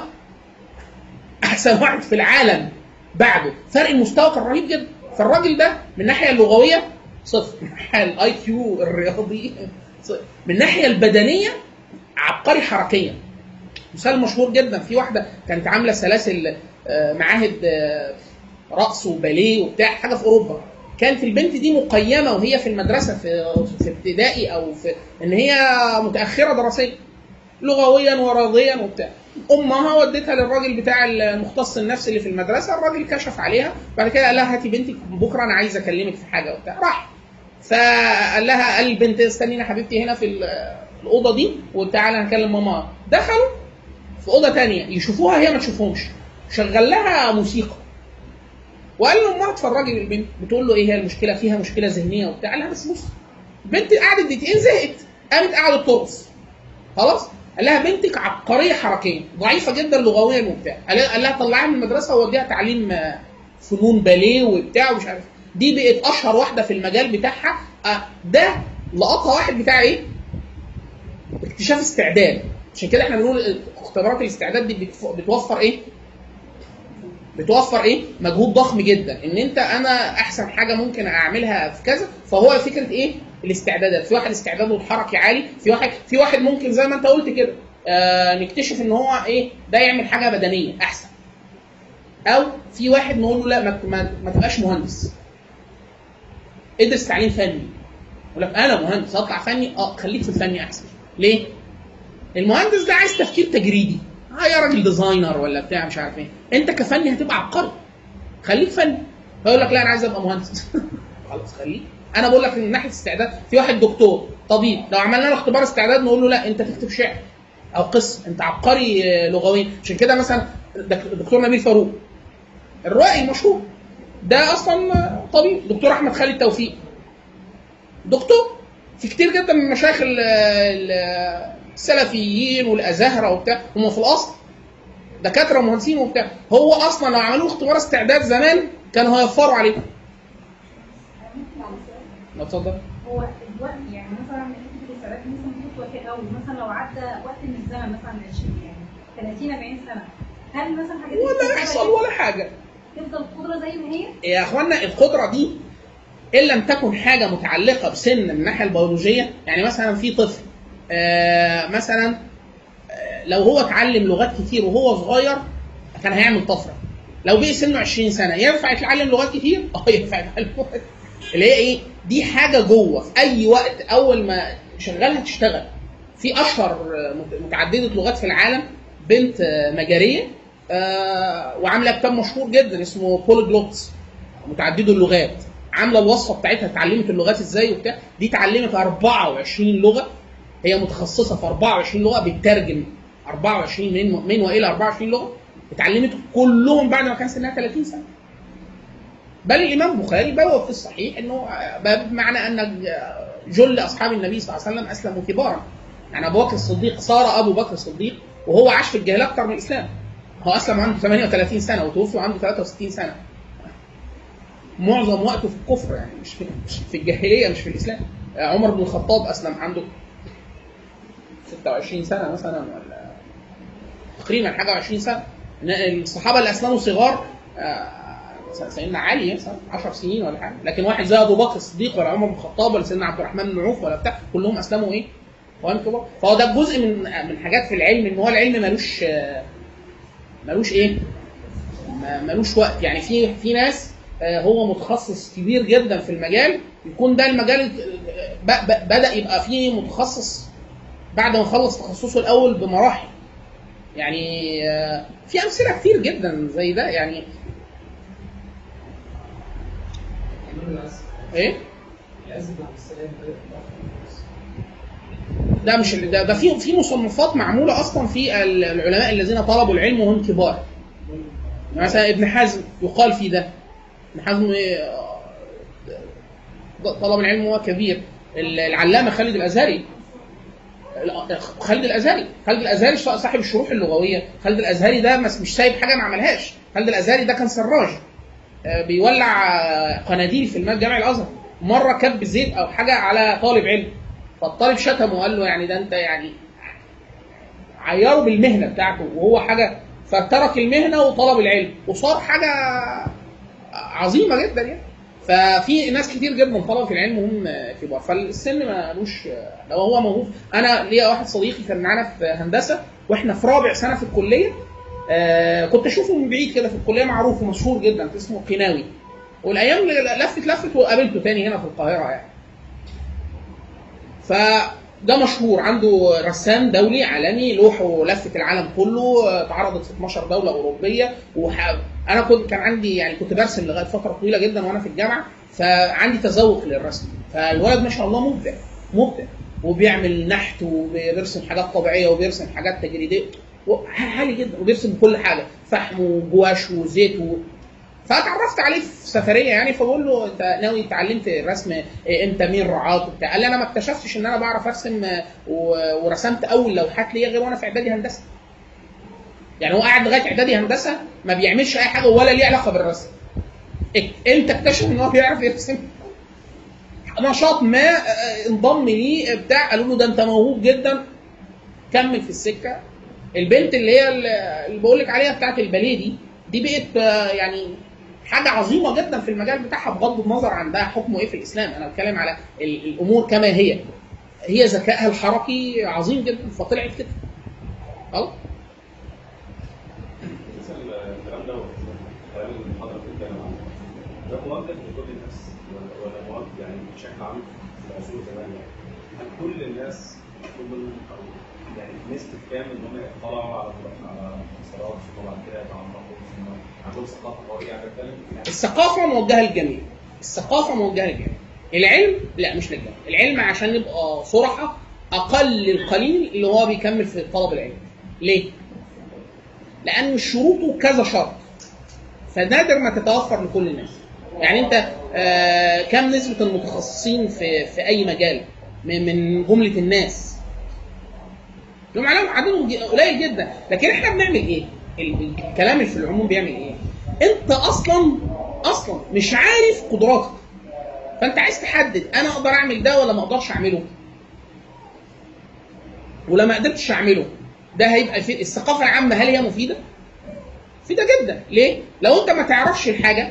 Speaker 1: احسن واحد في العالم بعده فرق المستوى كان رهيب جدا فالراجل ده من الناحيه اللغويه صفر من الناحيه الاي كيو الرياضي صفر من الناحيه البدنيه عبقري حركيا مثال مشهور جدا في واحده كانت عامله سلاسل آه، معاهد آه، رقص وباليه وبتاع حاجه في اوروبا كانت البنت دي مقيمه وهي في المدرسه في في ابتدائي او في ان هي متاخره دراسيا لغويا ورياضيا وبتاع امها ودتها للراجل بتاع المختص النفسي اللي في المدرسه الراجل كشف عليها بعد كده قال لها هاتي بنتك بكره انا عايز اكلمك في حاجه وبتاع راح فقال لها قال البنت استنينا يا حبيبتي هنا في ال- الاوضه دي وتعالى هنكلم ماما دخلوا في اوضه تانية يشوفوها هي ما تشوفهمش شغل لها موسيقى وقال له امها اتفرجي البنت بتقول له ايه هي المشكله فيها مشكله ذهنيه وبتاع قال لها بس بص البنت قعدت دقيقتين زهقت قامت قعدت ترقص خلاص قال لها بنتك عبقريه حركيا ضعيفه جدا لغويا وبتاع قال قال لها طلعيها من المدرسه ووديها تعليم آه، فنون باليه وبتاع ومش عارف دي بقت اشهر واحده في المجال بتاعها آه، ده لقطها واحد بتاع ايه؟ اكتشاف استعداد عشان كده احنا بنقول اختبارات الاستعداد دي بتف- بتوفر ايه؟ بتوفر ايه؟ مجهود ضخم جدا ان انت انا احسن حاجه ممكن اعملها في كذا فهو فكره ايه؟ الاستعدادات في واحد استعداده الحركي عالي في واحد في واحد ممكن زي ما انت قلت كده آه نكتشف ان هو ايه ده يعمل حاجه بدنيه احسن او في واحد نقول له لا ما, ما, ما تبقاش مهندس ادرس تعليم فني يقول لك انا مهندس اطلع فني اه خليك في الفني احسن ليه؟ المهندس ده عايز تفكير تجريدي اه يا راجل ديزاينر ولا بتاع مش عارف ايه انت كفني هتبقى عبقري خليك فني فيقول لك لا انا عايز ابقى مهندس خلاص خليك انا بقول لك من ناحيه استعداد في واحد دكتور طبيب لو عملنا له اختبار استعداد نقول له لا انت تكتب شعر او قصه انت عبقري آه، لغويا عشان كده مثلا دك- الدكتور نبيل فاروق الروائي المشهور ده اصلا آه، طبيب دكتور احمد خالد توفيق دكتور في كتير جدا من مشايخ ال- ال- السلفيين والازهره وبتاع هم في الاصل دكاتره ومهندسين وبتاع هو اصلا لو عملوا له اختبار استعداد زمان كانوا هيوفروا عليه
Speaker 6: ممكن على سؤال
Speaker 1: لا اتفضل
Speaker 6: هو الوقت يعني مثلا حته الاستعداد دي مثلا بتاخد وقت قوي مثلا لو عدى وقت من الزمن مثلا 20 يعني 30 40 سنه هل مثلا حاجات دي
Speaker 1: ولا
Speaker 6: بتفضل-
Speaker 1: يحصل ولا حاجه
Speaker 6: تفضل القدره زي ما هي؟
Speaker 1: يا اخوانا القدره دي ان لم تكن حاجه متعلقه بسن من الناحيه البيولوجيه يعني مثلا في طفل آه مثلا آه لو هو اتعلم لغات كتير وهو صغير كان هيعمل طفره لو بقي سنه 20 سنه ينفع يتعلم لغات كتير؟ اه ينفع يتعلم لغات اللي هي ايه؟ دي حاجه جوه في اي وقت اول ما شغالها تشتغل في اشهر آه، مت- متعدده لغات في العالم بنت آه، مجريه آه، وعامله كتاب مشهور جدا اسمه بوليجلوتس متعدده اللغات عامله الوصفه بتاعتها اتعلمت اللغات ازاي وبتاع دي اتعلمت 24 لغه هي متخصصه في 24 لغه بتترجم 24 من من والى 24 لغه اتعلمت كلهم بعد ما كان سنها 30 سنه بل الامام البخاري بوب في الصحيح انه بمعنى ان جل اصحاب النبي صلى الله عليه وسلم اسلموا كبارا يعني ابو بكر الصديق صار ابو بكر الصديق وهو عاش في الجاهليه اكثر من الاسلام هو اسلم عنده 38 سنه وتوفي وعنده 63 سنه معظم وقته في الكفر يعني مش في, مش في الجاهليه مش في الاسلام عمر بن الخطاب اسلم عنده 26 سنه مثلا ولا تقريبا حاجه 20 سنه الصحابه اللي اسلموا صغار آه، سيدنا علي مثلا 10 سنين ولا حاجه لكن واحد زي ابو بكر الصديق ولا عمر بن الخطاب ولا سيدنا عبد الرحمن بن عوف ولا بتاع كلهم اسلموا ايه؟ قوام كبار فهو ده جزء من من حاجات في العلم ان هو العلم ملوش آه، ملوش ايه؟ ما- ملوش وقت يعني في في ناس آه، هو متخصص كبير جدا في المجال يكون ده المجال آه، ب- ب- بدا يبقى فيه متخصص بعد ما خلص تخصصه الاول بمراحل يعني آه، في امثله كتير جدا زي ده يعني ايه ده مش ده, ده في في مصنفات معموله اصلا في ال- العلماء الذين طلبوا العلم وهم كبار مثلا ابن حزم يقال في ده ابن حزم آه، طلب العلم وهو كبير ال- العلامه خالد الازهري ال- خالد الازهري خالد الازهري صاحب الشروح اللغويه خالد الازهري ده مس- مش سايب حاجه ما عملهاش خالد الازهري ده كان سراج آه، بيولع آه، قناديل في المسجد جامع الازهر مره كب زيت او حاجه على طالب علم فالطالب شتمه وقال له يعني ده انت يعني عيره بالمهنه بتاعته وهو حاجه فترك المهنه وطلب العلم وصار حاجه عظيمه جدا يعني ففي ناس كتير جدا طلبوا في العلم وهم كبار فالسن ملوش لو هو موهوب انا ليا واحد صديقي كان معانا في هندسه واحنا في رابع سنه في الكليه آه كنت اشوفه من بعيد كده في الكليه معروف ومشهور جدا اسمه قناوي والايام اللي لفت لفت وقابلته تاني هنا في القاهره يعني فده مشهور عنده رسام دولي عالمي لوحه لفت العالم كله آه، اتعرضت في 12 دوله اوروبيه وح... انا كنت كان عندي يعني كنت برسم لغايه فتره طويله جدا وانا في الجامعه فعندي تذوق للرسم فالولد ما شاء الله مبدع مبدع وبيعمل نحت وبيرسم حاجات طبيعيه وبيرسم حاجات تجريديه و- عالي جدا وبيرسم كل حاجه فحم وجواش وزيت و... فاتعرفت عليه في سفريه يعني فبقول له انت ناوي اتعلمت الرسم إيه، امتى مين رعاة وبتاع قال لي انا ما اكتشفتش ان انا بعرف ارسم آه، و- ورسمت اول لوحات ليا غير وانا في اعدادي هندسه يعني هو قاعد لغايه اعدادي هندسه ما بيعملش اي حاجه ولا ليه علاقه بالرسم اك- امتى اكتشف ان هو بيعرف يرسم نشاط ما آه، انضم ليه بتاع قالوا له ده انت موهوب جدا كمل في السكه البنت اللي هي اللي بقول لك عليها بتاعت الباليه دي دي بقت آه، يعني حاجه عظيمه جدا في المجال بتاعها بغض النظر عن ده حكمه ايه في الاسلام انا بتكلم على ال- الامور كما هي هي ذكائها الحركي عظيم جدا فطلعت كده خلاص
Speaker 7: مثلا الكلام ده الكلام اللي حضرتك بتتكلم عنه ده موجه لكل الناس ولا ولا موجه يعني بشكل عام في عصور زمان يعني هل كل الناس مطلوب منهم او يعني نسبه كام ان هم يطلعوا على على مسارات ثم بعد كده يتعمقوا ثم عندهم ثقافه قويه يعني بتكلم يعني
Speaker 1: الثقافه موجهه للجميع الثقافه موجهه للجميع العلم لا مش للجميع العلم عشان نبقى صراحه اقل القليل اللي هو بيكمل في طلب العلم ليه لان شروطه كذا شرط فنادر ما تتوفر لكل الناس يعني انت آه كم نسبه المتخصصين في في اي مجال من من جمله الناس لهم عليهم عددهم ج- قليل جدا لكن احنا بنعمل ايه ال- الكلام اللي في العموم بيعمل ايه انت اصلا اصلا مش عارف قدراتك فانت عايز تحدد انا اقدر اعمل ده ولا ما اقدرش اعمله ولما ما قدرتش اعمله ده هيبقى في الثقافه العامه هل هي مفيده مفيده جدا ليه لو انت ما تعرفش الحاجه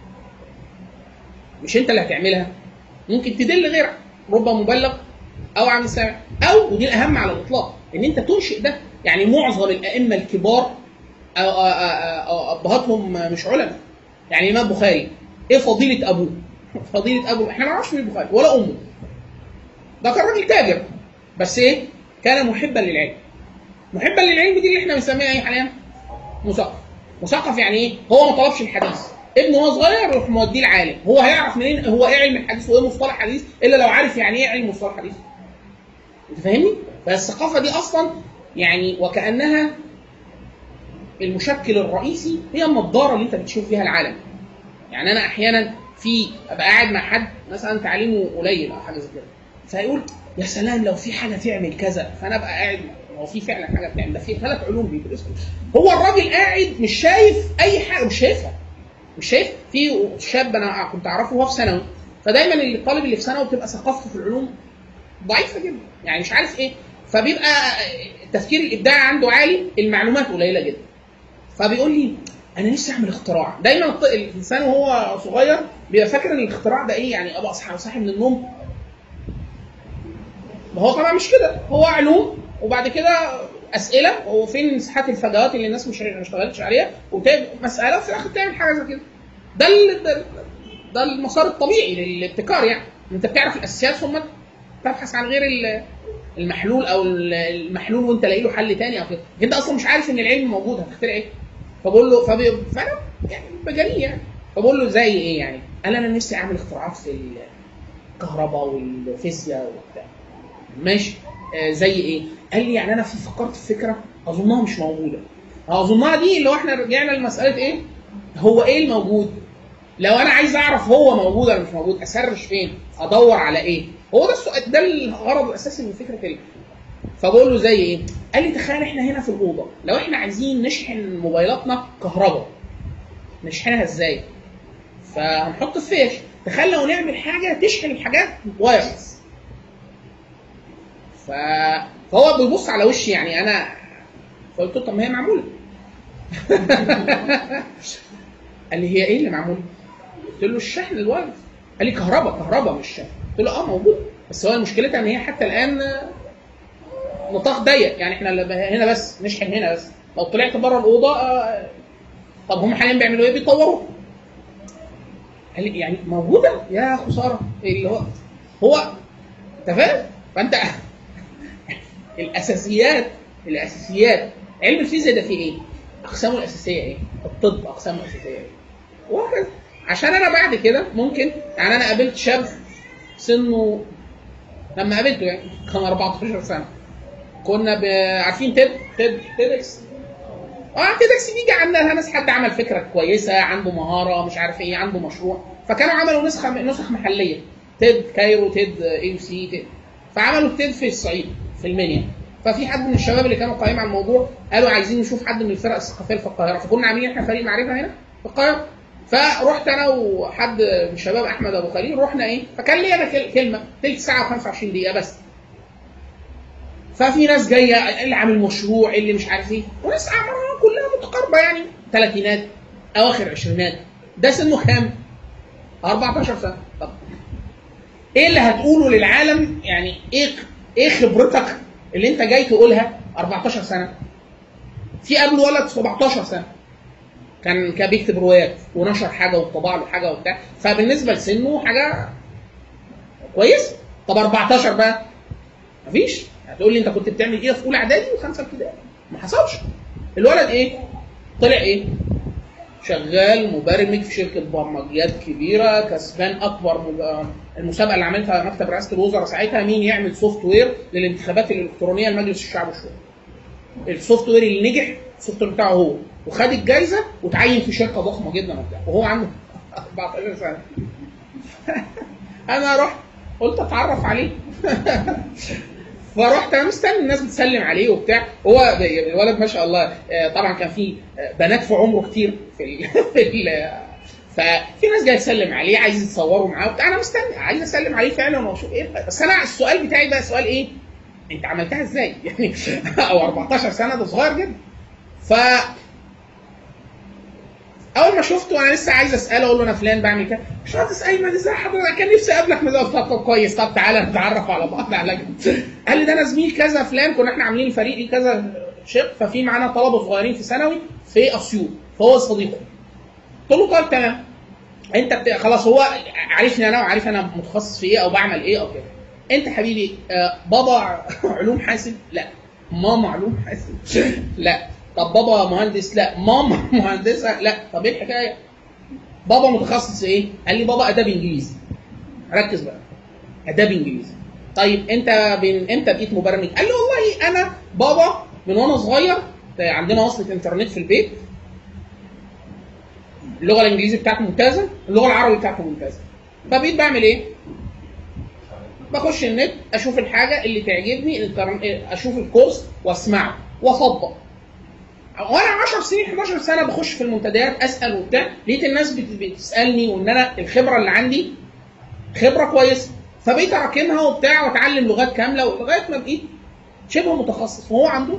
Speaker 1: مش انت اللي هتعملها ممكن تدل غيرك رب مبلغ او عن سامع او ودي الاهم على الاطلاق ان انت تنشئ ده يعني معظم الائمه الكبار أو- أو- أو- أو ابهاتهم مش علماء يعني الامام البخاري ايه فضيله ابوه؟ فضيله ابوه احنا ما نعرفش مين البخاري ولا امه ده كان راجل تاجر بس ايه؟ كان محبا للعلم محبا للعلم دي اللي احنا بنسميها ايه حاليا؟ مثقف مثقف يعني ايه؟ هو ما طلبش الحديث ابنه وهو صغير يروح موديه العالم هو هيعرف منين هو ايه علم الحديث وايه مصطلح حديث الا لو عارف يعني ايه علم مصطلح حديث انت فاهمني؟ فالثقافه دي اصلا يعني وكانها المشكل الرئيسي هي النظاره اللي انت بتشوف فيها العالم يعني انا احيانا في ابقى قاعد مع حد مثلا تعليمه قليل او حاجه زي كده فيقول يا سلام لو في حاجه تعمل كذا فانا ابقى قاعد هو في فعلا حاجه بتعمل ده في ثلاث علوم بيدرسوا هو الراجل قاعد مش شايف اي حاجه مش شايفها مش شايف في شاب انا كنت اعرفه وهو في ثانوي فدايما الطالب اللي في ثانوي بتبقى ثقافته في العلوم ضعيفه جدا يعني مش عارف ايه فبيبقى التفكير الابداعي عنده عالي المعلومات قليله جدا فبيقول لي انا نفسي اعمل اختراع دايما الط- الانسان وهو صغير بيبقى فاكر ان الاختراع ده ايه يعني ابقى اصحى صاحي من النوم ما هو طبعا مش كده هو علوم وبعد كده اسئله وفين مساحات الفجوات اللي الناس مش ما اشتغلتش عليها وتعمل مساله وفي الاخر تعمل حاجه زي كده ده ال- ده, ده المسار الطبيعي للابتكار يعني انت بتعرف الاساسيات ثم تبحث عن غير ال- المحلول او ال- المحلول وانت لاقي له حل تاني او كده انت اصلا مش عارف ان العلم موجود هتخترع ايه فبقول له فبي... فانا يعني بجري يعني فبقول له زي ايه يعني قال انا نفسي اعمل اختراعات في الكهرباء والفيزياء وبتاع ماشي آه زي ايه قال لي يعني انا في فكرت في فكره اظنها مش موجوده اظنها دي اللي هو احنا رجعنا لمساله ايه هو ايه الموجود لو انا عايز اعرف هو موجود ولا مش موجود اسرش فين ادور على ايه هو ده السؤال ده الغرض الاساسي من فكره ال... فبقول له زي ايه قال لي تخيل احنا هنا في الاوضه لو احنا عايزين نشحن موبايلاتنا كهرباء نشحنها ازاي فهنحط الفيش تخيل لو نعمل حاجه تشحن الحاجات وايرلس ف... فهو بيبص على وشي يعني انا فقلت له طب ما هي معموله قال لي هي ايه اللي معموله؟ قلت له الشحن الوايرلس قال لي كهرباء كهرباء مش شحن قلت له اه موجود بس هو مشكلتها ان هي حتى الان نطاق ضيق يعني احنا هنا بس نشحن هنا بس لو طلعت بره الاوضه آه، طب هم حاليا بيعملوا ايه؟ بيطوروا قال لي يعني موجوده يا خساره اللي هو هو انت فاهم فانت الاساسيات الاساسيات علم الفيزياء ده فيه ايه؟ اقسامه الاساسيه ايه؟ الطب اقسامه الاساسيه ايه؟ وهكذا عشان انا بعد كده ممكن يعني انا قابلت شاب سنه لما قابلته يعني كان 14 سنه كنا ب... عارفين تيد تيد تيدكس اه تيدكس بيجي عندنا ناس حد عمل فكره كويسه عنده مهاره مش عارف ايه عنده مشروع فكانوا عملوا نسخه نسخ محليه تيد كايرو تيد اي سي تيد فعملوا تيد في الصعيد في المنيا ففي حد من الشباب اللي كانوا قايمين على الموضوع قالوا عايزين نشوف حد من الفرق الثقافيه اللي في القاهره فكنا عاملين احنا فريق معرفه هنا في القاهره فرحت انا وحد من الشباب احمد ابو خليل رحنا ايه فكان لي انا كل- كلمه تلت ساعه و25 دقيقه بس ففي ناس جايه اللي عامل مشروع اللي مش عارف ايه وناس اعمارها كلها متقاربه يعني ثلاثينات اواخر عشرينات ده سنه كام؟ 14 سنه طب ايه اللي هتقوله للعالم يعني ايه ايه خبرتك اللي انت جاي تقولها 14 سنه في قبله ولد 17 سنه كان كان بيكتب روايات ونشر حاجه وطبع له حاجه وبتاع فبالنسبه لسنه حاجه كويس طب 14 بقى مفيش هتقول لي انت كنت بتعمل ايه في اولى اعدادي وخمسه ابتدائي ما حصلش الولد ايه طلع ايه شغال مبرمج في شركه برمجيات كبيره كسبان اكبر مج- المسابقه اللي عملتها مكتب رئاسه الوزراء ساعتها مين يعمل سوفت وير للانتخابات الالكترونيه لمجلس الشعب والشورى السوفت وير اللي نجح السوفت وير بتاعه هو وخد الجايزه وتعين في شركه ضخمه جدا وبتاع وهو عنده 14 سنه انا رحت قلت اتعرف عليه فرحت انا مستني الناس بتسلم عليه وبتاع هو الولد ما شاء الله آه، طبعا كان في آه، بنات في عمره كتير في ال في ال ففي ناس جايه تسلم عليه عايز يتصوروا معاه وبتاع انا مستني عايز اسلم عليه فعلا واشوف ايه بس انا السؤال بتاعي بقى سؤال ايه؟ انت عملتها ازاي؟ يعني او 14 سنه ده صغير جدا ف اول ما شفته انا لسه عايز اساله اقول له انا فلان بعمل كده باشمهندس ايمن ازاي حضرتك كان نفسي اقابلك من طب طب كويس طب تعالى نتعرف على بعض على جنب قال لي ده انا زميل كذا فلان كنا احنا عاملين فريق ليه كذا شق ففي معانا طلبه صغيرين في ثانوي في اسيوط فهو صديقه قلت له طيب تمام انت بت... خلاص هو عارفني انا وعارف انا متخصص في ايه او بعمل ايه او كده انت حبيبي آه، بابا علوم حاسب لا ماما علوم حاسب لا طب بابا مهندس لا ماما مهندسه لا طب ايه الحكايه بابا متخصص في ايه قال لي بابا اداب انجليزي ركز بقى اداب انجليزي طيب انت بين امتى بقيت مبرمج قال لي والله انا بابا من وانا صغير عندنا وصلة انترنت في البيت اللغه الانجليزيه بتاعته ممتازه اللغه العربيه بتاعته ممتازه فبقيت بعمل ايه بخش النت اشوف الحاجه اللي تعجبني الانترن- اشوف الكورس واسمعه واطبق وانا 10 سنين 11 سنه بخش في المنتديات اسال وبتاع لقيت الناس بت- بتسالني وان انا الخبره اللي عندي خبره كويسه فبقيت اراكمها وبتاع واتعلم لغات كامله لغايه ما بقيت شبه متخصص وهو عنده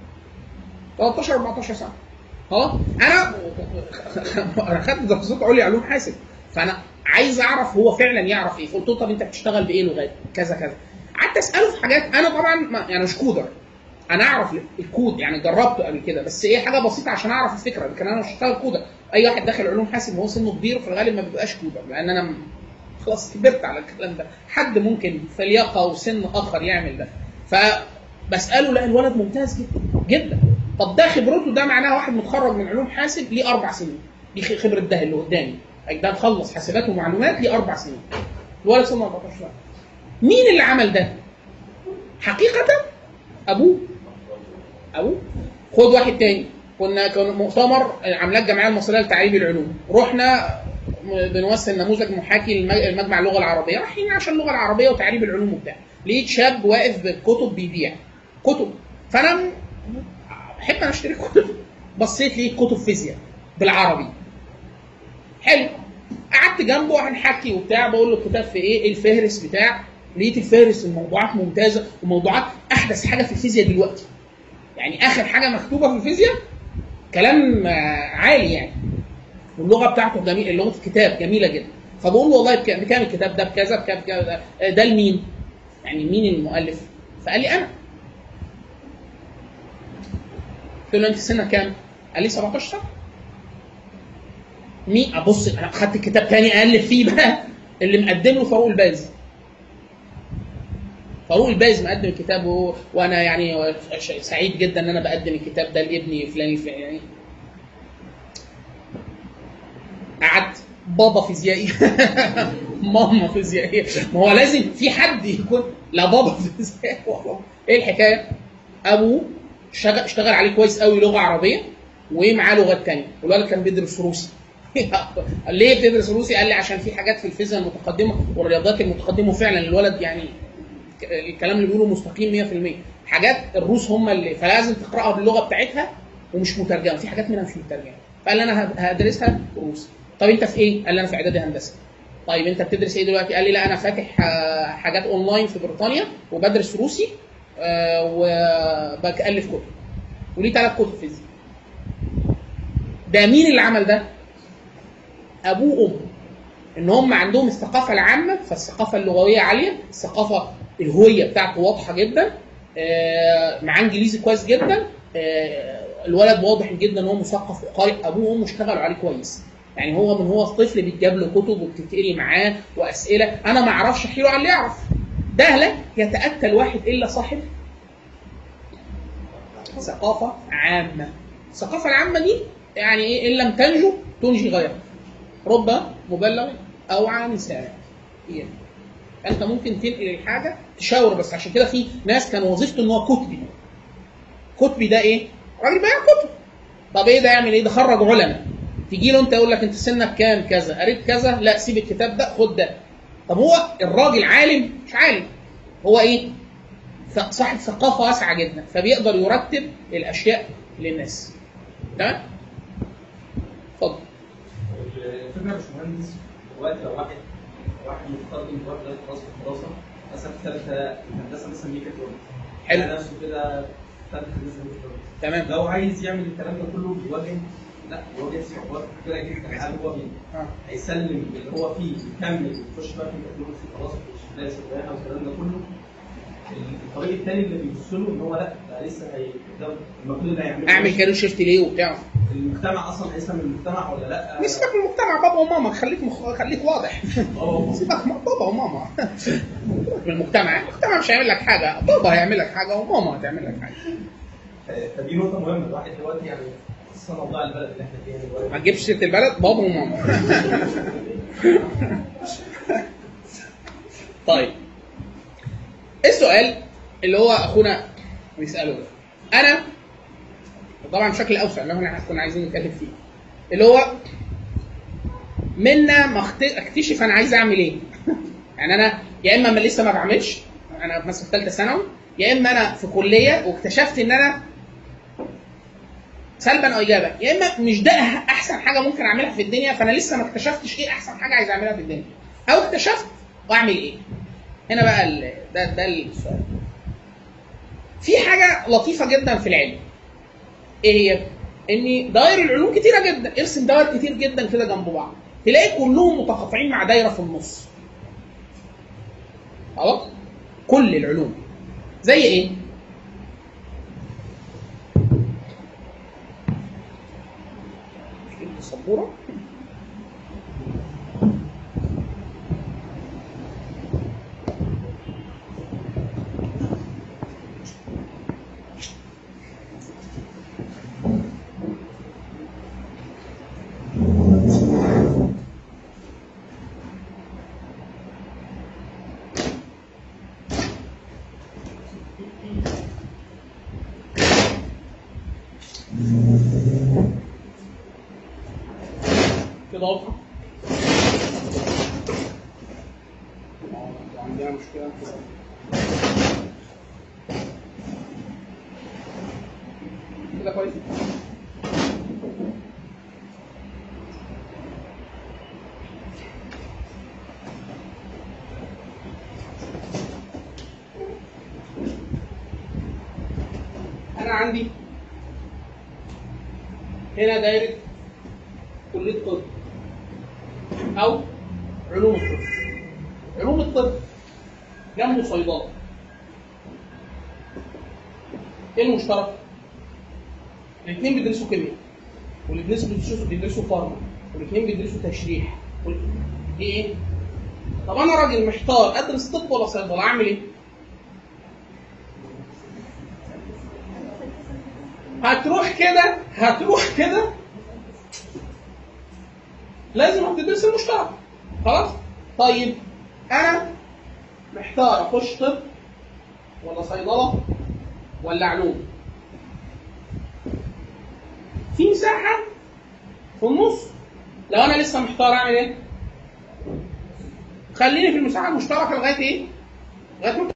Speaker 1: 13 14 سنه خلاص انا انا خدت دراسات عليا علوم حاسب فانا عايز اعرف هو فعلا يعرف ايه فقلت له طب انت بتشتغل بايه لغات كذا كذا قعدت اساله في حاجات انا طبعا ما يعني مش كودر انا اعرف الكود يعني جربته قبل كده بس ايه حاجه بسيطه عشان اعرف الفكره لكن انا مش هشتغل كودر اي واحد داخل علوم حاسب وهو سنه كبير في الغالب ما بيبقاش كودر لان انا م- خلاص كبرت على الكلام ده حد ممكن في لياقه وسن اخر يعمل ده فبساله لا الولد ممتاز جدا جدا طب ده خبرته ده معناه واحد متخرج من علوم حاسب ليه اربع سنين دي خ- خبره ده اللي قدامي ده مخلص حاسبات ومعلومات ليه اربع سنين الولد سنه 14 سنه مين اللي عمل ده؟ حقيقه ابوه ابوه خد واحد تاني كنا كان مؤتمر عاملاه الجمعيه المصريه لتعريب العلوم رحنا م- بنوصل نموذج محاكي للم- لمجمع اللغه العربيه رايحين عشان اللغه العربيه وتعريب العلوم وبتاع لقيت شاب واقف بالكتب بيبيع كتب فانا م- احب انا اشتري كتب بصيت لقيت كتب فيزياء بالعربي حلو قعدت جنبه هنحكي وبتاع بقول له الكتاب في ايه إيه الفهرس بتاع لقيت الفهرس الموضوعات ممتازه وموضوعات احدث حاجه في الفيزياء دلوقتي يعني اخر حاجه مكتوبه في الفيزياء كلام آه، عالي يعني واللغه بتاعته جميل لغه الكتاب جميله جدا فبقول له والله بك- بكام الكتاب ده بكذا بكام كذا آه، ده لمين؟ يعني مين المؤلف؟ فقال لي انا قلت له انت سنك كام؟ قال لي 17 سنه مين ابص انا خدت كتاب تاني اقلب فيه بقى اللي مقدم له فاروق الباز فاروق الباز مقدم الكتاب وهو- وانا يعني ش- سعيد جدا ان انا بقدم الكتاب ده لابني فلان الفلاني يعني قعدت بابا فيزيائي ماما فيزيائيه ما هو لازم في حد يكون لا بابا فيزيائي والله ايه الحكايه؟ ابوه اشتغل اشتغل عليه كويس قوي لغه عربيه ومعاه لغات تانية والولد كان بيدرس روسي ليه بتدرس روسي؟ قال لي عشان في حاجات في الفيزياء المتقدمه والرياضيات المتقدمه وفعلا الولد يعني الكلام اللي بيقوله مستقيم 100% حاجات الروس هم اللي فلازم تقراها باللغه بتاعتها ومش مترجمه في حاجات منها مش مترجمه فقال لي انا هدرسها روسي طب انت في ايه؟ قال لي انا في اعدادي هندسه طيب انت بتدرس ايه دلوقتي؟ قال لي لا انا فاتح آه، حاجات اونلاين في بريطانيا وبدرس روسي آه، وبالف كتب وليه ثلاث كتب فيزياء ده مين اللي عمل ده؟ ابوه وامه ان هم عندهم الثقافه العامه فالثقافه اللغويه عاليه الثقافه الهويه بتاعته واضحه جدا آه، معاه انجليزي كويس جدا آه، الولد واضح جدا ان هو مثقف وقارئ ابوه وامه اشتغلوا عليه كويس يعني هو من هو طفل بيتجاب له كتب وبتتقري معاه واسئله انا ما اعرفش احكي له على اللي يعرف ده لا يتاتى الواحد الا صاحب ثقافه عامه الثقافه العامه دي يعني ايه ان لم تنجو تنجي غيرك رب مبلغ او عن سامع هي انت ممكن تنقل الحاجه تشاور بس عشان كده في ناس كان وظيفته ان هو كتبي كتبي ده ايه؟ راجل بيع كتب طب ايه ده يعمل ايه؟ ده خرج علماء تيجي له انت يقول لك انت سنك كام كذا قريت كذا لا سيب الكتاب ده خد ده طب هو الراجل عالم مش عالم هو ايه؟ ث- صاحب ثقافه واسعه جدا فبيقدر يرتب الاشياء للناس تمام؟ اتفضل
Speaker 8: الفكره يا باشمهندس دلوقتي لو واحد واحد متقدم دلوقتي دلوقتي خلاص في الدراسه مثلا في ثالثه هندسه مثلا ميكاترونكس
Speaker 1: حلو.
Speaker 8: لقى نفسه كده ثالثه هندسه ميكاترونكس
Speaker 1: تمام
Speaker 8: لو عايز يعمل الكلام ده كله بيواجه لا بيواجه صعوبات كبيره جدا هل هو بي-
Speaker 1: آه.
Speaker 8: هيسلم اللي هو فيه يكمل ويخش بقى في ميكاترونكس خلاص مش لاقي شغلانه والكلام ده كله الطريق الثاني اللي بيبص له ان هو لا ده لسه هي ده المجهود اللي هيعمله
Speaker 1: اعمل كارير شيفت ليه وبتاع
Speaker 8: المجتمع اصلا هيسلم المجتمع ولا لا
Speaker 1: سيبك من المجتمع بابا وماما خليك مخ... خليك واضح
Speaker 8: اه
Speaker 1: سيبك من بابا وماما من المجتمع المجتمع مش هيعمل لك حاجه بابا هيعمل لك حاجه وماما هتعمل لك حاجه
Speaker 8: فدي نقطة مهمة الواحد دلوقتي يعني خصوصا موضوع البلد اللي احنا فيها دلوقتي
Speaker 1: ما تجيبش سيره البلد بابا وماما طيب السؤال اللي هو اخونا بيساله ده انا طبعا بشكل اوسع اللي هو احنا كنا عايزين نتكلم فيه اللي هو منا ما اخت- اكتشف انا عايز اعمل ايه يعني انا يا اما ما لسه ما بعملش انا مثلا في ثالثه ثانوي يا اما انا في كليه واكتشفت ان انا سلبا او ايجابا يا اما مش ده أح- احسن حاجه ممكن اعملها في الدنيا فانا لسه ما اكتشفتش ايه احسن حاجه عايز اعملها في الدنيا او اكتشفت واعمل ايه هنا بقى ال- ده ده السؤال في حاجه لطيفه جدا في العلم ايه هي ان دوائر العلوم كتيره جدا ارسم دوائر كتير جدا كده جنب بعض تلاقي كلهم متقاطعين مع دايره في النص خلاص كل العلوم زي ايه جبت السبوره كده واضحه آه، عندنا مشكله كده كده كويس انا عندي هنا دايره كليه طب او علوم الطب علوم الطب جنبه صيدله ايه المشترك؟ الاثنين بيدرسوا كيمياء والاثنين بيدرسوا بيدرسوا فارما والاثنين بيدرسوا تشريح وال- ايه طب انا راجل محتار ادرس طب ولا صيدله اعمل ايه؟ هتروح كده هتروح كده لازم هتدرس المشترك خلاص طيب انا محتار اخش طب ولا صيدله ولا علوم في مساحه في النص لو انا لسه محتار اعمل ايه خليني في المساحه المشتركه لغايه ايه لغايه ما